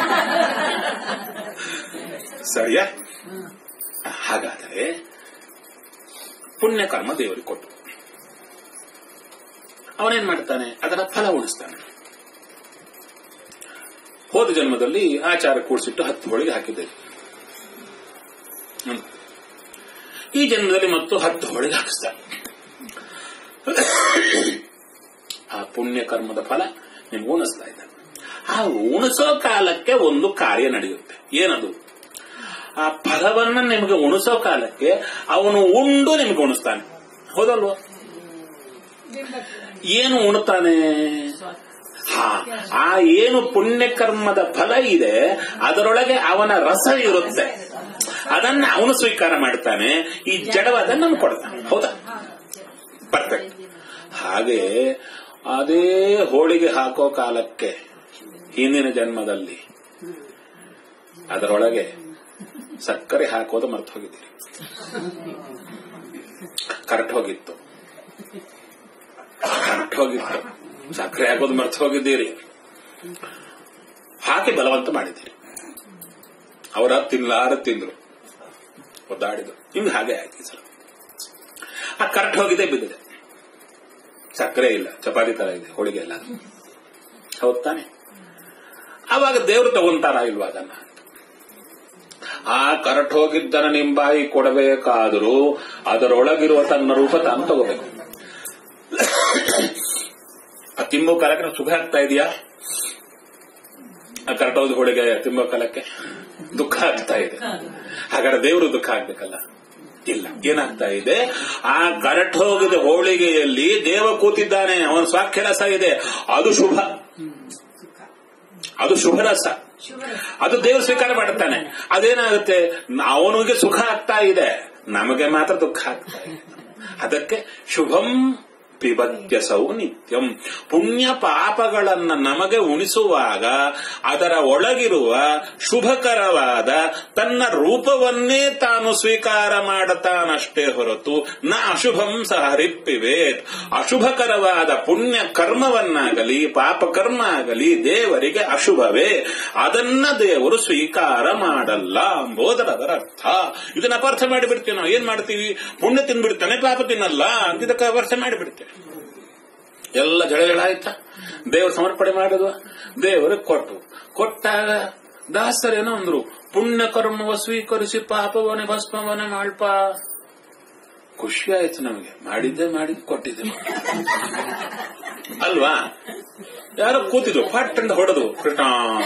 ಸರಿಯಾ ಹಾಗಾದರೆ ಪುಣ್ಯಕರ್ಮ ದೇವರಿಗೆ ಕೊಟ್ಟು ಅವನೇನ್ ಮಾಡ್ತಾನೆ ಅದರ ಫಲ ಉಳಿಸ್ತಾನೆ ಹೋದ ಜನ್ಮದಲ್ಲಿ ಆಚಾರ ಕೂಡಿಸಿಟ್ಟು ಹತ್ತು ಹೋಳಿಗೆ ಹಾಕಿದ್ದೇವೆ ಹ್ಮ್. ಈ ಜನ್ಮದಲ್ಲಿ ಮತ್ತು ಹತ್ತು ಹೋಳಿಗೆ ಹಾಕಿಸ್ತಾನೆ ಆ ಪುಣ್ಯ ಕರ್ಮದ ಫಲ ನಿಮ್ಗೆ ಉಣಿಸ್ತಾ ಇದ್ದಾನೆ ಆ ಉಣಿಸೋ ಕಾಲಕ್ಕೆ ಒಂದು ಕಾರ್ಯ ನಡೆಯುತ್ತೆ ಏನದು ಆ ಫಲವನ್ನ ನಿಮಗೆ ಉಣಿಸೋ ಕಾಲಕ್ಕೆ ಅವನು ಉಂಡು ನಿಮ್ಗೆ ಉಣಿಸ್ತಾನೆ ಹೌದಲ್ವಾ ಏನು ಉಣ್ತಾನೆ ಹಾ ಆ ಏನು ಪುಣ್ಯಕರ್ಮದ ಫಲ ಇದೆ ಅದರೊಳಗೆ ಅವನ ರಸ ಇರುತ್ತೆ ಅದನ್ನ ಅವನು ಸ್ವೀಕಾರ ಮಾಡ್ತಾನೆ ಈ ಜಡವಾದ ನಮ್ಗೆ ಕೊಡ್ತಾನೆ ಹೌದಾ ಪರ್ಫೆಕ್ಟ್ ಹಾಗೆ ಅದೇ ಹೋಳಿಗೆ ಹಾಕೋ ಕಾಲಕ್ಕೆ ಹಿಂದಿನ ಜನ್ಮದಲ್ಲಿ ಅದರೊಳಗೆ ಸಕ್ಕರೆ ಹಾಕೋದು ಮರ್ತು ಹೋಗಿದ್ದೀರಿ ಕರೆಕ್ಟ್ ಹೋಗಿತ್ತು ಕರೆಕ್ಟ್ ಹೋಗಿತ್ತು ಸಕ್ಕರೆ ಹಾಕೋದು ಮರ್ತು ಹೋಗಿದ್ದೀರಿ ಹಾಕಿ ಬಲವಂತ ಮಾಡಿದ್ದೀರಿ ಅವರ ತಿನ್ಲಾರ ತಿಂದ್ರು ಒದ್ದಾಡಿದ್ರು ನಿಮ್ಗೆ ಹಾಗೆ ಆಯ್ತು ಸರ್ ಆ ಕರೆಕ್ಟ್ ಹೋಗಿದೆ ಬಿದ್ದಿದೆ ಸಕ್ಕರೆ ಇಲ್ಲ ಚಪಾತಿ ತರ ಇದೆ ಹೋಳಿಗೆ ಎಲ್ಲ ಹೌದ್ ತಾನೆ ಅವಾಗ ದೇವರು ತಗೊಂತಾರ ಇಲ್ವಾ ಅದನ್ನ ಆ ಕರೆಕ್ಟ್ ಹೋಗಿದ್ದನ ನಿಂಬಾಯಿ ಕೊಡಬೇಕಾದರೂ ಅದರೊಳಗಿರುವ ತನ್ನ ರೂಪ ತಾನು ತಗೋಬೇಕು ಆ ತಿಂಬೋ ಕಾಲಕ್ಕೆ ಸುಖ ಆಗ್ತಾ ಇದೆಯಾ ಆ ಕರೆಕ್ಟ್ ಹೋಳಿಗೆ ತಿಂಬೋ ಕಾಲಕ್ಕೆ ದುಃಖ ಆಗ್ತಾ ಇದೆ ಹಾಗಾದ್ರೆ ದೇವರು ದುಃಖ ಆಗ್ಬೇಕಲ್ಲ ಇಲ್ಲ ಏನಾಗ್ತಾ ಇದೆ ಆ ಕರೆಕ್ಟ್ ಹೋಗಿದ ಹೋಳಿಗೆಯಲ್ಲಿ ದೇವ ಕೂತಿದ್ದಾನೆ ಅವನ ಸ್ವಾಖ್ಯ ರಸ ಇದೆ ಅದು ಶುಭ ಅದು ಶುಭ ರಸ ಅದು ದೇವರು ಸ್ವೀಕಾರ ಮಾಡುತ್ತಾನೆ ಅದೇನಾಗುತ್ತೆ ಅವನಿಗೆ ಸುಖ ಆಗ್ತಾ ಇದೆ ನಮಗೆ ಮಾತ್ರ ದುಃಖ ಆಗ್ತಾ ಇದೆ ಅದಕ್ಕೆ ಶುಭಂ ಪಿಬತ್ಯಸೌ ನಿತ್ಯಂ ಪುಣ್ಯ ಪಾಪಗಳನ್ನ ನಮಗೆ ಉಣಿಸುವಾಗ ಅದರ ಒಳಗಿರುವ ಶುಭಕರವಾದ ತನ್ನ ರೂಪವನ್ನೇ ತಾನು ಸ್ವೀಕಾರ ಮಾಡುತ್ತಾನಷ್ಟೇ ಹೊರತು ನ ಅಶುಭಂ ಸಹ ರಿಪ್ಪಿವೇತ್ ಅಶುಭಕರವಾದ ಪುಣ್ಯ ಕರ್ಮವನ್ನಾಗಲಿ ಪಾಪ ಕರ್ಮ ಆಗಲಿ ದೇವರಿಗೆ ಅಶುಭವೇ ಅದನ್ನ ದೇವರು ಸ್ವೀಕಾರ ಮಾಡಲ್ಲ ಎಂಬುದರ ಅದರ ಅರ್ಥ ಇದನ್ನ ಅಪಾರ್ಥ ಮಾಡಿಬಿಡ್ತೀವಿ ನಾವು ಏನ್ ಮಾಡ್ತೀವಿ ಪುಣ್ಯ ತಿನ್ಬಿಡ್ತಾನೆ ಪಾಪ ತಿನ್ನಲ್ಲ ಅಂತ ಇದಕ್ಕೆ ಅಪಾರ್ಥ ಮಾಡಿಬಿಡ್ತೇವೆ ಎಲ್ಲ ಜಳ ಜಳ ಆಯ್ತಾ ದೇವರು ಸಮರ್ಪಣೆ ಮಾಡುದು ದೇವರು ಕೊಟ್ಟು ಕೊಟ್ಟಾಗ ದಾಸರೇನೋ ಅಂದ್ರು ಪುಣ್ಯ ಕರ್ಮವ ಸ್ವೀಕರಿಸಿ ಪಾಪವನೆ ಭಸ್ಮವನೆ ಮಾಡ್ಪ ಖುಷಿ ಆಯ್ತು ನಮಗೆ ಮಾಡಿದ್ದೆ ಮಾಡಿದ್ ಕೊಟ್ಟಿದ್ದೆ ಅಲ್ವಾ ಯಾರೋ ಕೂತಿದ್ರು ಪಟ್ ಅಂತ ಹೊಡೆದು ಕೃಷ್ಣ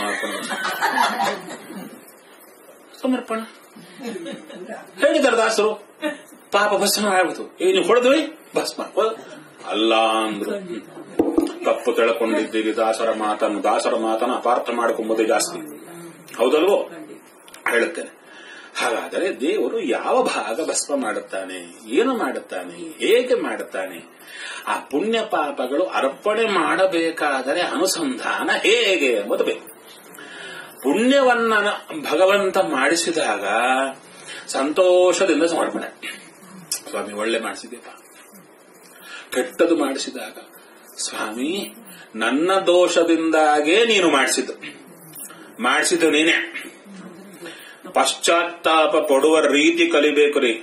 ಸಮರ್ಪಣೆ ಹೇಳಿದ್ದಾರೆ ದಾಸರು ಪಾಪ ಭಸ್ಮ ಆಗ್ಬಿಟ್ಟು ಈಗ ನೀವು ಹೊಡೆದ್ವಿ ಭಸ್ಮ ಹೌದು? ಅಲ್ಲ ಅಂದ್ರು ತಪ್ಪು ತಿಳ್ಕೊಂಡಿದ್ದೀರಿ ದಾಸರ ಮಾತನ್ನು ದಾಸರ ಮಾತನ್ನು ಅಪಾರ್ಥ ಮಾಡಿಕೊಂಬುದೇ ಜಾಸ್ತಿ ಹೌದಲ್ವೋ ಹೇಳುತ್ತೇನೆ ಹಾಗಾದರೆ ದೇವರು ಯಾವ ಭಾಗ ಭಸ್ಮ ಮಾಡುತ್ತಾನೆ ಏನು ಮಾಡುತ್ತಾನೆ ಹೇಗೆ ಮಾಡುತ್ತಾನೆ ಆ ಪುಣ್ಯ ಪಾಪಗಳು ಅರ್ಪಣೆ ಮಾಡಬೇಕಾದರೆ ಅನುಸಂಧಾನ ಹೇಗೆ ಎಂಬುದು ಬೇಕು ಪುಣ್ಯವನ್ನ ಭಗವಂತ ಮಾಡಿಸಿದಾಗ ಸಂತೋಷದಿಂದ ಸಮರ್ಪಣೆ ಸ್ವಾಮಿ ಒಳ್ಳೆ ಮಾಡಿಸಿದ್ಯಪ್ಪ ಕೆಟ್ಟದು ಮಾಡಿಸಿದಾಗ ಸ್ವಾಮಿ ನನ್ನ ದೋಷದಿಂದಾಗೇ ನೀನು ಮಾಡಿಸಿದ್ದು ಮಾಡಿಸಿದ್ದು ನೀನೇ ಪಶ್ಚಾತ್ತಾಪ ಪಡುವ ರೀತಿ ಕಲಿಬೇಕು ರೀ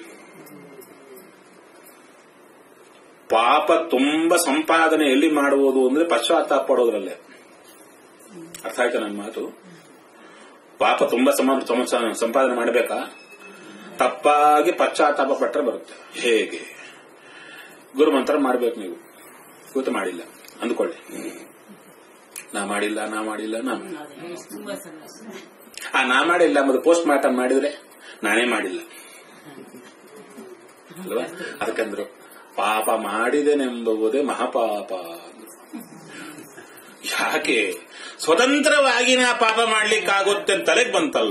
ಪಾಪ ತುಂಬ ಸಂಪಾದನೆ ಎಲ್ಲಿ ಮಾಡುವುದು ಅಂದ್ರೆ ಪಶ್ಚಾತ್ತಾಪ ಪಡೋದ್ರಲ್ಲೇ ಅರ್ಥ ಆಯ್ತಾ ನನ್ನ ಮಾತು ಪಾಪ ತುಂಬಾ ಸಮ- ಸಮ- ಸಂಪಾದನೆ ಮಾಡಬೇಕಾ ತಪ್ಪಾಗಿ ಪಶ್ಚಾತ್ತಾಪ ಪಟ್ಟರೆ ಬರುತ್ತೆ ಹೇಗೆ ಗುರುಮಂತ್ರ ಮಾಡ್ಬೇಕು ನೀವು ಇವತ್ತು ಮಾಡಿಲ್ಲ ಅಂದ್ಕೊಳ್ಳಿ ನಾ ಮಾಡಿಲ್ಲ ನಾ ಮಾಡಿಲ್ಲ ನಾ ಮಾಡಿಲ್ಲ. ತುಂಬಾ ಸಮಸ್ಯೆ ಆ ನಾ ಮಾಡಿಲ್ಲ ಮತ್ತು ಪೋಸ್ಟ್ ಮಾರ್ಟಮ್ ಮಾಡಿದ್ರೆ ನಾನೇ ಮಾಡಿಲ್ಲ ಅಲ್ವಾ ಅದಕ್ಕಂದ್ರು ಪಾಪ ಮಾಡಿದೆನೆಂಬುವುದೇ ಮಹಾಪಾಪ ಅಂದ್ರು. ಯಾಕೆ ಸ್ವತಂತ್ರವಾಗಿ ನಾ ಪಾಪ ಮಾಡ್ಲಿಕ್ಕಾಗುತ್ತೆ ಅಂತ ತಲೆಗೆ ಬಂತಲ್ಲ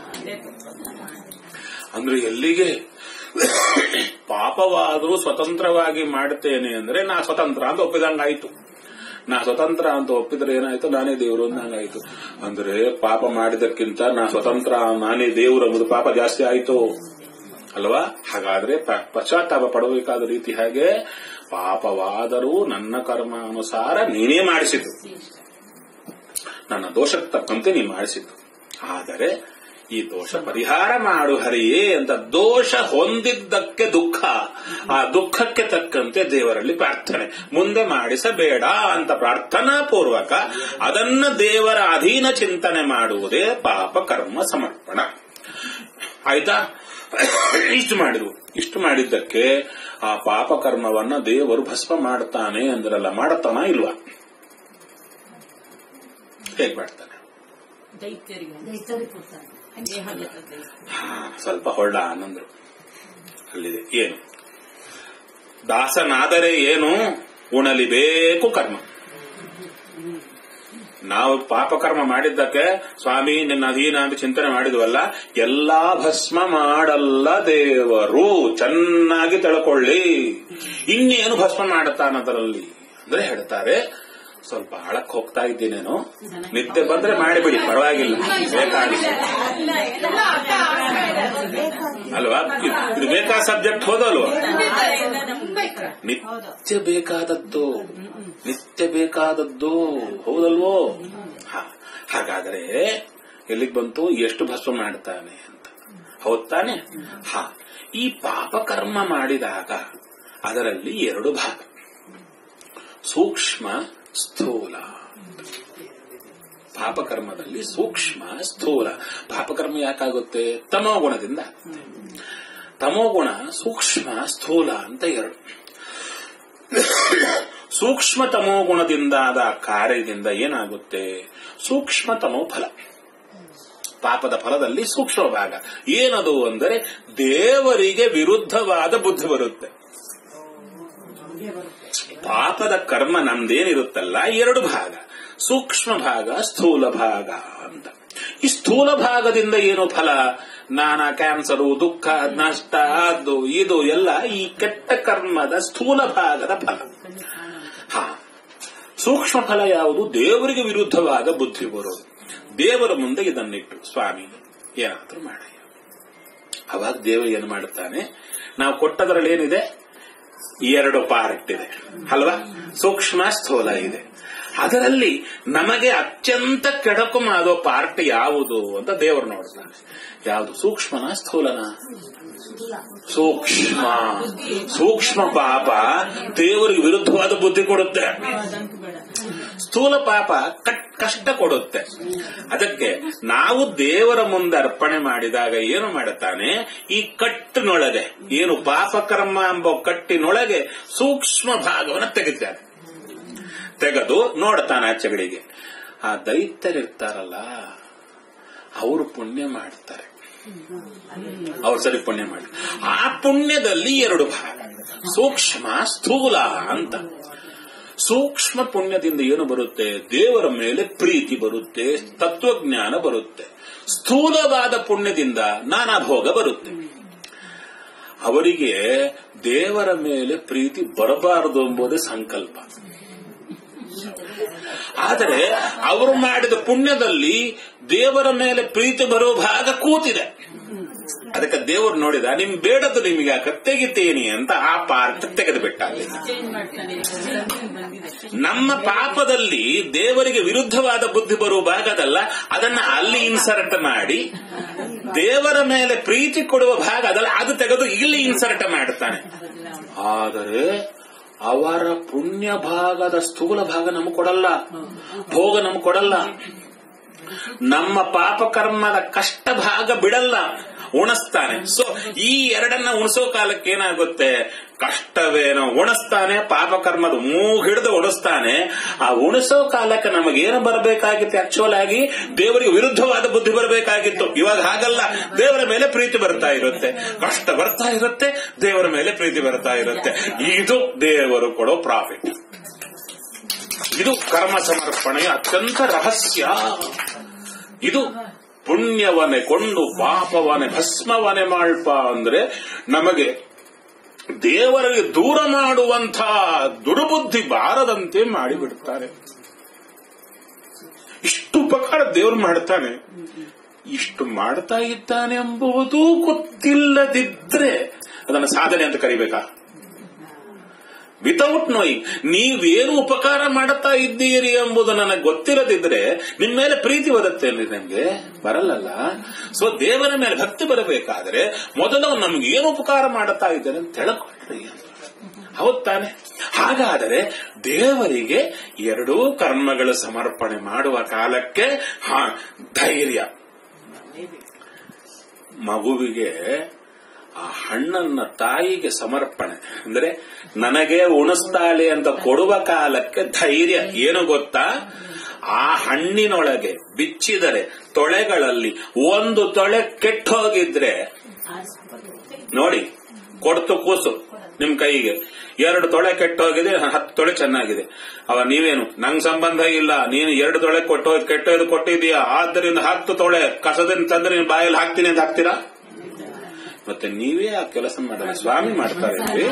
ಅಂದ್ರೆ ಎಲ್ಲಿಗೆ ಪಾಪವಾದರೂ ಸ್ವತಂತ್ರವಾಗಿ ಮಾಡ್ತೇನೆ ಅಂದ್ರೆ ನಾ ಸ್ವತಂತ್ರ ಅಂತ ಒಪ್ಪಿದಂಗಾಯ್ತು ನಾ ಸ್ವತಂತ್ರ ಅಂತ ಒಪ್ಪಿದ್ರೆ ಏನಾಯ್ತು ನಾನೇ ದೇವರು ಅಂದಂಗಾಯ್ತು ಅಂದ್ರೆ ಪಾಪ ಮಾಡಿದಕ್ಕಿಂತ ನಾ ಸ್ವತಂತ್ರ ನಾನೇ ದೇವರು ಅನ್ನೋದು ಪಾಪ ಜಾಸ್ತಿ ಆಯ್ತು ಅಲ್ವಾ ಹಾಗಾದ್ರೆ ಪ- ಪಶ್ಚಾತ್ತಾಪ ಪಡಬೇಕಾದ ರೀತಿ ಹಾಗೆ ಪಾಪವಾದರೂ ನನ್ನ ಕರ್ಮಾನುಸಾರ ನೀನೇ ಮಾಡಿಸಿತು ನನ್ನ ದೋಷಕ್ಕೆ ತಕ್ಕಂತೆ ನೀ ಮಾಡಿಸಿದ್ದು ಆದರೆ ಈ ದೋಷ ಪರಿಹಾರ ಮಾಡು ಹರಿಯೇ ಅಂತ ದೋಷ ಹೊಂದಿದ್ದಕ್ಕೆ ದುಃಖ ಆ ದುಃಖಕ್ಕೆ ತಕ್ಕಂತೆ ದೇವರಲ್ಲಿ ಪ್ರಾರ್ಥನೆ ಮುಂದೆ ಮಾಡಿಸಬೇಡ ಅಂತ ಪ್ರಾರ್ಥನಾ ಪೂರ್ವಕ ಅದನ್ನ ದೇವರ ಅಧೀನ ಚಿಂತನೆ ಮಾಡುವುದೇ ಪಾಪ ಕರ್ಮ ಸಮರ್ಪಣ ಆಯ್ತಾ ಇಷ್ಟು ಮಾಡಿದ್ರು ಇಷ್ಟು ಮಾಡಿದ್ದಕ್ಕೆ ಆ ಪಾಪ ಕರ್ಮವನ್ನ ದೇವರು ಭಸ್ಮ ಮಾಡ್ತಾನೆ ಅಂದ್ರಲ್ಲ ಮಾಡತಾನ ಇಲ್ವಾ ಹೇಗ್ ಮಾಡ್ತಾನೆ ದೈತ್ಯರಿಗೆ ದೈತ್ಯರಿಗೆ ಕೊಡ್ತಾರೆ ದೇಹದ ದೈತ್ಯ ಹಾ, ಸ್ವಲ್ಪ ಹೊಳ್ಳ ಅನ್ನಂದ್ರು ಅಲ್ಲಿದೆ ಏನು ದಾಸನಾದರೆ ಏನು ಉಣಲಿಬೇಕು ಕರ್ಮ ನಾವು ಪಾಪ ಕರ್ಮ ಮಾಡಿದ್ದಕ್ಕೆ ಸ್ವಾಮಿ ನಿನ್ನ ಅಧೀನ ಅಂತ ಚಿಂತನೆ ಮಾಡಿದ್ವಲ್ಲ ಎಲ್ಲಾ ಭಸ್ಮ ಮಾಡಲ್ಲ ದೇವರು ಚೆನ್ನಾಗಿ ತಿಳ್ಕೊಳ್ಳಿ ಇನ್ನೇನು ಭಸ್ಮ ಮಾಡುತ್ತಾನದರಲ್ಲಿ ಅಂದ್ರೆ ಹೇಳ್ತಾರೆ ಸ್ವಲ್ಪ ಆಳಕ್ಕೆ ಹೋಗ್ತಾ ಇದ್ದೀನೇನು ನಿತ್ಯ ಬಂದ್ರೆ ಮಾಡಿಬಿಡಿ ಪರವಾಗಿಲ್ಲ ಬೇಕಾಗಿಲ್ಲ ಎಲ್ಲ ಅರ್ಥ ಆಗ್ತಾ ಇದೆ. ಅಲ್ವಾ ಇದು- ಇದು ಬೇಕಾದ ಸಬ್ಜೆಕ್ಟ್ ಹೋದಲ್ವಾ ತುಂಬಾ ಇಷ್ಟ. ನಿತ್ಯ ಬೇಕಾದದ್ದು ನಿತ್ಯ ಬೇಕಾದದ್ದು ಹೌದಲ್ವೋ ಹ, ಹಾಗಾದ್ರೆ ಎಲ್ಲಿಗೆ ಬಂತು ಎಷ್ಟು ಭಸ್ಮ ಮಾಡ್ತಾನೆ ಅಂತ ಹೌದ್ ತಾನೆ ಹ ಈ ಪಾಪ ಕರ್ಮ ಮಾಡಿದಾಗ ಅದರಲ್ಲಿ ಎರಡು ಭಾಗ ಸೂಕ್ಷ್ಮ ಸ್ಥೂಲ ಪಾಪಕರ್ಮದಲ್ಲಿ ಸೂಕ್ಷ್ಮ ಸ್ಥೂಲ ಪಾಪಕರ್ಮ ಯಾಕಾಗುತ್ತೆ ತಮೋಗುಣದಿಂದ ತಮೋಗುಣ ಸೂಕ್ಷ್ಮ ಸ್ಥೂಲ ಅಂತ ಎರಡು ಸೂಕ್ಷ್ಮ ತಮೋಗುಣದಿಂದಾದ ಕಾರ್ಯದಿಂದ ಏನಾಗುತ್ತೆ ಸೂಕ್ಷ್ಮ ತಮೋ ಫಲ ಪಾಪದ ಫಲದಲ್ಲಿ ಸೂಕ್ಷ್ಮ ಭಾಗ ಏನದು ಅಂದರೆ ದೇವರಿಗೆ ವಿರುದ್ಧವಾದ ಬುದ್ಧಿ ಬರುತ್ತೆ ಪಾಪದ ಕರ್ಮ ನಮ್ದೇನಿರುತ್ತಲ್ಲ ಎರಡು ಭಾಗ ಸೂಕ್ಷ್ಮ ಭಾಗ ಸ್ಥೂಲ ಭಾಗ ಅಂತ ಈ ಸ್ಥೂಲ ಭಾಗದಿಂದ ಏನು ಫಲ ನಾನಾ ಕ್ಯಾನ್ಸರು ದುಃಖ ನಷ್ಟ ಅದು ಇದು ಎಲ್ಲ ಈ ಕೆಟ್ಟ ಕರ್ಮದ ಸ್ಥೂಲ ಭಾಗದ ಫಲ ಹಾ ಸೂಕ್ಷ್ಮ ಫಲ ಯಾವುದು ದೇವರಿಗೆ ವಿರುದ್ಧವಾದ ಬುದ್ಧಿ ಬರೋದು ದೇವರ ಮುಂದೆ ಇದನ್ನಿಟ್ಟು ಸ್ವಾಮಿ ಏನಾದ್ರೂ ಮಾಡಿ ಅವಾಗ ದೇವರು ಏನು ಮಾಡುತ್ತಾನೆ ನಾವು ಕೊಟ್ಟದರಲ್ಲಿ ಏನಿದೆ ಎರಡು ಪಾರ್ಟ್ ಇದೆ ಅಲ್ವಾ ಸೂಕ್ಷ್ಮ ಸ್ಥೂಲ ಇದೆ ಅದರಲ್ಲಿ ನಮಗೆ ಅತ್ಯಂತ ಕೆಡಕು ಮಾಡೋ ಪಾರ್ಟ್ ಯಾವುದು ಅಂತ ದೇವರು ನೋಡ್ತಾನೆ ಯಾವುದು ಸೂಕ್ಷ್ಮನ ಸ್ಥೂಲನ ಸೂಕ್ಷ್ಮ ಸೂಕ್ಷ್ಮ ಪಾಪ ದೇವರಿಗೆ ವಿರುದ್ಧವಾದ ಬುದ್ಧಿ ಕೊಡುತ್ತೆ ಅದಂತೂ ಬೇಡ ಸ್ಥೂಲ ಪಾಪ ಕಟ್- ಕಷ್ಟ ಕೊಡುತ್ತೆ ಅದಕ್ಕೆ ನಾವು ದೇವರ ಮುಂದೆ ಅರ್ಪಣೆ ಮಾಡಿದಾಗ ಏನು ಮಾಡುತ್ತಾನೆ ಈ ಕಟ್ಟಿನೊಳಗೆ ಏನು ಪಾಪಕರ್ಮ ಎಂಬ ಕಟ್ಟಿನೊಳಗೆ ಸೂಕ್ಷ್ಮ ಭಾಗವನ್ನು ತೆಗಿತಾನೆ ತೆಗೆದು ನೋಡ್ತಾನೆ ಆಚೆಗಳಿಗೆ ಆ ದೈತ್ಯರಿರ್ತಾರಲ್ಲ ಅವರು ಪುಣ್ಯ ಮಾಡ್ತಾರೆ ಅವ್ರು ಸರಿ ಪುಣ್ಯ ಮಾಡಿ ಆ ಪುಣ್ಯದಲ್ಲಿ ಎರಡು ಭಾಗ ಸೂಕ್ಷ್ಮ ಸ್ಥೂಲ ಅಂತ ಸೂಕ್ಷ್ಮ ಪುಣ್ಯದಿಂದ ಏನು ಬರುತ್ತೆ ದೇವರ ಮೇಲೆ ಪ್ರೀತಿ ಬರುತ್ತೆ ತತ್ವಜ್ಞಾನ ಬರುತ್ತೆ ಸ್ಥೂಲವಾದ ಪುಣ್ಯದಿಂದ ನಾನಾ ಭೋಗ ಬರುತ್ತೆ ಅವರಿಗೆ ದೇವರ ಮೇಲೆ ಪ್ರೀತಿ ಬರಬಾರದು ಎಂಬುದೇ ಸಂಕಲ್ಪ ಆದರೆ ಅವರು ಮಾಡಿದ ಪುಣ್ಯದಲ್ಲಿ ದೇವರ ಮೇಲೆ ಪ್ರೀತಿ ಬರೋ ಭಾಗ ಕೂತಿದೆ ಅದಕ್ಕೆ ದೇವರು ನೋಡಿದ ನಿಮ್ ಬೇಡದು ನಿಮಗೆ ಯಾಕೆ ತೆಗಿತೀನಿ ಅಂತ ಆ ಪಾರ್ಟ್ ತೆಗೆದು ಬಿಟ್ಟ ಅಲ್ಲಿ ಚೇಂಜ್ ಮಾಡ್ತಾನೆ something ಬಂದಿದೆ ನಮ್ಮ ಪಾಪದಲ್ಲಿ ದೇವರಿಗೆ ವಿರುದ್ಧವಾದ ಬುದ್ಧಿ ಬರುವ ಭಾಗದಲ್ಲ ಅದನ್ನ ಅಲ್ಲಿ ಇನ್ಸರ್ಟ್ ಮಾಡಿ ದೇವರ ಮೇಲೆ ಪ್ರೀತಿ ಕೊಡುವ ಭಾಗ ಅದಲ್ಲ ಅದು ತೆಗೆದು ಇಲ್ಲಿ ಇನ್ಸರ್ಟ್ ಮಾಡುತ್ತಾನೆ ಆದರೆ ಅವರ ಪುಣ್ಯ ಭಾಗದ ಸ್ಥೂಲ ಭಾಗ ನಮಗೆ ಕೊಡಲ್ಲ ಭೋಗ ನಮಗೆ ಕೊಡಲ್ಲ ನಮ್ಮ ಪಾಪ ಕರ್ಮದ ಕಷ್ಟ ಭಾಗ ಬಿಡಲ್ಲ ಉಣಿಸ್ತಾನೆ ಸೊ ಈ ಎರಡನ್ನ ಉಣಿಸೋ ಕಾಲಕ್ಕೆ ಏನಾಗುತ್ತೆ ಕಷ್ಟವೇನೋ ಉಣಿಸ್ತಾನೆ ಪಾಪಕರ್ಮದ ಮೂಗ್ ಹಿಡಿದು ಉಣಿಸ್ತಾನೆ ಆ ಉಣಿಸೋ ಕಾಲಕ್ಕೆ ನಮಗೇನು ಬರಬೇಕಾಗಿತ್ತು ಆಕ್ಚುಯಲ್ ಆಗಿ ದೇವರಿಗೆ ವಿರುದ್ಧವಾದ ಬುದ್ಧಿ ಬರಬೇಕಾಗಿತ್ತು ಇವಾಗ ಹಾಗಲ್ಲ ದೇವರ ಮೇಲೆ ಪ್ರೀತಿ ಬರ್ತಾ ಇರುತ್ತೆ ಕಷ್ಟ ಬರ್ತಾ ಇರುತ್ತೆ ದೇವರ ಮೇಲೆ ಪ್ರೀತಿ ಬರ್ತಾ ಇರುತ್ತೆ ಇದು ದೇವರು ಕೊಡೋ ಪ್ರಾಫಿಟ್ ಇದು ಕರ್ಮ ಸಮರ್ಪಣೆಯ ಅತ್ಯಂತ ರಹಸ್ಯ ಇದು ಪುಣ್ಯವನೆ ಕೊಂಡು ಪಾಪವನೆ ಭಸ್ಮವನೆ ಮಾಡ್ಪ ಅಂದ್ರೆ ನಮಗೆ ದೇವರಿಗೆ ದೂರ ಮಾಡುವಂಥ ದುಡುಬುದ್ಧಿ ಬಾರದಂತೆ ಮಾಡಿಬಿಡ್ತಾರೆ ಇಷ್ಟು ಉಪಕಾರ ದೇವರು ಮಾಡ್ತಾನೆ ಇಷ್ಟು ಮಾಡ್ತಾ ಇದ್ದಾನೆ ಎಂಬುದು ಗೊತ್ತಿಲ್ಲದಿದ್ರೆ ಅದನ್ನು ಸಾಧನೆ ಅಂತ ಕರಿಬೇಕಾ ವಿತೌಟ್ ನೋಯಿಂಗ್ ನೀವೇನು ಉಪಕಾರ ಮಾಡುತ್ತಾ ಇದ್ದೀರಿ ಎಂಬುದು ನನಗೆ ಗೊತ್ತಿರದಿದ್ರೆ ನಿಮ್ಮ ಮೇಲೆ ಪ್ರೀತಿ ಬರುತ್ತೆ ಅಲ್ರಿ ನಮ್ಗೆ ಬರಲ್ಲಲ್ಲ ಸೊ ದೇವರ ಮೇಲೆ ಭಕ್ತಿ ಬರಬೇಕಾದ್ರೆ ಮೊದಲು ನಮ್ಗೆ ಏನು ಉಪಕಾರ ಮಾಡುತ್ತಾ ಇದ್ದಾರೆ ಅಂತ ತಿಳ್ಕೊಳ್ರಿ ಹೌದ್ ತಾನೆ ಹಾಗಾದರೆ ದೇವರಿಗೆ ಎರಡೂ ಕರ್ಮಗಳು ಸಮರ್ಪಣೆ ಮಾಡುವ ಕಾಲಕ್ಕೆ ಹಾ ಧೈರ್ಯ ಮಗುವಿಗೆ ಆ ಹಣ್ಣನ್ನ ತಾಯಿಗೆ ಸಮರ್ಪಣೆ ಅಂದ್ರೆ ನನಗೆ ಉಣಿಸ್ತಾಳೆ ಅಂತ ಕೊಡುವ ಕಾಲಕ್ಕೆ ಧೈರ್ಯ ಏನು ಗೊತ್ತಾ ಆ ಹಣ್ಣಿನೊಳಗೆ ಬಿಚ್ಚಿದರೆ ತೊಳೆಗಳಲ್ಲಿ ಒಂದು ತೊಳೆ ಕೆಟ್ಟೋಗಿದ್ರೆ ನೋಡಿ ಕೊಡ್ತು ಕೂಸು ನಿಮ್ ಕೈಗೆ ಎರಡು ತೊಳೆ ಕೆಟ್ಟೋಗಿದೆ ಹತ್ತು ತೊಳೆ ಚೆನ್ನಾಗಿದೆ ಅವ ನೀವೇನು ನಂಗ್ ಸಂಬಂಧ ಇಲ್ಲ ನೀನು ಎರಡು ತೊಳೆ ಕೊಟ್ಟು ಕೆಟ್ಟೋದು ಕೊಟ್ಟಿದೀಯಾ ಆದ್ದರಿಂದ ಹತ್ತು ತೊಳೆ ಕಸದಿಂದ ತಂದ್ರೆ ನೀನು ಬಾಯಲ್ಲಿ ಹಾಕ್ತೀನಿ ಅಂತ ಹಾಕ್ತೀರಾ ಮತ್ತೆ ನೀವೇ ಆ ಕೆಲಸ ಮಾಡಲ್ಲ ಸ್ವಾಮಿ ಮಾಡ್ತಾರೆ ಅಲ್ರಿ?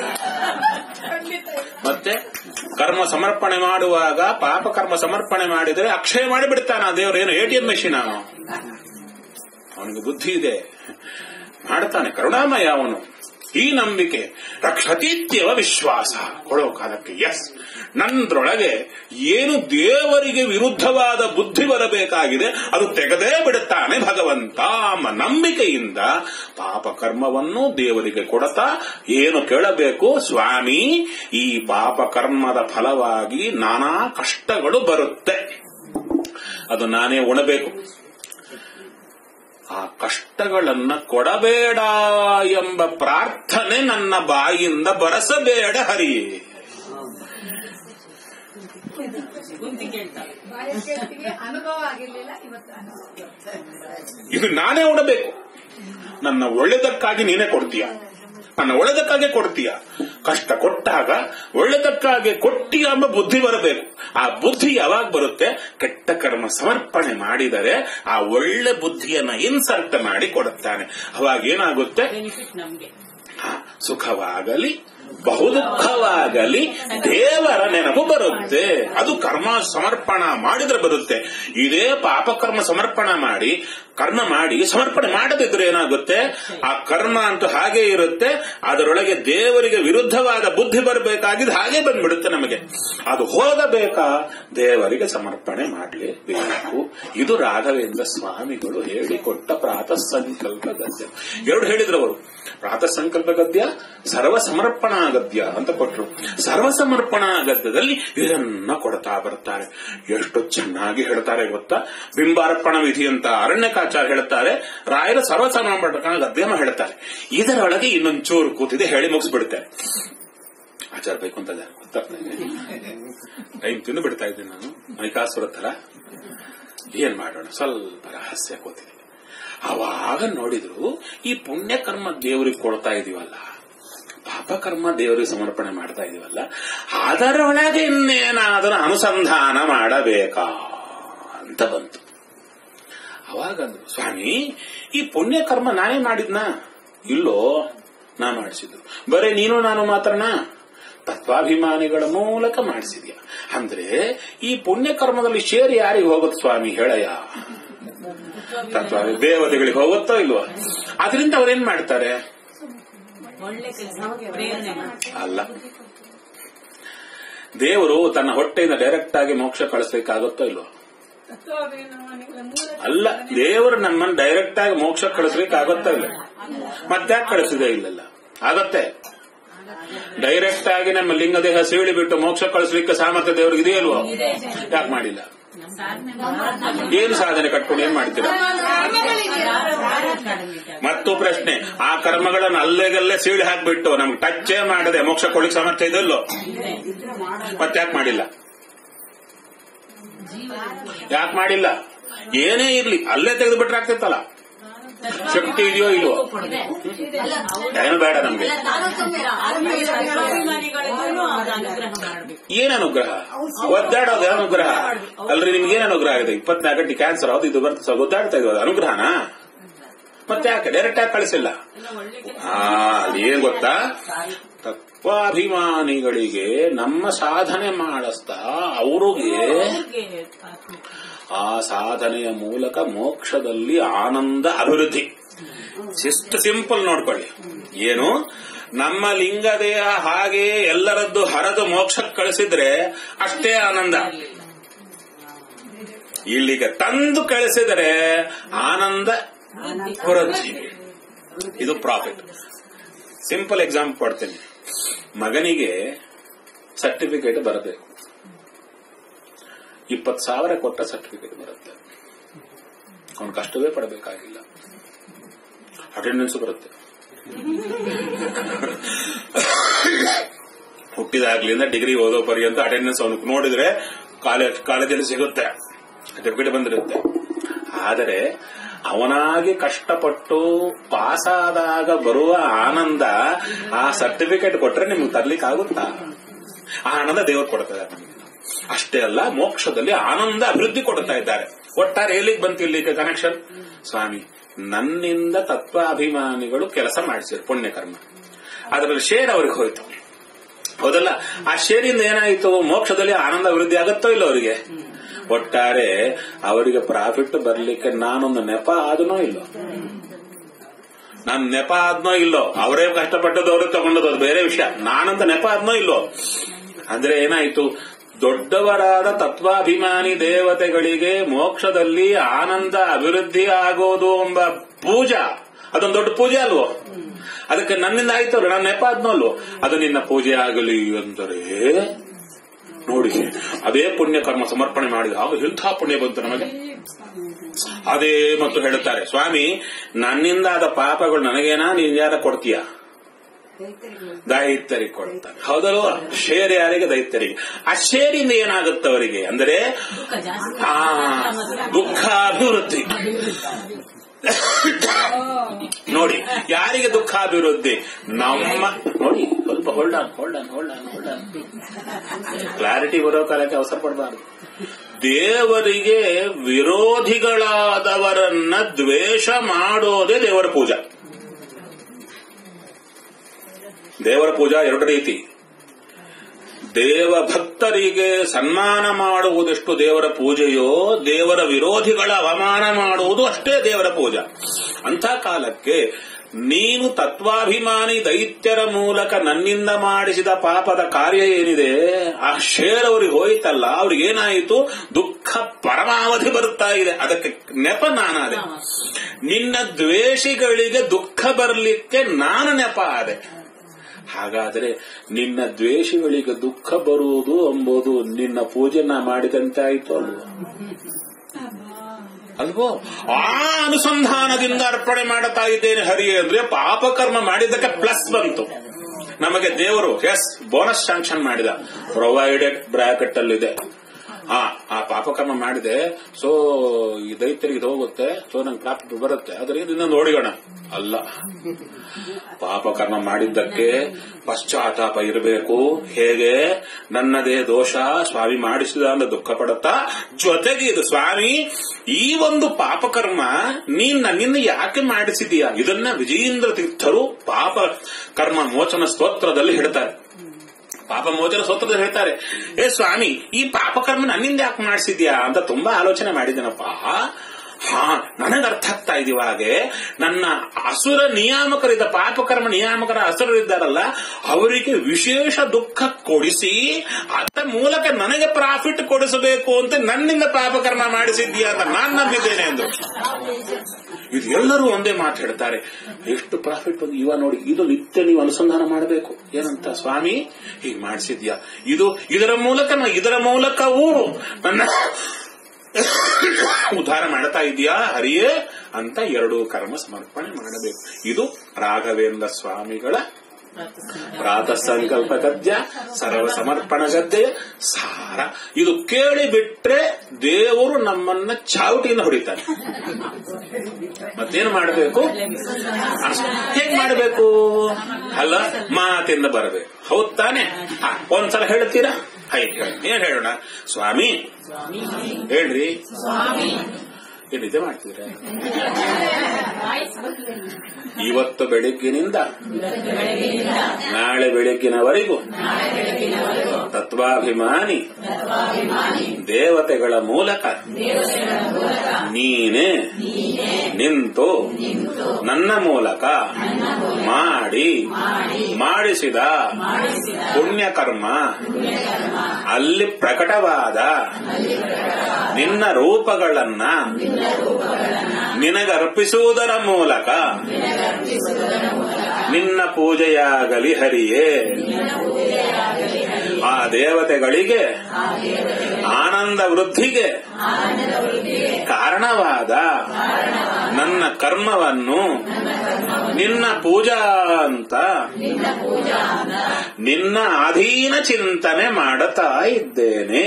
ಮತ್ತೆ ಕರ್ಮ ಸಮರ್ಪಣೆ ಮಾಡುವಾಗ ಪಾಪ ಕರ್ಮ ಸಮರ್ಪಣೆ ಮಾಡಿದರೆ ಅಕ್ಷಯ ಮಾಡಿಬಿಡ್ತಾನ ದೇವರು ಏನು ಎಟಿಎಂ ಮೆಷಿನ್ ಅವನು ಅವನಿಗೆ ಬುದ್ಧಿ ಇದೆ ಮಾಡ್ತಾನೆ ಕರುಣಾಮಯ ಅವನು ಈ ನಂಬಿಕೆ ರಕ್ಷತೀತ್ಯವ ವಿಶ್ವಾಸ ಕೊಡೋ ಕಾಲಕ್ಕೆ ಎಸ್ ನನ್ನದ್ರೊಳಗೆ ಏನು ದೇವರಿಗೆ ವಿರುದ್ಧವಾದ ಬುದ್ಧಿ ಬರಬೇಕಾಗಿದೆ ಅದು ತೆಗೆದೇ ಬಿಡುತ್ತಾನೆ ಭಗವಂತ ಎಂಬ ನಂಬಿಕೆಯಿಂದ ಪಾಪ ಕರ್ಮವನ್ನು ದೇವರಿಗೆ ಕೊಡತಾ ಏನು ಕೇಳಬೇಕು ಸ್ವಾಮಿ ಈ ಪಾಪ ಕರ್ಮದ ಫಲವಾಗಿ ನಾನಾ ಕಷ್ಟಗಳು ಬರುತ್ತೆ ಅದು ನಾನೇ ಉಣಬೇಕು ಆ ಕಷ್ಟಗಳನ್ನ ಕೊಡಬೇಡ ಎಂಬ ಪ್ರಾರ್ಥನೆ ನನ್ನ ಬಾಯಿಂದ ಬರಸಬೇಡ ಹರಿಯೇ ಕುಂತಿ ಕೇಳ್ತಾರೆ ಬಾಳಿಕೆಗೆ ಅನುಭವ ಆಗಿರ್ಲಿಲ್ಲ ಇವತ್ತು ಅನುಭವ ಇದು ನಾನೇ ಉಣಬೇಕು ನನ್ನ ಒಳ್ಳೆದಕ್ಕಾಗಿ ನೀನೇ ಕೊಡ್ತೀಯ ನನ್ನ ಒಳ್ಳೆದಕ್ಕಾಗಿ ಕೊಡ್ತೀಯ ಕಷ್ಟ ಕೊಟ್ಟಾಗ ಒಳ್ಳೆದಕ್ಕಾಗಿ ಕೊಟ್ಟಿಯ ಎಂಬ ಬುದ್ಧಿ ಬರಬೇಕು ಆ ಬುದ್ಧಿ ಯಾವಾಗ ಬರುತ್ತೆ ಕೆಟ್ಟ ಕರ್ಮ ಸಮರ್ಪಣೆ ಮಾಡಿದರೆ ಆ ಒಳ್ಳೆ ಬುದ್ಧಿಯನ್ನ ಇನ್ಸಲ್ಟ್ ಮಾಡಿ ಕೊಡುತ್ತಾನೆ ಅವಾಗ ಏನಾಗುತ್ತೆ ಬೆನಿಫಿಟ್ ನಮ್ಗೆ ಹಾ, ಸುಖವಾಗಲಿ ಬಹು ದುಃಖವಾಗಲಿ ದೇವರ ನೆನಪು ಬರುತ್ತೆ ಅದು ಕರ್ಮ ಸಮರ್ಪಣ ಮಾಡಿದ್ರೆ ಬರುತ್ತೆ ಇದೇ ಪಾಪ ಕರ್ಮ ಸಮರ್ಪಣ ಮಾಡಿ ಕರ್ಮ ಮಾಡಿ ಸಮರ್ಪಣೆ ಮಾಡದಿದ್ರೆ ಏನಾಗುತ್ತೆ ಆ ಕರ್ಮ ಅಂತೂ ಹಾಗೆ ಇರುತ್ತೆ ಅದರೊಳಗೆ ದೇವರಿಗೆ ವಿರುದ್ಧವಾದ ಬುದ್ಧಿ ಬರಬೇಕಾಗಿದ್ದು ಹಾಗೆ ಬಂದ್ಬಿಡುತ್ತೆ ನಮಗೆ ಅದು ಹೋಗಬೇಕಾ ದೇವರಿಗೆ ಸಮರ್ಪಣೆ ಮಾಡಲೇಬೇಕು ಇದು ರಾಘವೇಂದ್ರ ಸ್ವಾಮಿಗಳು ಹೇಳಿಕೊಟ್ಟ ಪ್ರಾತಃ ಸಂಕಲ್ಪ ಗದ್ಯ ಎರಡು ಹೇಳಿದ್ರು ಅವರು ಪ್ರಾತಃ ಸಂಕಲ್ಪ ಗದ್ಯ ಸರ್ವ ಸಮರ್ಪಣಾ ಗದ್ಯ ಅಂತ ಕೊಟ್ರು ಸರ್ವ ಸಮರ್ಪಣಾ ಗದ್ಯದಲ್ಲಿ ಇದನ್ನ ಕೊಡ್ತಾ ಬರ್ತಾರೆ ಎಷ್ಟು ಚೆನ್ನಾಗಿ ಹೇಳ್ತಾರೆ ಗೊತ್ತಾ ಬಿಂಬಾರ್ಪಣ ವಿಧಿ ಅಂತ ಅರಣ್ಯಕಾಚಾರ್ಯ ಹೇಳ್ತಾರೆ ರಾಯರ ಸರ್ವ ಸಮರ್ಪಣಾ ಗದ್ಯನ ಹೇಳ್ತಾರೆ ಇದರೊಳಗೆ ಇನ್ನೊಂಚೂರು ಕೂತಿದೆ ಹೇಳಿ ಮುಗಿಸ್ಬಿಡ್ತಾರೆ ಆಚಾರ ಬೇಕು ಅಂತ ಗೊತ್ತಾ ಟೈಮ್ ತಿಂದು ಬಿಡ್ತಾ ಇದ್ದೀನಿ ನಾನು ಮೈಕಾಸುರ ತರ ಏನ್ ಮಾಡೋಣ ಸ್ವಲ್ಪ ರಹಸ್ಯ ಕೂತಿದೆ ಅವಾಗ ನೋಡಿದ್ರು ಈ ಪುಣ್ಯ ಕರ್ಮ ದೇವರಿಗೆ ಕೊಡ್ತಾ ಇದೀವಲ್ಲ ಪಾಪ ಕರ್ಮ ದೇವರಿಗೆ ಸಮರ್ಪಣೆ ಮಾಡ್ತಾ ಇದೀವಲ್ಲ ಅದರೊಳಗೆ ಇನ್ನೇನಾದರೂ ಅನುಸಂಧಾನ ಮಾಡಬೇಕಾ ಅಂತ ಬಂತು ಅವಾಗಂದ್ರು ಸ್ವಾಮಿ ಈ ಪುಣ್ಯ ಕರ್ಮ ನಾನೇ ಮಾಡಿದ್ನಾ ಇಲ್ಲೋ ನಾ ಮಾಡಿಸಿದ್ದು ಬರೇ ನೀನು ನಾನು ಮಾತ್ರನಾ ತತ್ವಾಭಿಮಾನಿಗಳ ಮೂಲಕ ಮಾಡಿಸಿದ್ಯಾ ಅಂದ್ರೆ ಈ ಪುಣ್ಯ ಕರ್ಮದಲ್ಲಿ ಶೇರ್ ಯಾರಿಗೆ ಹೋಗುತ್ತೆ ಸ್ವಾಮಿ ಹೇಳಯ್ಯ ತತ್ವ ದೇವತೆಗಳಿಗೆ ಹೋಗುತ್ತೋ ಇಲ್ವಾ ಅದರಿಂದ ಅವ್ರೇನ್ ಮಾಡ್ತಾರೆ ಒಳ್ಳೆ ಕೆಲಸ ಪ್ರೇರಣೆ ಮಾಡಿ ಅಲ್ಲ ದೇವರು ತನ್ನ ಹೊಟ್ಟೆಯಿಂದ ಡೈರೆಕ್ಟ್ ಆಗಿ ಮೋಕ್ಷ ಕಳಿಸ್ಲಿಕ್ಕಾಗುತ್ತೋ ಇಲ್ವಾ ಅಲ್ಲ ದೇವರು ನಮ್ಮನ್ನು ಡೈರೆಕ್ಟ್ ಆಗಿ ಮೋಕ್ಷ ಕಳಿಸ್ಲಿಕ್ಕೆ ಆಗುತ್ತಾ ಇಲ್ಲ ಮತ್ತ್ಯಾಕೆ ಕಳಿಸಿದೆ ಇಲ್ಲಲ್ಲ ಆಗತ್ತೆ ಡೈರೆಕ್ಟ್ ಆಗಿ ನಮ್ಮ ಲಿಂಗ ದೇಹ ಸೀಳಿ ಬಿಟ್ಟು ಮೋಕ್ಷ ಕಳಿಸ್ಲಿಕ್ಕೆ ಸಾಮರ್ಥ್ಯ ದೇವರಿಗೆ ಇದೆಯಲ್ವೋ ಯಾಕೆ ಮಾಡಿಲ್ಲ ಏನು ಸಾಧನೆ ಕಟ್ಕೊಂಡು ಏನ್ ಮಾಡ್ತೀರಾ ಮತ್ತು ಪ್ರಶ್ನೆ ಆ ಕರ್ಮಗಳನ್ನು ಅಲ್ಲೆಗಲ್ಲೇ ಸೀಳಿ ಹಾಕ್ಬಿಟ್ಟು ನಮ್ಗೆ ಟಚ್ಚೇ ಮಾಡದೆ ಮೋಕ್ಷ ಕೊಡ್ಲಿಕ್ಕೆ ಸಾಮರ್ಥ್ಯ ಇದಲ್ಲೋ ಮತ್ತೆ ಯಾಕೆ ಮಾಡಿಲ್ಲ ಯಾಕೆ ಮಾಡಿಲ್ಲ ಏನೇ ಇರ್ಲಿ ಅಲ್ಲೇ ತೆಗೆದು ಬಿಟ್ರೆ ಆಗ್ತಿತ್ತಲ್ಲ ಶಕ್ತಿ ಇದೆಯೋ ಇಲ್ವೋ ಏನು ಬೇಡ ನಮ್ಗೆ ಅಭಿಮಾನಿಗಳಿಗೂ ಅದು ಅನುಗ್ರಹ ಮಾಡಬೇಕು ಏನ್ ಅನುಗ್ರಹ ಒದ್ದಾಡೋದು ಅನುಗ್ರಹ ಅಲ್ರಿ ನಿಮ್ಗೆ ಏನ್ ಅನುಗ್ರಹ ಆಗಿದೆ ಇಪ್ಪತ್ನಾಲ್ಕು ಗಂಟೆ ಕ್ಯಾನ್ಸರ್ ಅದು ಇದು ಬರ್ತಾ ಒದ್ದಾಡ್ತಾ ಇರೋದು ಅನುಗ್ರಹನ ಮತ್ತೆ ಯಾಕೆ ಡೈರೆಕ್ಟ್ ಆಗಿ ಕಳಿಸಿಲ್ಲ ಆ ಅಲ್ಲಿ ಏನ್ ಗೊತ್ತಾ ತತ್ವಾಭಿಮಾನಿಗಳಿಗೆ ನಮ್ಮ ಸಾಧನೆ ಮಾಡಿಸ್ತಾ ಅವ್ರಿಗೆ ಅವ್ರಿಗೆ ಆತ್ಮ- ಆ ಸಾಧನೆಯ ಮೂಲಕ ಮೋಕ್ಷದಲ್ಲಿ ಆನಂದ ಅಭಿವೃದ್ಧಿ ಎಷ್ಟು ಸಿಂಪಲ್ ನೋಡ್ಕೊಳ್ಳಿ ಏನು ನಮ್ಮ ಲಿಂಗದೇಹ ಹಾಗೆ ಎಲ್ಲರದ್ದು ಹರದು ಮೋಕ್ಷಕ್ಕೆ ಕಳಿಸಿದ್ರೆ ಅಷ್ಟೇ ಆನಂದ ಇಲ್ಲಿಗೆ ತಂದು ಕಳಿಸಿದರೆ ಆನಂದ ವೃದ್ಧಿ ಇದು ಪ್ರಾಫಿಟ್ ಸಿಂಪಲ್ ಎಕ್ಸಾಂಪಲ್ ಕೊಡ್ತೀನಿ ಮಗನಿಗೆ ಸರ್ಟಿಫಿಕೇಟ್ ಬರಬೇಕು ಇಪ್ಪತ್ತು ಸಾವಿರ ಕೊಟ್ಟ ಸರ್ಟಿಫಿಕೇಟ್ ಬರುತ್ತೆ ಅವನು ಕಷ್ಟವೇ ಪಡಬೇಕಾಗಿಲ್ಲ ಅಟೆಂಡೆನ್ಸ್ ಬರುತ್ತೆ ಹುಟ್ಟಿದಾಗ್ಲಿಂದ ಡಿಗ್ರಿ ಓದೋ ಪರ್ಯಂತ ಅಟೆಂಡೆನ್ಸ್ ಅವನು ನೋಡಿದ್ರೆ ಕಾಲೇಜ್ ಕಾಲೇಜಲ್ಲಿ ಸಿಗುತ್ತೆ ಸರ್ಟಿಫಿಕೇಟ್ ಬಂದಿರುತ್ತೆ ಆದರೆ ಅವನಾಗಿ ಕಷ್ಟಪಟ್ಟು ಪಾಸ್ ಆದಾಗ ಬರುವ ಆನಂದ ಆ ಸರ್ಟಿಫಿಕೇಟ್ ಕೊಟ್ರೆ ನಿಮ್ಗೆ ತರ್ಲಿಕ್ಕೆ ಆಗುತ್ತಾ ಆ ಆನಂದ ದೇವರು ಕೊಡ್ತಾರೆ ನಮಗೆ ಅಷ್ಟೇ ಅಲ್ಲ ಮೋಕ್ಷದಲ್ಲಿ ಆನಂದ ಅಭಿವೃದ್ಧಿ ಕೊಡುತ್ತಾ ಇದ್ದಾರೆ ಒಟ್ಟಾರೆ ಎಲ್ಲಿಗೆ ಬಂತು ಇಲ್ಲಿಗೆ ಕನೆಕ್ಷನ್ ಸ್ವಾಮಿ ನನ್ನಿಂದ ತತ್ವಾಭಿಮಾನಿಗಳು ಕೆಲಸ ಮಾಡಿಸಿದ್ರು ಪುಣ್ಯಕರ್ಮ ಅದರಲ್ಲಿ ಶೇರ್ ಅವ್ರಿಗೆ ಹೋಯ್ತು ಹೌದಲ್ಲ ಆ ಶೇರಿಂದ ಏನಾಯಿತು ಮೋಕ್ಷದಲ್ಲಿ ಆನಂದ ಅಭಿವೃದ್ಧಿ ಆಗುತ್ತೋ ಇಲ್ಲ ಅವರಿಗೆ ಒಟ್ಟಾರೆ ಅವರಿಗೆ ಪ್ರಾಫಿಟ್ ಬರ್ಲಿಕ್ಕೆ ನಾನೊಂದು ನೆಪ ಆದನೋ ಇಲ್ಲೋ ನಾನು ನೆಪ ಆದ್ನೋ ಇಲ್ಲೋ ಅವರೇ ಕಷ್ಟಪಟ್ಟದ್ದು ಅವರೇ ತಗೊಂಡದ್ದು ಅದು ಬೇರೆ ವಿಷಯ ನಾನಂತ ನೆಪ ಆದ್ನೋ ಇಲ್ಲೋ ಅಂದ್ರೆ ಏನಾಯ್ತು ದೊಡ್ಡವರಾದ ತತ್ವಾಭಿಮಾನಿ ದೇವತೆಗಳಿಗೆ ಮೋಕ್ಷದಲ್ಲಿ ಆನಂದ ಅಭಿವೃದ್ಧಿ ಆಗೋದು ಎಂಬ ಪೂಜಾ ಅದೊಂದು ದೊಡ್ಡ ಪೂಜೆ ಅಲ್ವೋ ಅದಕ್ಕೆ ನನ್ನಿಂದ ಆಯ್ತಲ್ಲ ನನ್ನ ನೆಪ ಆದ್ನೋ ಅಲ್ವೋ ಅದು ನಿನ್ನ ಪೂಜೆ ಆಗಲಿ ಅಂದರೆ ನೋಡಿ ಅದೇ ಪುಣ್ಯ ಕರ್ಮ ಸಮರ್ಪಣೆ ಮಾಡಿದ ಆಗ ಎಂಥ ಪುಣ್ಯ ಬಂತು ನಮಗೆ ಅದೇ ಮತ್ತು ಹೇಳುತ್ತಾರೆ ಸ್ವಾಮಿ ನನ್ನಿಂದ ಆದ ಪಾಪಗಳು ನನಗೇನಾ ನೀನ್ ಯಾರ ಕೊಡ್ತೀಯ ದೈತ್ಯರಿಗೆ ಕೊಡ್ತಾರೆ ಹೌದಲ್ವ ಶೇರ್ ಯಾರಿಗೆ ದೈತ್ಯರಿಗೆ ಆ ಶೇರಿಂದ ಏನಾಗುತ್ತೆ ಅವರಿಗೆ ಅಂದರೆ ದುಃಖ ಜಾಸ್ತಿ ಆ ದುಃಖ ಅಭಿವೃದ್ಧಿ ನೋಡಿ ಯಾರಿಗೆ ದುಃಖ ಅಭಿವೃದ್ಧಿ ನಮ್ಮ ನೋಡಿ ಸ್ವಲ್ಪ hold on hold on hold on hold on clarity ಬರೋ ಕಾಲಕ್ಕೆ ಅವಸರ ಪಡಬಾರ್ದು ದೇವರಿಗೆ ವಿರೋಧಿಗಳಾದವರನ್ನ ದ್ವೇಷ ಮಾಡೋದೇ ದೇವರ ಪೂಜಾ ದೇವರ ಪೂಜಾ ಎರಡು ರೀತಿ ದೇವ ಭಕ್ತರಿಗೆ ಸನ್ಮಾನ ಮಾಡುವುದೆಷ್ಟು ದೇವರ ಪೂಜೆಯೋ ದೇವರ ವಿರೋಧಿಗಳ ಅವಮಾನ ಮಾಡುವುದು ಅಷ್ಟೇ ದೇವರ ಪೂಜಾ ಅಂಥ ಕಾಲಕ್ಕೆ ನೀನು ತತ್ವಾಭಿಮಾನಿ ದೈತ್ಯರ ಮೂಲಕ ನನ್ನಿಂದ ಮಾಡಿಸಿದ ಪಾಪದ ಕಾರ್ಯ ಏನಿದೆ ಆ ಶೇರ್ ಅವ್ರಿಗೆ ಹೋಯ್ತಲ್ಲ ಅವ್ರಿಗೆ ಏನಾಯಿತು ದುಃಖ ಪರಮಾವಧಿ ಬರುತ್ತಾ ಇದೆ ಅದಕ್ಕೆ ನೆಪ ನಾನಾದೆ ನಿನ್ನ ದ್ವೇಷಿಗಳಿಗೆ ದುಃಖ ಬರಲಿಕ್ಕೆ ನಾನು ನೆಪ ಆದೆ ಹಾಗಾದರೆ ನಿನ್ನ ದ್ವೇಷಿಗಳಿಗೆ ದುಃಖ ಬರುವುದು ಎಂಬುದು ನಿನ್ನ ಪೂಜೆನ ಮಾಡಿದಂತೆ ಆಯಿತು ಅಲ್ವೋ ಅಲ್ವೋ ಆ ಅನುಸಂಧಾನದಿಂದ ಅರ್ಪಣೆ ಮಾಡುತ್ತಾ ಇದ್ದೇನೆ ಹರಿಯೇ ಅಂದ್ರೆ ಪಾಪಕರ್ಮ ಮಾಡಿದ್ದಕ್ಕೆ ಪ್ಲಸ್ ಬಂತು ನಮಗೆ ದೇವರು ಎಸ್ ಬೋನಸ್ ಸ್ಯಾಂಕ್ಷನ್ ಮಾಡಿದ ಪ್ರೊವೈಡೆಡ್ ಬ್ರಾಕೆಟ್ ಅಲ್ಲಿದೆ ಹಾ ಆ ಪಾಪಕರ್ಮ ಮಾಡಿದೆ ಸೊ ಈ ದೈತ್ಯರಿಗೆ ಇದು ಹೋಗುತ್ತೆ ಸೊ ನಂಗೆ ಪ್ರಾಪ್ತಿ ಬರುತ್ತೆ ಅದರಿಂದ ಇನ್ನೊಂದು ನೋಡಿಗೋಣ ಅಲ್ಲ ಪಾಪಕರ್ಮ ಮಾಡಿದ್ದಕ್ಕೆ ಪಶ್ಚಾತ್ತಾಪ ಇರಬೇಕು ಹೇಗೆ ನನ್ನದೇ ದೋಷ ಸ್ವಾಮಿ ಮಾಡಿಸಿದ ಅಂತ ದುಃಖ ಪಡುತ್ತಾ ಜೊತೆಗೆ ಇದು ಸ್ವಾಮಿ ಈ ಒಂದು ಪಾಪಕರ್ಮ ನೀನ್ ನನ್ನಿಂದ ಯಾಕೆ ಮಾಡಿಸಿದೀಯಾ ಇದನ್ನ ವಿಜಯೇಂದ್ರ ತೀರ್ಥರು ಪಾಪ ಕರ್ಮ ಮೋಚನ ಸ್ತೋತ್ರದಲ್ಲಿ ಹೇಳ್ತಾರೆ ಪಾಪ ಮೋಚನ ಸ್ತೋತ್ರದಲ್ಲಿ ಹೇಳ್ತಾರೆ ಏ ಸ್ವಾಮಿ ಈ ಪಾಪಕರ್ಮ ನನ್ನಿಂದ ಯಾಕೆ ಮಾಡಿಸಿದ್ಯಾ ಅಂತ ತುಂಬಾ ಆಲೋಚನೆ ಮಾಡಿದ್ದೇನಪ್ಪ ಹಾ ನನಗೆ ಅರ್ಥ ಆಗ್ತಾ ಇದೆ ಹಾಗೆ ನನ್ನ ಅಸುರ ನಿಯಾಮಕರಿದ್ದ ಪಾಪಕರ್ಮ ನಿಯಾಮಕರ ಅಸುರರಿದ್ದಾರಲ್ಲ ಅವರಿಗೆ ವಿಶೇಷ ದುಃಖ ಕೊಡಿಸಿ ಅದ ಮೂಲಕ ನನಗೆ ಪ್ರಾಫಿಟ್ ಕೊಡಿಸಬೇಕು ಅಂತ ನನ್ನಿಂದ ಪಾಪಕರ್ಮ ಮಾಡಿಸಿದ್ಯಾ ಅಂತ ನಾನು ನಂಬಿದ್ದೇನೆ ಎಂದು ಇದು ಎಲ್ಲರೂ ಒಂದೇ ಮಾತು ಹೇಳ್ತಾರೆ ಎಷ್ಟು ಪ್ರಾಫಿಟ್ ಬಂದು ಇವ ನೋಡಿ ಇದು ನಿತ್ಯ ನೀವು ಅನುಸಂಧಾನ ಮಾಡಬೇಕು ಏನಂತ ಸ್ವಾಮಿ ಹೀಗೆ ಮಾಡಿಸಿದ್ಯಾ ಇದು ಇದರ ಮೂಲಕ ನಾ- ಇದರ ಮೂಲಕವೂ ನನ್ನ ಉದ್ಧಾರ ಮಾಡ್ತಾ ಇದೆಯಾ ಹರಿಯೇ ಅಂತ ಎರಡು ಕರ್ಮ ಸಮರ್ಪಣೆ ಮಾಡಬೇಕು ಇದು ರಾಘವೇಂದ್ರ ಸ್ವಾಮಿಗಳ ಪ್ರಾತ ಸಂಕಲ್ಪ ಗದ್ಯ ಸರ್ವ ಸಮರ್ಪಣ ಗದ್ಯ ಸಾರ ಇದು ಕೇಳಿ ಬಿಟ್ರೆ ದೇವರು ನಮ್ಮನ್ನ ಚಾವಟಿಯಿಂದ ಹೊಡಿತಾನೆ ಮತ್ತೇನು ಮಾಡಬೇಕು ಹೇಗ್ ಮಾಡಬೇಕು ಅಲ್ಲ ಮಾತಿಂದ ಬರಬೇಕು ಹೌದ್ ತಾನೆ ಹ, ಒಂದ್ಸಲ ಹೇಳ್ತೀರಾ ಹೈ ಹೇಳಿ ಏನ್ ಹೇಳೋಣ ಸ್ವಾಮಿ ಹೇಳ್ರಿ ಏನ್ ನಿಜ ಮಾಡ್ತೀರಾ ಇವತ್ತು ಬೆಳಗ್ಗಿನಿಂದ ನಾಳೆ ಬೆಳಗ್ಗಿನವರೆಗೂ ತತ್ವಾಭಿಮಾನಿ ದೇವತೆಗಳ ಮೂಲಕ ನೀನೇ ನಿಂತು ನನ್ನ ಮೂಲಕ ಮಾಡಿ ಮಾಡಿಸಿದ ಪುಣ್ಯಕರ್ಮ ಅಲ್ಲಿ ಪ್ರಕಟವಾದ ನಿನ್ನ ರೂಪಗಳನ್ನ ನಿನಗರ್ಪಿಸುವುದರ ಮೂಲಕ ನಿನ್ನ ಪೂಜೆಯಾಗಲಿ ಹರಿಯೇ ಆ ದೇವತೆಗಳಿಗೆ ಆನಂದ ವೃದ್ಧಿಗೆ ಕಾರಣವಾದ ನನ್ನ ಕರ್ಮವನ್ನು ನಿನ್ನ ಪೂಜಾ ಅಂತ ನಿನ್ನ ಅಧೀನ ಚಿಂತನೆ ಮಾಡುತ್ತಾ ಇದ್ದೇನೆ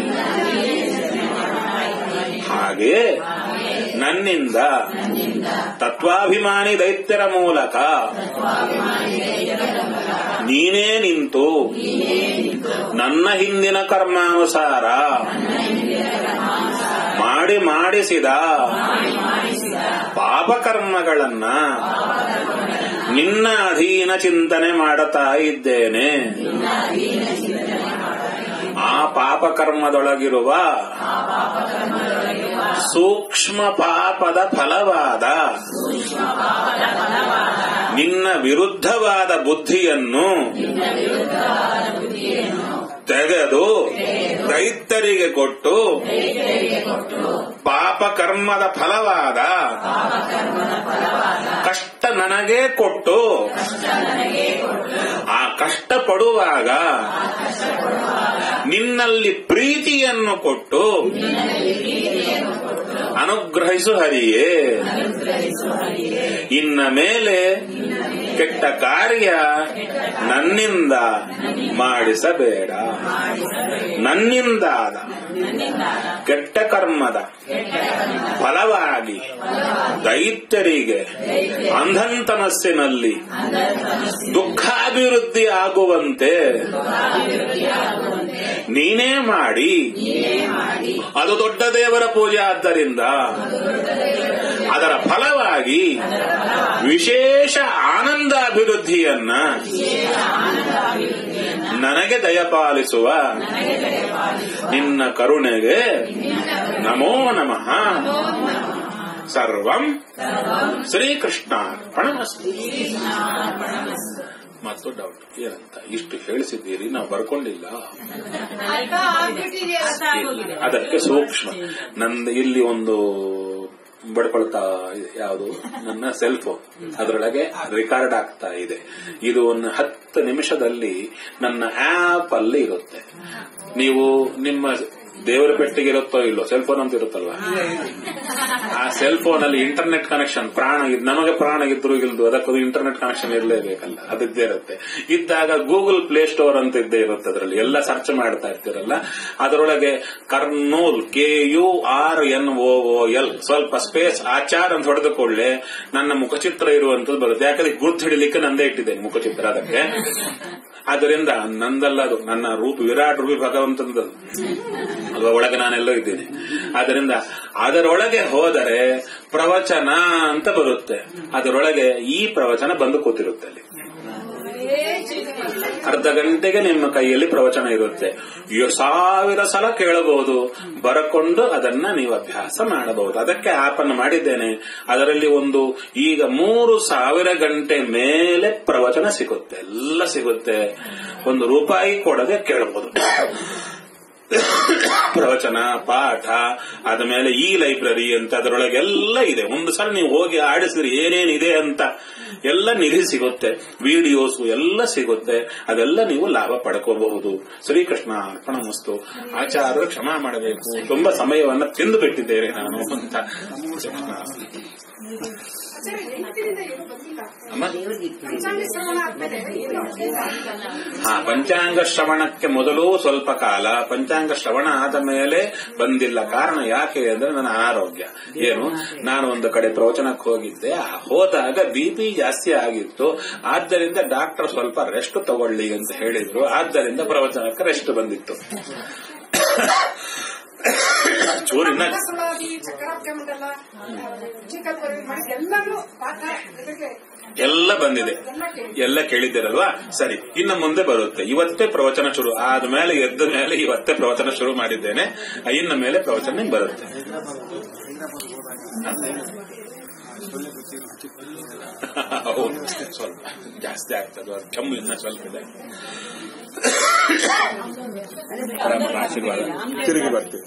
ಹಾಗೆ ನನ್ನಿಂದ ತತ್ವಾಭಿಮಾನಿ ದೈತ್ಯರ ಮೂಲಕ ನೀನೇ ನಿಂತು ನನ್ನ ಹಿಂದಿನ ಕರ್ಮಾನುಸಾರ ಮಾಡಿ ಮಾಡಿಸಿದ ಪಾಪಕರ್ಮಗಳನ್ನ ನಿನ್ನ ಅಧೀನ ಚಿಂತನೆ ಮಾಡುತ್ತಾ ಇದ್ದೇನೆ ಆ ಪಾಪಕರ್ಮದೊಳಗಿರುವ ಸೂಕ್ಷ್ಮ ಪಾಪದ ಫಲವಾದ ನಿನ್ನ ವಿರುದ್ಧವಾದ ಬುದ್ಧಿಯನ್ನು ತೆಗೆದು ದೈತ್ಯರಿಗೆ ಕೊಟ್ಟು ಪಾಪಕರ್ಮದ ಫಲವಾದ ಕಷ್ಟ ನನಗೆ ಕೊಟ್ಟು ಆ ಕಷ್ಟ ಪಡುವಾಗ ನಿನ್ನಲ್ಲಿ ಪ್ರೀತಿಯನ್ನು ಕೊಟ್ಟು ಅನುಗ್ರಹಿಸು ಹರಿಯೇ ಇನ್ನ ಮೇಲೆ ಕೆಟ್ಟ ಕಾರ್ಯ ನನ್ನಿಂದ ಮಾಡಿಸಬೇಡ ನನ್ನಿಂದಾದ ಕೆಟ್ಟ ಕರ್ಮದ ಫಲವಾಗಿ ದೈತ್ಯರಿಗೆ ಅಂಧಂತಮಸ್ಸಿನಲ್ಲಿ ದುಃಖಾಭಿವೃದ್ಧಿ ಆಗುವಂತೆ ನೀನೇ ಮಾಡಿ ಅದು ದೊಡ್ಡ ದೇವರ ಪೂಜೆ ಆದ್ದರಿಂದ ಅದರ ಫಲವಾಗಿ ವಿಶೇಷ ಆನಂದಾಭಿವೃದ್ಧಿಯನ್ನ ನನಗೆ ದಯಪಾಲಿಸುವ ನಿನ್ನ ಕರುಣೆಗೆ ನಮೋ ನಮಃ ಸರ್ವಂ ಶ್ರೀಕೃಷ್ಣಾರ್ಪಣಮಸ್ತು ಮತ್ತು ಡೌಟ್ ಏನಂತ ಇಷ್ಟು ಹೇಳಿಸಿದ್ದೀರಿ ನಾವು ಬರ್ಕೊಂಡಿಲ್ಲ ಅರ್ಥ ಆಗ್ಬಿಟ್ಟಿದೆಯಲ್ಲ ಅದಕ್ಕೆ ಸೂಕ್ಷ್ಮ ನಂದು ಇಲ್ಲಿ ಒಂದು ಬಡ್ಕೊಳ್ತಾ ಇದೆ ಯಾವುದು ನನ್ನ ಸೆಲ್ ಫೋನ್ ಅದರೊಳಗೆ ರೆಕಾರ್ಡ್ ಆಗ್ತಾ ಇದೆ ಇದು ಒಂದು ಹತ್ತು ನಿಮಿಷದಲ್ಲಿ ನನ್ನ ಆಪ್ ಅಲ್ಲಿ ಇರುತ್ತೆ ನೀವು ನಿಮ್ಮ ದೇವರ ಪೆಟ್ಟಿಗೆ ಇರುತ್ತೋ ಇಲ್ಲೋ ಸೆಲ್ ಫೋನ್ ಅಂತ ಇರುತ್ತಲ್ವಾ ಆ ಸೆಲ್ ಫೋನ್ ಅಲ್ಲಿ ಇಂಟರ್ನೆಟ್ ಕನೆಕ್ಷನ್ ಪ್ರಾಣ ಇದ್- ನಮಗೆ ಪ್ರಾಣ ಇದ್ರು ಇಲ್ದು ಅದಕ್ಕೊಂದು ಇಂಟರ್ನೆಟ್ ಕನೆಕ್ಷನ್ ಇರಲೇಬೇಕಲ್ಲ ಅದಿದ್ದೇ ಇರುತ್ತೆ ಇದ್ದಾಗ ಗೂಗಲ್ ಪ್ಲೇ ಸ್ಟೋರ್ ಅಂತ ಇದ್ದೇ ಇರುತ್ತೆ ಅದರಲ್ಲಿ ಎಲ್ಲ ಸರ್ಚ್ ಮಾಡ್ತಾ ಇರ್ತೀರಲ್ಲ ಅದರೊಳಗೆ Kurnool K U R N O O L ಸ್ವಲ್ಪ ಸ್ಪೇಸ್ ಆಚಾರ್ ಅಂತ ಹೊಡೆದುಕೊಳ್ಳೆ ನನ್ನ ಮುಖಚಿತ್ರ ಇರುವಂತದ್ದು ಬರುತ್ತೆ ಯಾಕಂದ್ರೆ ಗುರ್ತು ಹಿಡಿಲಿಕ್ಕೆ ನಂದೇ ಇಟ್ಟಿದ್ದೇನೆ ಮುಖಚಿತ್ರ ಅದಕ್ಕೆ ಆದ್ದರಿಂದ ನಂದಲ್ಲ ಅದು ನನ್ನ ರೂಪ ವಿರಾಟ್ ರೂಪಿ ಭಗವಂತಂದು ಅಲ್ವಾ ಒಳಗೆ ನಾನೆಲ್ಲೋ ಇದ್ದೀನಿ ಆದ್ದರಿಂದ ಅದರೊಳಗೆ ಹೋದರೆ ಪ್ರವಚನ ಅಂತ ಬರುತ್ತೆ ಅದರೊಳಗೆ ಈ ಪ್ರವಚನ ಬಂದು ಕೂತಿರುತ್ತೆ ಅಲ್ಲಿ ಅರ್ಧ ಗಂಟೆಗೆ ನಿಮ್ಮ ಕೈಯಲ್ಲಿ ಪ್ರವಚನ ಇರುತ್ತೆ ಯೋ- ಸಾವಿರ ಸಲ ಕೇಳಬಹುದು ಬರಕೊಂಡು ಅದನ್ನ ನೀವು ಅಭ್ಯಾಸ ಮಾಡಬಹುದು ಅದಕ್ಕೆ ಆಪ್ ಅನ್ನು ಮಾಡಿದ್ದೇನೆ ಅದರಲ್ಲಿ ಒಂದು ಈಗ ಮೂರು ಸಾವಿರ ಗಂಟೆ ಮೇಲೆ ಪ್ರವಚನ ಸಿಗುತ್ತೆ ಎಲ್ಲ ಸಿಗುತ್ತೆ ಒಂದು ರೂಪಾಯಿ ಕೊಡದೆ ಕೇಳಬಹುದು ಪ್ರವಚನ ಪಾಠ ಆದ್ಮೇಲೆ ಈ ಲೈಬ್ರರಿ ಅಂತ ಅದರೊಳಗೆಲ್ಲ ಇದೆ ಒಂದು ಸಲ ನೀವು ಹೋಗಿ ಆಡಿಸಿದ್ರೆ ಏನೇನಿದೆ ಅಂತ ಎಲ್ಲ ನಿಧಿ ಸಿಗುತ್ತೆ ವಿಡಿಯೋಸ್ ಎಲ್ಲ ಸಿಗುತ್ತೆ ಅದೆಲ್ಲ ನೀವು ಲಾಭ ಪಡ್ಕೋಬಹುದು ಶ್ರೀಕೃಷ್ಣ ಅರ್ಪಣ ಮಸ್ತು ಆಚಾರ್ಯರು ಕ್ಷಮಾ ಮಾಡಬೇಕು ತುಂಬಾ ಸಮಯವನ್ನ ತಿಂದು ಬಿಟ್ಟಿದ್ದೇನೆ ನಾನು ಅಂತ ಕೃಷ್ಣ. ಆಚಾರ್ಯ, ಎಂಟರಿಂದ ಏನು ಬಂದಿಲ್ಲ. ಅಮ್ಮ ಪಂಚಾಂಗ ಶ್ರವಣ ಆದ್ಮೇಲೆ ಏನು? ಹಾ ಪಂಚಾಂಗ ಶ್ರವಣಕ್ಕೆ ಮೊದಲು ಸ್ವಲ್ಪ ಕಾಲ ಪಂಚಾಂಗ ಶ್ರವಣ ಆದ ಮೇಲೆ ಬಂದಿಲ್ಲ ಕಾರಣ ಯಾಕೆ ಅಂದ್ರೆ ನನ್ನ ಅನಾರೋಗ್ಯ ಏನು ನಾನು ಒಂದು ಕಡೆ ಪ್ರವಚನಕ್ಕೆ ಹೋಗಿದ್ದೆ ಆ ಹೋದಾಗ ಬಿ ಪಿ ಜಾಸ್ತಿ ಆಗಿತ್ತು ಆದ್ದರಿಂದ ಡಾಕ್ಟರ್ ಸ್ವಲ್ಪ ರೆಸ್ಟ್ ತಗೊಳ್ಳಿ ಅಂತ ಹೇಳಿದ್ರು ಆದ್ದರಿಂದ ಪ್ರವಚನಕ್ಕೆ ರೆಸ್ಟ್ ಬಂದಿತ್ತು ಚೂರಿನ ಸಮಾಧಿ ಚಕ್ರಾಬ್ಜ ಮಂಡಲ ಚಿಕ್ಕಲ್ ಪರ್ವಿ ಮಾಡಿ ಎಲ್ಲಾನು ಪಾಠ ಜೊತೆಗೆ ಎಲ್ಲ ಬಂದಿದೆ ಎಲ್ಲ ಕೇಳಿದ್ದೀರಲ್ವಾ ಸರಿ ಇನ್ನು ಮುಂದೆ ಬರುತ್ತೆ ಇವತ್ತೇ ಪ್ರವಚನ ಶುರು ಆದ್ಮೇಲೆ ಎದ್ದ ಮೇಲೆ ಇವತ್ತೇ ಪ್ರವಚನ ಶುರು ಮಾಡಿದ್ದೇನೆ ಇನ್ನು ಮೇಲೆ ಪ್ರವಚನ ಬರುತ್ತೆ ಸೊಳ್ಳೆ ಗೊತ್ತಿರೋ ಚಿಕ್ಕ ಹೌದು ಸ್ವಲ್ಪ ಜಾಸ್ತಿ ಆಗ್ತದೆ ಅದು ಕೆಮ್ಮು ಇನ್ನ ಸ್ವಲ್ಪ ಇದೆ ಪರಮರ ಆಶೀರ್ವಾದ ತಿರುಗಿ ಬರ್ತೀವಿ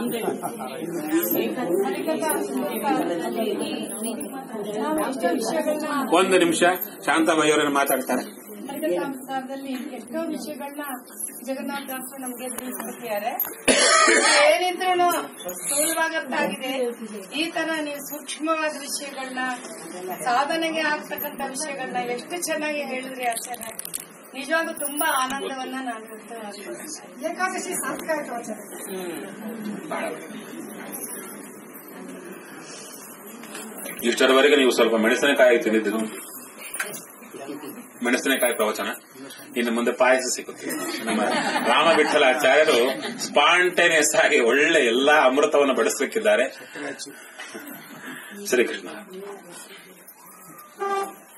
ನಾವು ಎಷ್ಟೋ ವಿಷಯಗಳನ್ನ ಒಂದು ನಿಮಿಷ ಶಾಂತಾಬಾಯಿಯವರನ್ನ ಮಾತಾಡ್ತಾರೆ ಸಂಸಾರದಲ್ಲಿ ಎಷ್ಟೋ ವಿಷಯಗಳನ್ನ ಜಗನ್ನಾಥ ದಾಸರು ನಮ್ಗೆ ತಿಳಿಸ್ಕೊಟ್ಟಿದ್ದಾರೆ ಏನಿದ್ರು ಸ್ಥೂಲವಾಗಿ ಅರ್ಥ ಆಗಿದೆ ಈ ತರ ನೀವು ಸೂಕ್ಷ್ಮವಾದ ವಿಷಯಗಳನ್ನ ಸಾಧನೆಗೆ ಆಗ್ತಕ್ಕಂತ ವಿಷಯಗಳನ್ನ ಎಷ್ಟು ಚೆನ್ನಾಗಿ ಹೇಳಿದ್ರಿ ಆಚಾರ್ಯ ನಿಜವಾಗ್ಲೂ ತುಂಬಾ ಆನಂದವನ್ನ ನಾನು ವ್ಯಕ್ತಪಡಿಸ್ತೀನಿ. ಏಕಾದಶಿ ಸಾಂಸ್ಕೃತಿಕ ಆಚಾರ್ಯ ಇಷ್ಟರವರೆಗೆ ನೀವು ಸ್ವಲ್ಪ ಮೆಣಸಿನಕಾಯಿ ತಿಂದಿದ್ದು ಮೆಣಸಿನಕಾಯಿ ಪ್ರವಚನ ಇನ್ನು ಮುಂದೆ ಪಾಯಸ ಸಿಗುತ್ತೆ ನಮ್ಮ ರಾಮ ವಿಠಲಾಚಾರ್ಯರು ಸ್ಪಾಂಟೇನಿಯಸ್ ಆಗಿ ಒಳ್ಳೆ ಎಲ್ಲಾ ಅಮೃತವನ್ನು ಬಡಿಸಲಿಕ್ಕಿದ್ದಾರೆ ಶ್ರೀಕೃಷ್ಣ